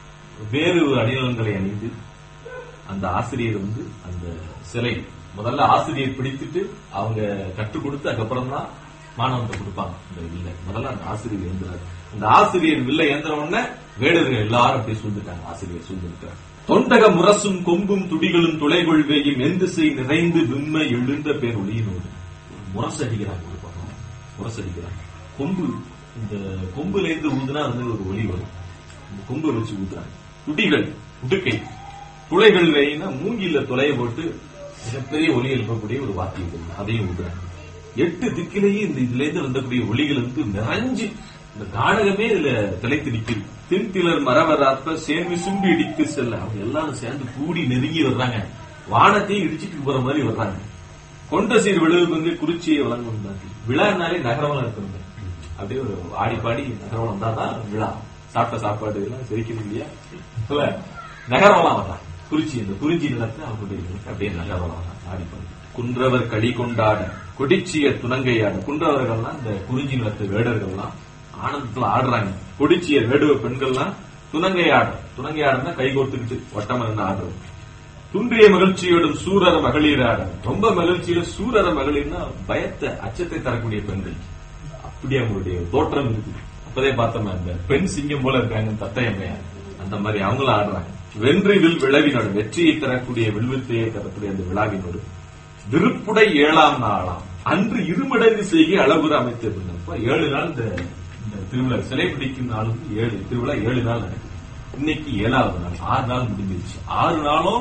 வேறு அணிகலன்களை அணிந்து அந்த ஆசிரியர் வந்து அந்த சிலை முதல்ல ஆசிரியர் பிடித்துட்டு அவங்க கற்றுக் கொடுத்து அதுக்கப்புறம் தான் மாணவன்கிட்ட கொடுப்பாங்க இந்த வில்லை முதல்ல அந்த ஆசிரியர் எழுந்துறாரு அந்த ஆசிரியர் வில்லை ஏந்திர உடனே வேடர்கள் எல்லாரும் அப்படியே சூழ்ந்துட்டாங்க ஆசிரியர் சூழ்ந்துட்டாங்க தொண்டக முரசும் கொம்பும் துடிகளும் துளைகொள்வேயும் எந்திசை நிறைந்து விம்ம எழுந்த பேர் ஒளியினோடு முரசு அடிக்கிறாங்க ஒரு பக்கம் முரசு அடிக்கிறாங்க கொம்பு இந்த கொம்புல இருந்து ஊதுனா வந்து ஒரு ஒளி வரும் இந்த கொம்பு வச்சு ஊதுறாங்க துடிகள் உடுக்கை துளைகள் வேயினா மூங்கில துளைய போட்டு மிகப்பெரிய ஒலி எழுப்பக்கூடிய ஒரு வாத்தியம் இருக்கு. அதையும் ஊதுறாங்க எட்டு திக்கிலேயே இந்த இதுல இருந்து வந்தக்கூடிய ஒளிகள் வந்து நிறைஞ்சு இந்த காடகமே இதுல திளைத்து நிக்குது தின்திலர் மரவராற்ப சேர்ந்து சும்பி இடித்து செல்ல அவங்க எல்லாரும் சேர்ந்து கூடி நெருங்கி வர்றாங்க வானத்தையும் இடிச்சிட்டு போற மாதிரி வர்றாங்க கொண்ட சீர் விழுவு வந்து குறிச்சியை வழங்கும் விழானாலே நகரவளம் இருக்கணும் அப்படியே ஒரு ஆடி பாடி நகரவளம் வந்தாதான் விழா சாப்பிட்ட சாப்பாடு எல்லாம் செரிக்கணும் இல்லையா இல்ல நகரவளம் வர்றாங்க குறிச்சி இந்த குறிஞ்சி நிலத்தை அவங்களுடைய நிலத்தை அப்படியே நகரவளம் வர்றாங்க ஆடி பாடி குன்றவர் களி கொண்டாட கொடிச்சிய துணங்கையாட குன்றவர்கள்லாம் இந்த குறிஞ்சி நிலத்து வேடர்கள்லாம் ஆனந்தத்துல ஆடுறாங்க கொடிச்சிய வேடுவ பெண்கள்லாம் துணங்கை ஆடுறோம் துணங்கை ஆடுனா கை கோர்த்துக்கிட்டு வட்டம் இருந்து ஆடுறோம் துன்றிய மகிழ்ச்சியோடும் சூரர மகளிர் ஆட ரொம்ப மகிழ்ச்சியில சூரர மகளிர்னா பயத்தை அச்சத்தை தரக்கூடிய பெண்கள் அப்படி அவங்களுடைய தோற்றம் இருக்குது அப்பதே பார்த்தோமே அந்த பெண் சிங்கம் போல இருக்காங்க தத்தையம்மையார் அந்த மாதிரி அவங்களும் ஆடுறாங்க வென்று வில் விளைவினோடு வெற்றியை தரக்கூடிய வில்வித்தையை தரக்கூடிய அந்த விழாவினோடு விருப்புடை ஏழாம் நாளாம் அன்று இருமடங்கு செய்கை அளவுற அமைத்திருந்தப்ப ஏழு நாள் இந்த இந்த திருவிழா சிலை பிடிக்கும் நாளும் ஏழு திருவிழா ஏழு நாள் நடக்குது இன்னைக்கு ஏழாவது நாள் ஆறு நாள் முடிஞ்சிருச்சு ஆறு நாளும்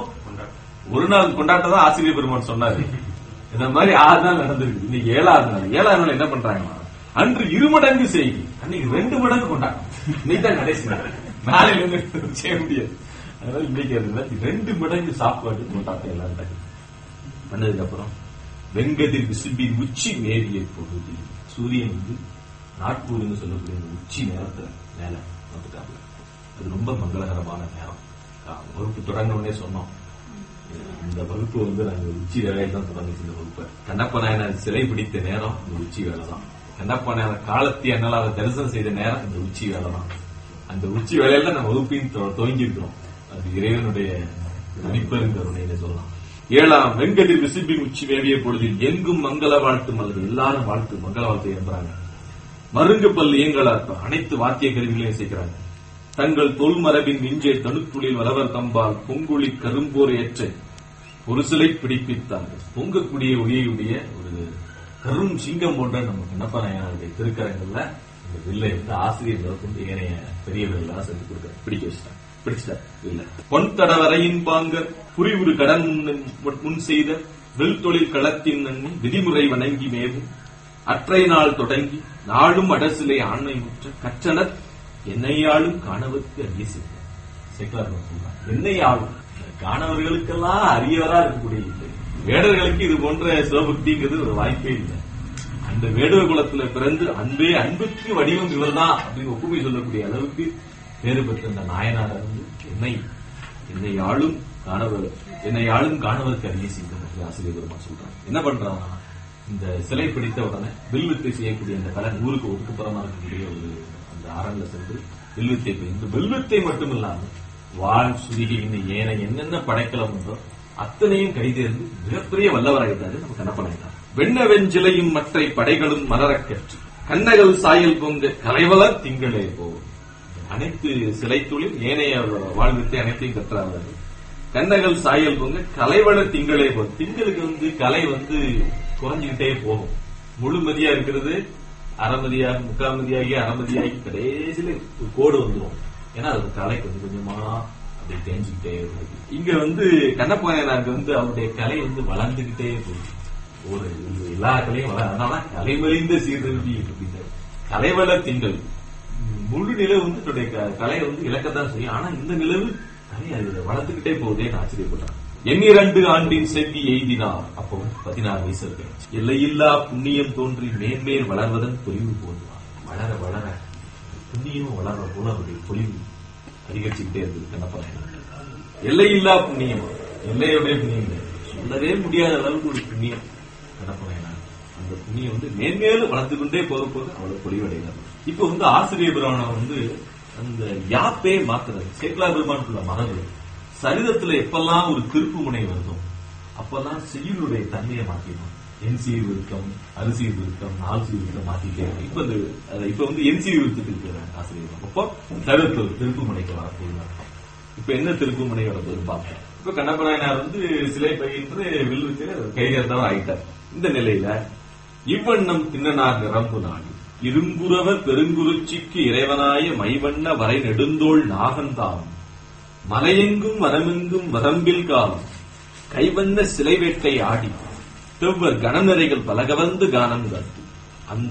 ஒரு நாள் கொண்டாட்டம் தான் ஆசிரியர் பெருமான் சொன்னாரு இந்த மாதிரி ஆறு நாள் நடந்திருக்கு இன்னைக்கு ஏழாவது நாள் ஏழாவது நாள் என்ன பண்றாங்க அன்று இருமடங்கு செய்கை அன்னைக்கு ரெண்டு மடங்கு கொண்டாட்டம் இன்னைக்கு தான் கடைசி நாள் நாளையில இருந்து செய்ய முடியாது அதனால இன்னைக்கு அதுல ரெண்டு மடங்கு சாப்பாடு கொண்டாட்டம் எல்லாரும் பண்ணதுக்கு அப்புறம் வெங்கதிர் விசும்பின் உச்சி மேறிய பொழுது சூரியன் வந்து நாட்பூர்னு சொல்லக்கூடிய அந்த உச்சி நேரத்துல மேல வந்துட்டாங்க அது ரொம்ப மங்களகரமான நேரம் கா- வகுப்பு தொடங்கின உடனே சொன்னோம் இந்த வகுப்பு வந்து நாங்க உச்சி வேலையை தான் தொடங்குச்சு இந்த வகுப்பை கண்ணப்ப நாயனார் சிலை பிடித்த நேரம் இந்த உச்சி வேலை தான் கண்ணப்ப நாயனார் காலத்தை என்னால் அதை தரிசனம் செய்த நேரம் இந்த உச்சி வேலை தான் அந்த உச்சி வேலையில நம்ம வகுப்பையும் தொ- துவங்கி இருக்கிறோம் அது இறைவனுடைய தனிப்பெரும் கருணைன்னு சொல்லலாம் ஏழாம் வெங்கதிர் விசும்பின் உச்சி வேவிய பொழுதில் எங்கும் மங்கள வாழ்த்து மலர் எல்லாரும் வாழ்த்து மங்கள வாழ்த்து என்றாங்க மருங்கு பல் இயங்கலார் அனைத்து வாத்திய கருவிகளையும் சேர்க்கிறாங்க தங்கள் தொல்மரபின் விஞ்சை தனுத்துளில் வளவர் தம்பால் பொங்குழி கரும்போர் ஏற்ற ஒரு சிலை பிடிப்பித்தார்கள் பொங்கக்கூடிய ஒளியுடைய ஒரு கரும் சிங்கம் போன்ற நம்ம கண்ணப்பநாயனுடைய திருக்கரங்கள்ல இந்த வில்லை வந்து ஆசிரியர்கள் கொண்டு ஏனைய பெரியவர்கள் எல்லாம் சொல்லி கொடுக்க பிடிக்க வச்சிட்டாங்க பிடிச்சிட்டார் வில்ல பொன் தடவரையின் பாங்கர் புரிவுறு கடன் முன் முன் செய்த வில் தொழில் களத்தின் நன்னி விதிமுறை வணங்கி மேவும் அற்றை நாள் தொடங்கி நாளும் அடசிலை ஆண்மை முற்ற கற்றனர் என்னையாளும் காணவர்க்கு அரிய செய்தார் சேக்கலார் சொல்றார் என்னையாளும் காணவர்களுக்கெல்லாம் அரியவரா இருக்கக்கூடிய இல்லை வேடர்களுக்கு இது போன்ற சிவபக்திங்கிறது ஒரு வாய்ப்பே இல்லை அந்த வேடுவ குலத்துல பிறந்து அன்பே அன்புக்கு வடிவம் இவர்தான் அப்படின்னு ஒப்புமை சொல்லக்கூடிய அளவுக்கு பேறு பெற்ற அந்த நாயனார் வந்து என்னை என்னை ஆளும் காணவர் என்னை ஆளும் காணவருக்கு அரிய சிங்கம் என்று ஆசிரியர் பெருமா சொல்றாங்க என்ன பண்றாங்கன்னா இந்த சிலை பிடித்த உடனே வில்வித்தை செய்யக்கூடிய அந்த கலன் ஊருக்கு ஒதுக்குப்புறமா இருக்கக்கூடிய ஒரு அந்த அரண்ல சென்று வில்வித்தை பயின்று வில்வித்தை மட்டும் இல்லாமல் வாழ் சுதிகை இன்னும் ஏன என்னென்ன படைக்கலம் உண்டோ அத்தனையும் கைதேர்ந்து மிகப்பெரிய வல்லவராயிட்டாரு நம்ம கண்ணப்பனாயிட்டார் வெண்ண வெஞ்சிலையும் மற்ற படைகளும் மலரக் கற்று கண்ணகள் சாயல் பொங்க கலைவலர் திங்களே போகும் அனைத்து சிலை தொழில் ஏனைய வாழ்வித்தை அனைத்தையும் கற்றார்கள் கண்ணகள் சாயல் பொங்க கலைவளர் திங்களே போகும் திங்களுக்கு வந்து கலை வந்து குறைஞ்சுக்கிட்டே போகும் முழுமதியா இருக்கிறது அரைமதியாக முக்காமதியாகி அரைமதியாகி கடைசியில ஒரு கோடு வந்துடும் ஏன்னா அது கலை கொஞ்சம் கொஞ்சமா அப்படியே தேஞ்சுக்கிட்டே வருது இங்க வந்து கண்ணப்பாயனாருக்கு வந்து அவருடைய கலை வந்து வளர்ந்துகிட்டே போகுது ஒரு எல்லா கலையும் வளர அதனால கலைமறிந்த சீர்திருத்தி அப்படின்றாரு கலைவள திங்கள் முழு நிலவு வந்து தன்னுடைய க- கலையை வந்து இழக்கத்தான் செய்யும் ஆனா இந்த நிலவு கலை அது வளர்த்துக்கிட்டே போகுதேன்னு ஆச்சரியப்படுறாங்க எண்ணிரண்டு ஆண்டின் செவ்வி எய்தினார் அப்போ பதினாறு வயசு இருக்கு எல்லையில்லா புண்ணியம் தோன்றி மேன்மேல் வளர்வதன் பொலிவு போதுவார் வளர வளர புண்ணியம் வளர்ற போல அவருடைய பொலிவு அதிகரிச்சுக்கிட்டே இருந்தது கண்ணப்பா எல்லையில்லா புண்ணியம் எல்லையுடைய புண்ணியம் இல்லை. சொல்லவே முடியாத அளவுக்கு ஒரு புண்ணியம் கண்ணப்பா அந்த புண்ணியம் வந்து மேன்மேலும் வளர்த்து கொண்டே போக போக அவ்வளவு பொலிவடைகிறார் இப்ப வந்து ஆசிரியர் பிராமணம் வந்து அந்த யாப்பே மாத்துறது சேக்கலா பெருமானுக்குள்ள மரபு சரிதத்துல எப்பெல்லாம் ஒரு திருப்பு முனை வருதோ அப்பெல்லாம் செய்யுளுடைய தன்மையை மாத்திடும் என்சீர் விருத்தம் அரிசீர் விருத்தம் நாள் சீர் விருத்தம் மாத்திட்டே இருக்கு இப்ப இந்த அது இப்ப வந்து என்சீர் விருத்தத்துக்கு இருக்கிறாங்க ஆசிரியர் அப்போ சரிதத்துல ஒரு திருப்பு முனைக்கு வரப்போகிறார் இப்ப என்ன திருப்பு முனை வரப்போகுது பார்ப்போம் இப்ப கண்ணப்பநாயனார் வந்து சிலை பயின்று வில்லுக்கு கைகர்த்தவர் ஆயிட்டார் இந்த நிலையில இவ்வண்ணம் திண்ணனார் நிரம்பு நாடு இருங்குறவர் பெருங்குருச்சிக்கு இறைவனாய மைவண்ண வரை நெடுந்தோள் நாகந்தாம் மலையெங்கும் வரமெங்கும் வரம்பில் காலம் கைவண்ண சிலை வேட்டை ஆடி செவ்வர் கணநிறைகள் பலகவந்து கானம் காத்து அந்த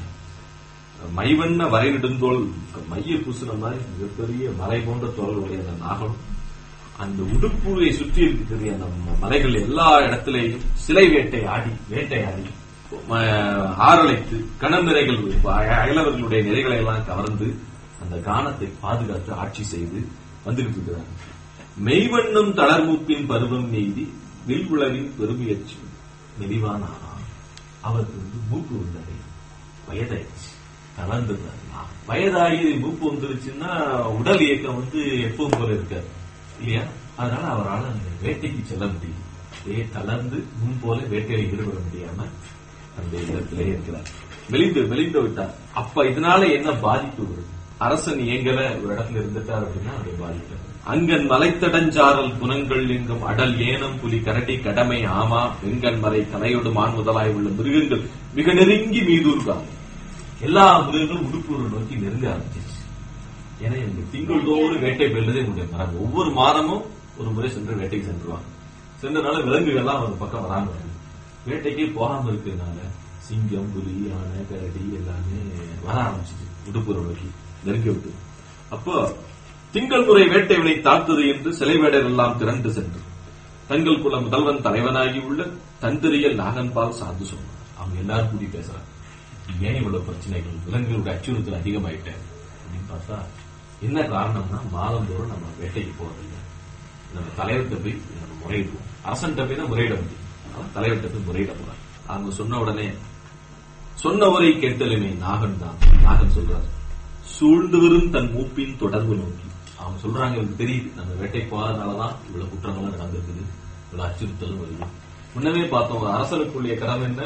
மைவண்ண வரை நெடுந்தோள் மைய பூசுன மாதிரி மிகப்பெரிய மலை போன்ற தோள்களுடைய அந்த நாகம் அந்த உடுப்புவை சுற்றி இருக்கக்கூடிய அந்த ம- மலைகள் எல்லா இடத்திலேயும் சிலை வேட்டை ஆடி வேட்டையாடி ம- ஆரழைத்து கணநிறைகள் அயலவர்களுடைய நிறைகளை எல்லாம் கவர்ந்து அந்த கானத்தை பாதுகாத்து ஆட்சி செய்து வந்துகிட்டு இருக்கிறார் மெய்வண்ணம் தளர்மூப்பின் பருவம் எய்தி வில்குளவின் பெருமுயற்சி மெலிவான ஆனான் அவருக்கு வந்து மூப்பு வந்தது வயதாயிடுச்சு தளர்ந்துட்டார் வயதாகி மூப்பு வந்துருச்சுன்னா உடல் இயக்கம் வந்து எப்பவும் போல இருக்காது இல்லையா அதனால அவரால் அந்த வேட்டைக்கு செல்ல முடியும் அப்படியே தளர்ந்து முன் போல வேட்டையில ஈடுபட முடியாம அந்த இடத்திலே இருக்கிறார் மெலிந்து மெலிந்து விட்டார் அப்ப இதனால என்ன பாதிப்பு வருது அரசன் இயங்கல ஒரு இடத்துல இருந்துட்டார் அப்படின்னா அதை பாதிக்கிறது அங்கன் மலைத்தடஞ்சாரல் புனங்கள் எங்கும் அடல் ஏனம் புலி கரடி கடமை ஆமா வெங்கன் மலை கலையொடு மான் முதலாய் உள்ள மிருகங்கள் மிக நெருங்கி மீதூர்காங்க எல்லா மிருகங்களும் உடுப்பூரை நோக்கி நெருங்க ஆரம்பிச்சிருச்சு ஏன்னா இந்த திங்கள் தோறும் வேட்டை பெறுறது என்னுடைய மரபு ஒவ்வொரு மாதமும் ஒரு முறை சென்று வேட்டைக்கு சென்றுவாங்க சென்றனால விலங்குகள்லாம் அந்த பக்கம் வராம இருக்கு வேட்டைக்கே போகாம இருக்கிறதுனால சிங்கம் புலி யானை கரடி எல்லாமே வர ஆரம்பிச்சிச்சு உடுப்புற நோக்கி நெருங்கி விட்டு அப்போ திங்கள் முறை வேட்டைவினை தாக்குது என்று சிலைவேடர் எல்லாம் திரண்டு சென்று தங்கள் குல முதல்வன் தலைவனாகி உள்ள தந்திரியல் நாகன்பால் சார்ந்து சொன்னார் அவங்க எல்லாரும் கூடி பேசுறாங்க ஏன் இவ்வளவு பிரச்சனைகள் விலங்குகளுடைய அச்சுறுத்தல் அதிகமாயிட்ட அப்படின்னு பார்த்தா என்ன காரணம்னா மாதந்தோறும் நம்ம வேட்டைக்கு போறதில்லை நம்ம தலைவர்கிட்ட போய் நம்ம முறையிடுவோம் அரசன்கிட்ட போய் தான் முறையிட முடியும் அவன் தலைவர்கிட்ட போய் முறையிட போறான் அவங்க சொன்ன உடனே சொன்னவரை கேட்டலுமே நாகன் தான் நாகன் சொல்றாரு சூழ்ந்து வரும் தன் மூப்பின் தொடர்பு நோக்கி அவங்க சொல்றாங்க இவருக்கு தெரியுது நம்ம வேட்டைக்கு போகாதனாலதான் இவ்வளவு குற்றங்களும் நடந்திருக்குது இவ்வளவு அச்சுறுத்தலும் வருது முன்னமே பார்த்தோம் ஒரு அரசனுக்குரிய கடமை என்ன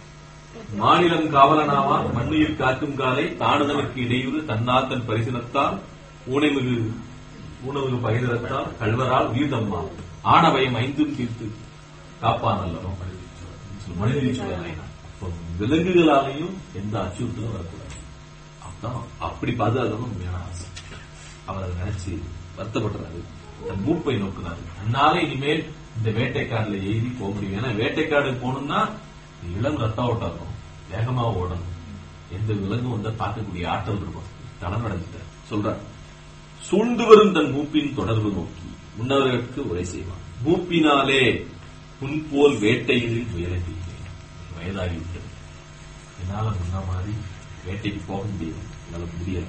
மாநிலம் காவலனாவான் மண்ணுயிர் காக்கும் காலை தானுதலுக்கு இடையூறு தன்னால் தன் பரிசனத்தால் ஊனைமிகு ஊனமிகு பகிரத்தால் கல்வரால் உயிர்தம்மா ஆணவயம் ஐந்தும் தீர்த்து காப்பான் அல்லவோ மனிதனை சொல்லலாம் விலங்குகளாலையும் எந்த அச்சுறுத்தலும் வரக்கூடாது அதான் அப்படி பாதுகாக்கணும் உண்மையான ஆசை அவர் அதை நினைச்சு வருத்தப்படுறாரு தன் மூப்பை நோக்குறாரு அதனால இனிமேல் இந்த வேட்டைக்காடுல எழுதி போக முடியும் ஏன்னா வேட்டைக்காடு போகணும்னா இளம் ரத்த ஓட்டம் இருக்கும் வேகமா ஓடணும் எந்த விலங்கும் வந்து தாக்கக்கூடிய ஆற்றல் இருக்கும் தளம் அடைஞ்சிட்டார் சொல்றார் சூழ்ந்து வரும் தன் மூப்பின் தொடர்பு நோக்கி முன்னவர்களுக்கு உரை செய்வான் மூப்பினாலே புன்போல் வேட்டையில் முயலத்தீங்க வயதாகிவிட்டது என்னால முன்ன மாதிரி வேட்டைக்கு போக முடியும் என்னால முடியல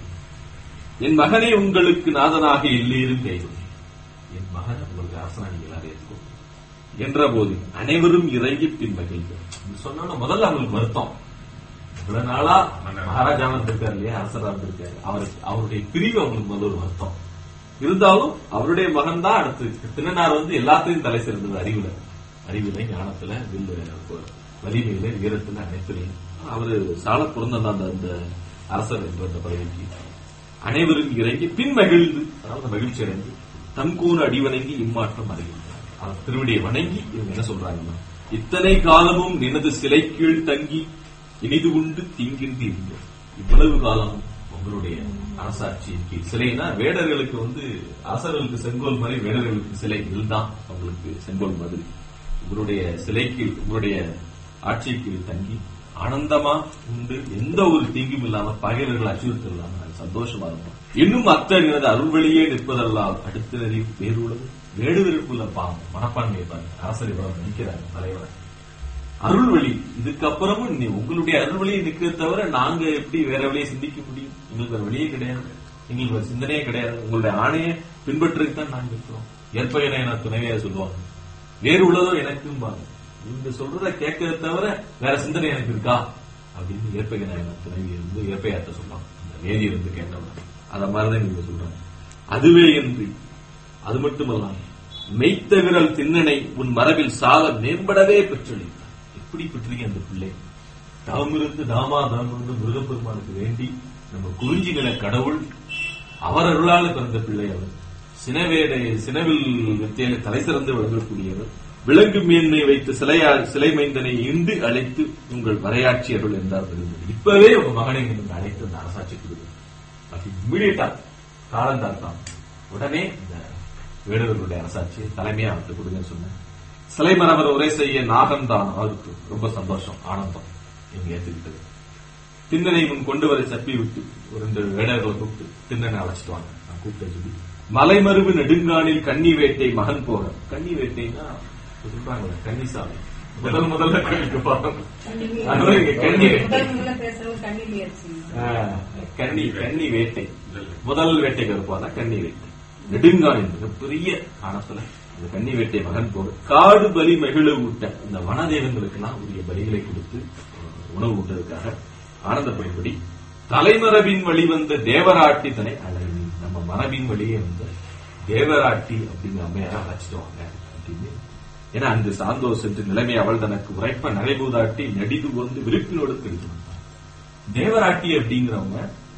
என் மகனே உங்களுக்கு நாதனாக எல்லோரும் கைகொள் என் மகன் உங்களுக்கு அரசனா நீங்கள் அறியத்துக்கோ என்ற போது அனைவரும் இறங்கி பின் மகிழ்ந்து சொன்னா முதல்ல அவங்களுக்கு வருத்தம் இவ்வளவு நாளா மகாராஜா இருந்திருக்காரு இல்லையா அரசரா இருந்திருக்காரு அவருக்கு அவருடைய பிரிவு அவங்களுக்கு முதல் ஒரு வருத்தம் இருந்தாலும் அவருடைய மகன் தான் அடுத்து திண்ணனார் வந்து எல்லாத்தையும் தலை சிறந்தது அறிவுல அறிவுல ஞானத்துல வில்லு வலிமையில வீரத்துல அனைத்துலையும் அவரு சால பிறந்த அந்த அந்த அரசர் என்ற அந்த பதவிக்கு அனைவரும் இறங்கி பின் மகிழ்ந்து அதாவது மகிழ்ச்சி அடைந்து தம்கூர் அடிவணங்கி இம்மாற்றம் அடைகின்றார் அவர் திருவடியை வணங்கி இவங்க என்ன சொல்றாங்கன்னா இத்தனை காலமும் நினது சிலை கீழ் தங்கி இனிது உண்டு தீங்கின்றி இருந்தோம் இவ்வளவு காலம் உங்களுடைய அரசாட்சியின் கீழ் சிலைனா வேடர்களுக்கு வந்து அரசர்களுக்கு செங்கோல் மாதிரி வேடர்களுக்கு சிலை இதுதான் அவங்களுக்கு செங்கோல் மாதிரி உங்களுடைய சிலை கீழ் உங்களுடைய ஆட்சி கீழ் தங்கி ஆனந்தமா உண்டு எந்த ஒரு தீங்கும் இல்லாம பகைவர்கள் அச்சுறுத்தல் இல்லாம நாங்க சந்தோஷமா இருந்தோம் இன்னும் அத்தகையது அருள்வழியே நிற்பதெல்லாம் அடுத்த நெறி வேறுள்ளது வேடுவருக்குள்ள பாவம் மனப்பான்மை பாருங்க அரசர் இவ்வளவு நிற்கிறாங்க தலைவர் அருள்வழி இதுக்கப்புறமும் நீ உங்களுடைய அருள்வழியை நிற்கிறத தவிர நாங்க எப்படி வேற வழியை சிந்திக்க முடியும் எங்களுக்கு வேற வழியே கிடையாது எங்களுக்கு ஒரு சிந்தனையே கிடையாது உங்களுடைய ஆணையை பின்பற்றுக்கு தான் நாங்க இருக்கிறோம் ஏற்பயனை என துணைவியா சொல்லுவாங்க வேறு உள்ளதோ எனக்கும் பாருங்க நீங்க சொல்றத கேட்கறத தவிர வேற சிந்தனை எனக்கு இருக்கா அப்படின்னு ஏற்பயனை என துணைவி இருந்து ஏற்பையாத்த சொல்லுவாங்க அந்த வேதி இருந்து கேட்டவங்க அத மாதிரிதான் நீங்க சொல்றாங்க அதுவே என்று அது மட்டுமல்லாம மெய்த்த விரல் திண்ணனை உன் மரபில் சால மேம்படவே பெற்றளித்தார் எப்படி பெற்றிருக்க அந்த பிள்ளை தவமிருந்து தாமா தவமிருந்து முருகப்பெருமானுக்கு வேண்டி நம்ம குறிஞ்சிகள கடவுள் அவர் அருளால பிறந்த பிள்ளை அவர் சினவேடை சினவில் வித்தையில தலை சிறந்து விளங்கக்கூடியவர் விலங்கு மேன்மை வைத்து சிலையா சிலை மைந்தனை இண்டு அழைத்து உங்கள் வரையாட்சி அருள் என்றார் பெருமாள். இப்பவே உங்க மகனை நீங்க அழைத்து அந்த அரசாட்சி கொடுங்க இம்மிடியட்டா காலம் தாழ்த்தான் உடனே இந்த வேடுவர்களுடைய அரசாட்சி தலைமையா அவர்கிட்ட கொடுங்கன்னு சொன்னேன் சிலை மரபர் உரை செய்ய நாகம் தான் அவருக்கு ரொம்ப சந்தோஷம் ஆனந்தம் இவங்க ஏத்துக்கிட்டது திண்ணனை முன் கொண்டு வரை சப்பி விட்டு ஒரு ரெண்டு வேடர்களை கூப்பிட்டு திண்ணனை அழைச்சிட்டு வாங்க நான் கூப்பிட்டு சொல்லி மலைமருவு நெடுங்கானில் கன்னி வேட்டை மகன் போக கன்னி வேட்டைன்னா சொல்றாங்க கன்னிசாமி முதல் முதல்ல கோயிலுக்கு போறோம் அதனால இங்க கன்னி வேட்டை முதல்ல பேசுறவங்க கண்ணில் ஏறிச்சு ஆ, கன்னி கன்னி வேட்டை முதல் வேட்டைக்கு இருப்பாங்க கன்னி வேட்டை நெடுங்கானில் மிகப்பெரிய காணத்துல அந்த கன்னி வேட்டை மகன் போக காடு பலி மகிழ ஊட்ட இந்த வனதேவங்களுக்கு எல்லாம் உரிய பலிகளை கொடுத்து அஹ், உணவு ஊட்டதுக்காக ஆனந்தப்படும்படி தலைமரபின் வழி வந்த தேவராட்டி தனை அழகு நம்ம மரபின் வழியே வந்த தேவராட்டி அப்படிங்கிற அம்மையார அழைச்சிட்டு அப்படின்னு ஏன்னா அங்கு சாந்தோர் சென்று நிலைமை அவள் தனக்கு உரைப்ப நடைபூதாட்டி நடிது கொண்டு விருப்பினோடு தெரிந்து வந்தார் தேவராட்டி அப்படிங்கிறவங்க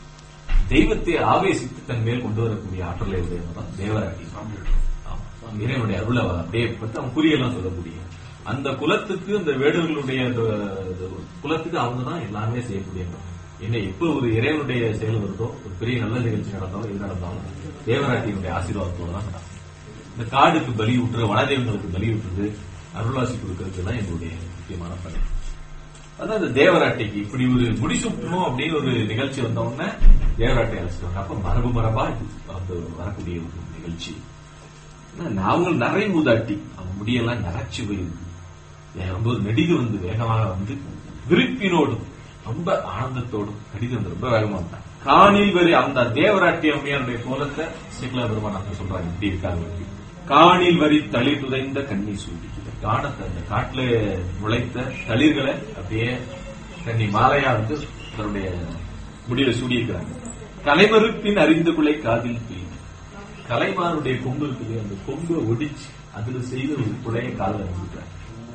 தெய்வத்தை ஆவேசித்து தன் மேல் கொண்டு வரக்கூடிய ஆற்றலை உடையவங்க தான் தேவராட்டி ஆமா. இறைவனுடைய அருளை அவ அப்படியே பற்றி அவன் குறியெல்லாம் சொல்லக்கூடிய அந்த குலத்துக்கு அந்த வேடுகளுடைய அந்த அந்த குலத்துக்கு அவங்க தான் எல்லாமே செய்யக்கூடியவங்க என்ன எப்ப ஒரு இறைவனுடைய செயல் வருதோ ஒரு பெரிய நல்ல நிகழ்ச்சி நடந்தாலும் எது நடந்தாலும் தேவராட்டியினுடைய ஆசீர்வாதத்தோட தான் நடக்கும் இந்த காடுக்கு பலி விட்டுரு வனதேவங்களுக்கு பலி விட்டுறது அருளாசி கொடுக்கறது தான் எங்களுடைய முக்கியமான பணி அதான் அந்த தேவராட்டைக்கு இப்படி ஒரு முடிசூட்டணும் அப்படின்னு ஒரு நிகழ்ச்சி வந்த உடனே தேவராட்டை அழைச்சிட்டாங்க அப்ப மரபு மரபா இது வந்து வரக்கூடிய ஒரு நிகழ்ச்சி ஆனா, நாங்கள் நிறைய மூதாட்டி அவன் முடியெல்லாம் நரைச்சு போயிருக்கு ரொம்ப நெடிது வந்து வேகமாக வந்து விருப்பினோடும் ரொம்ப ஆனந்தத்தோடும் நடிது வந்து ரொம்ப வேகமா வந்தான் காணில் வரி அந்த தேவராட்டி அம்மையாருடைய கோலத்தை சிக்லா பெருமானாங்க சொல்றாங்க இப்படி இருக்காங்க அப்படி. காணில் வரி தளிர் துதைந்த கண்ணி சூடி காணத்தை அந்த காட்டுல முளைத்த தளிர்களை அப்படியே கண்ணி மாலையா வந்து தன்னுடைய முடியில சூடியிருக்கிறாங்க கலைமறுப்பின் அறிந்து கொள்ளை காதில் பெய்யும் கலைமானுடைய கொம்பு இருக்குது அந்த கொம்பை ஒடிச்சு அதுல செய்த ஒரு புடைய காலில் வந்துட்டாங்க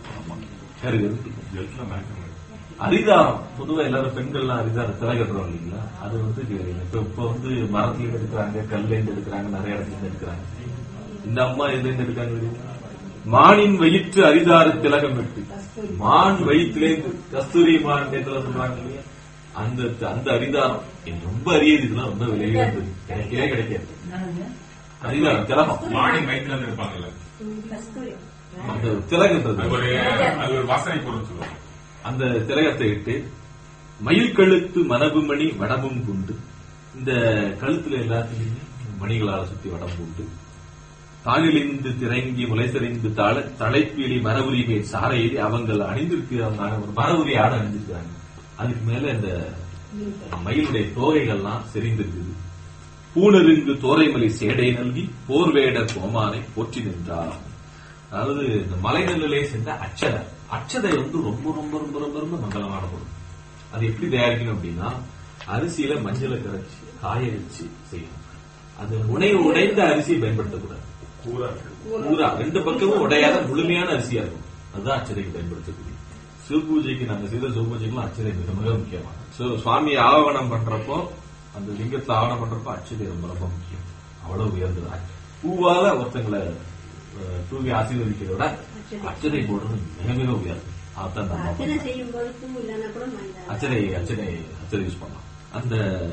கருகருத்து எழுத்துல மேக்ஸிமம் அரிதாரம் பொதுவா எல்லாரும் பெண்கள்லாம் அரிதாரம் திரை கட்டுறோம் இல்லைங்களா அது வந்து இப்ப இப்ப வந்து மரத்துல இருந்து எடுக்கிறாங்க கல்ல இருந்து எடுக்கிறாங்க நிறைய இடத்துல இருந்து எடுக்கிறாங்க இந்த அம்மா எதுல இருந்து எடுக்காங்க தெரியுமா? மானின் வயிற்று அரிதார திலகம் விட்டு மான் வயிற்றிலேருந்து கஸ்தூரி மான் நேரத்துல சொல்றாங்க இல்லையா அந்த அந்த அரிதாரம் எனக்கு ரொம்ப அரியது இதெல்லாம் ரொம்ப விலையில இருந்தது கிடைக்கவே கிடைக்காது அரிதாரம் திலகம் மார்னிங் வயிற்றுல இருந்து இருப்பாங்கல்ல கஸ்தூரி அந்த திலகன்றது அது ஒரு அது ஒரு வாசனை பொருள் சொல்லுவாங்க அந்த திலகத்தை இட்டு மயில் கழுத்து மணவு மணி வடமும் கொண்டு இந்த கழுத்துல எல்லாத்துலயுமே மணிகளால சுத்தி வடம் போட்டு தாளிலிருந்து திறங்கி முளைசறிந்து தாழ தலைப்பீலி மரபுரி மேல் சாரையில் அவங்கள் அணிந்திருக்கிறாங்க ஒரு மரபுரி ஆடை அணிந்திருக்கிறாங்க அதுக்கு மேல இந்த மயிலுடைய தோகைகள்லாம் செறிந்திருக்குது பூனருங்கு தோரைமலை சேடை நல்கி போர்வேடர் கோமானை போற்றி நின்றார் அதாவது இந்த மலைநெல்லிலே சென்ற அச்சதை அச்சதை வந்து ரொம்ப ரொம்ப ரொம்ப ரொம்ப ரொம்ப மங்களமான பொருள் அது எப்படி தயாரிக்கணும் அப்படின்னா அரிசியில மஞ்சளை கரைச்சி காய வச்சு செய்யணும் அது உடை உடைந்த அரிசியை பயன்படுத்தக்கூடாது கூரா இருக்கு பூரா ரெண்டு பக்கமும் உடையாத முழுமையான அரிசியா இருக்கும் அதுதான் அச்சதைக்கு பயன்படுத்தக்கூடிய சிவபூஜைக்கு நாங்க செய்த சிவபூஜைக்குலாம் அச்சதை மிக மிக முக்கியமான So, சுவாமி ஆவணம் பண்றப்போ அந்த லிங்கத்தை ஆவணம் பண்றப்போ அச்சதை ரொம்ப ரொம்ப முக்கியம் அவ்வளவு உயர்ந்தது பூவால ஒருத்தங்களை அஹ், தூவி ஆசீர்வதிக்கிறத விட அச்சதை போடுறது மிக மிக உயர்ந்தது அதான் நம்ம அர்ச்சனை செய்யும் போது பூ இல்லைன்னா கூட மஞ்சள் அச்சதை அச்சதை அச்சதை யூஸ் பண்ணலாம் அந்த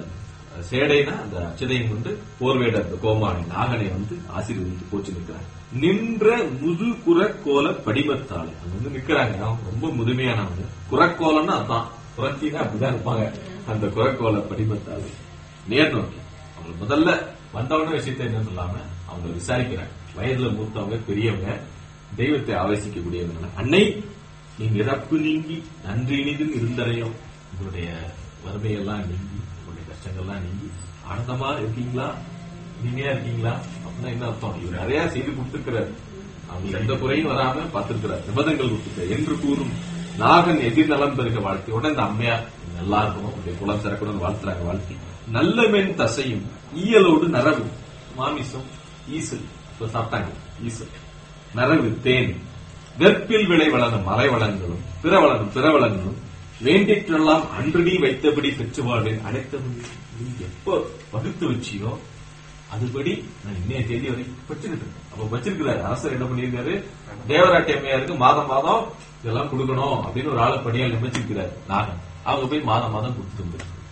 சேடைனா அந்த அச்சதையும் கொண்டு போர்வேட அந்த கோமானை நாகனை வந்து ஆசீர்வதித்து போச்சு நிற்கிறாங்க நின்ற முது குரக்கோல படிமத்தாளை அங்க வந்து நிக்கிறாங்க அவங்க ரொம்ப முதுமையானவங்க குரக்கோலம்னா அதான் புரட்சினா அப்படிதான் இருப்பாங்க அந்த குரக்கோல படிமத்தாளை நேர் நோக்கி அவங்க முதல்ல வந்தவன விஷயத்த என்னன்னு சொல்லாம அவங்க விசாரிக்கிறாங்க வயதுல மூத்தவங்க பெரியவங்க தெய்வத்தை ஆவேசிக்கக்கூடியவங்க அன்னை நீங்க இறப்பு நீங்கி நன்றி இனிதில் இருந்தறையும் உங்களுடைய வறுமையெல்லாம் நீங்கி உங்களுடைய கஷ்டங்கள்லாம் நீங்கி ஆனந்தமா இருக்கீங்களா இனிமையா இருக்கீங்களா அப்படின்னா என்ன அர்த்தம் இவர் நிறைய செய்து கொடுத்திருக்கிறார் அவங்க எந்த குறையும் வராம பார்த்திருக்கிறார் நிபந்தங்கள் கொடுத்திருக்கிறார் என்று கூறும் நாகன் எதிர்நலம் பெருக வாழ்க்கை உடனே இந்த அம்மையார் நல்லா இருக்கணும் உங்களுடைய குலம் சிறக்கணும்னு வாழ்த்துறாங்க வாழ்க்கை நல்ல மென் தசையும் ஈயலோடு நரவு மாமிசம் ஈசல் இப்ப சாப்பிட்டாங்க ஈசல் நரவு தேன் வெற்பில் விளை வளரும் மலை வளங்களும் பிற வளரும் பிற வளங்களும் வேண்டிற்றெல்லாம் அன்றடி வைத்தபடி பெற்று வாழ்வேன் அனைத்தபடி நீ எப்போ வகுத்து வச்சியோ அதுபடி நான் இன்னைய தேதி வரைக்கும் வச்சுக்கிட்டு இருக்கேன் அப்ப வச்சிருக்கிறாரு அரசர் என்ன பண்ணியிருக்காரு தேவராட்டி அம்மையாருக்கு மாதம் மாதம் இதெல்லாம் கொடுக்கணும் அப்படின்னு ஒரு ஆளை படியால் நியமிச்சிருக்கிறாரு நாகன் அவங்க போய் மாதம் மாதம் கொடுத்துட்டு வந்துருக்காங்க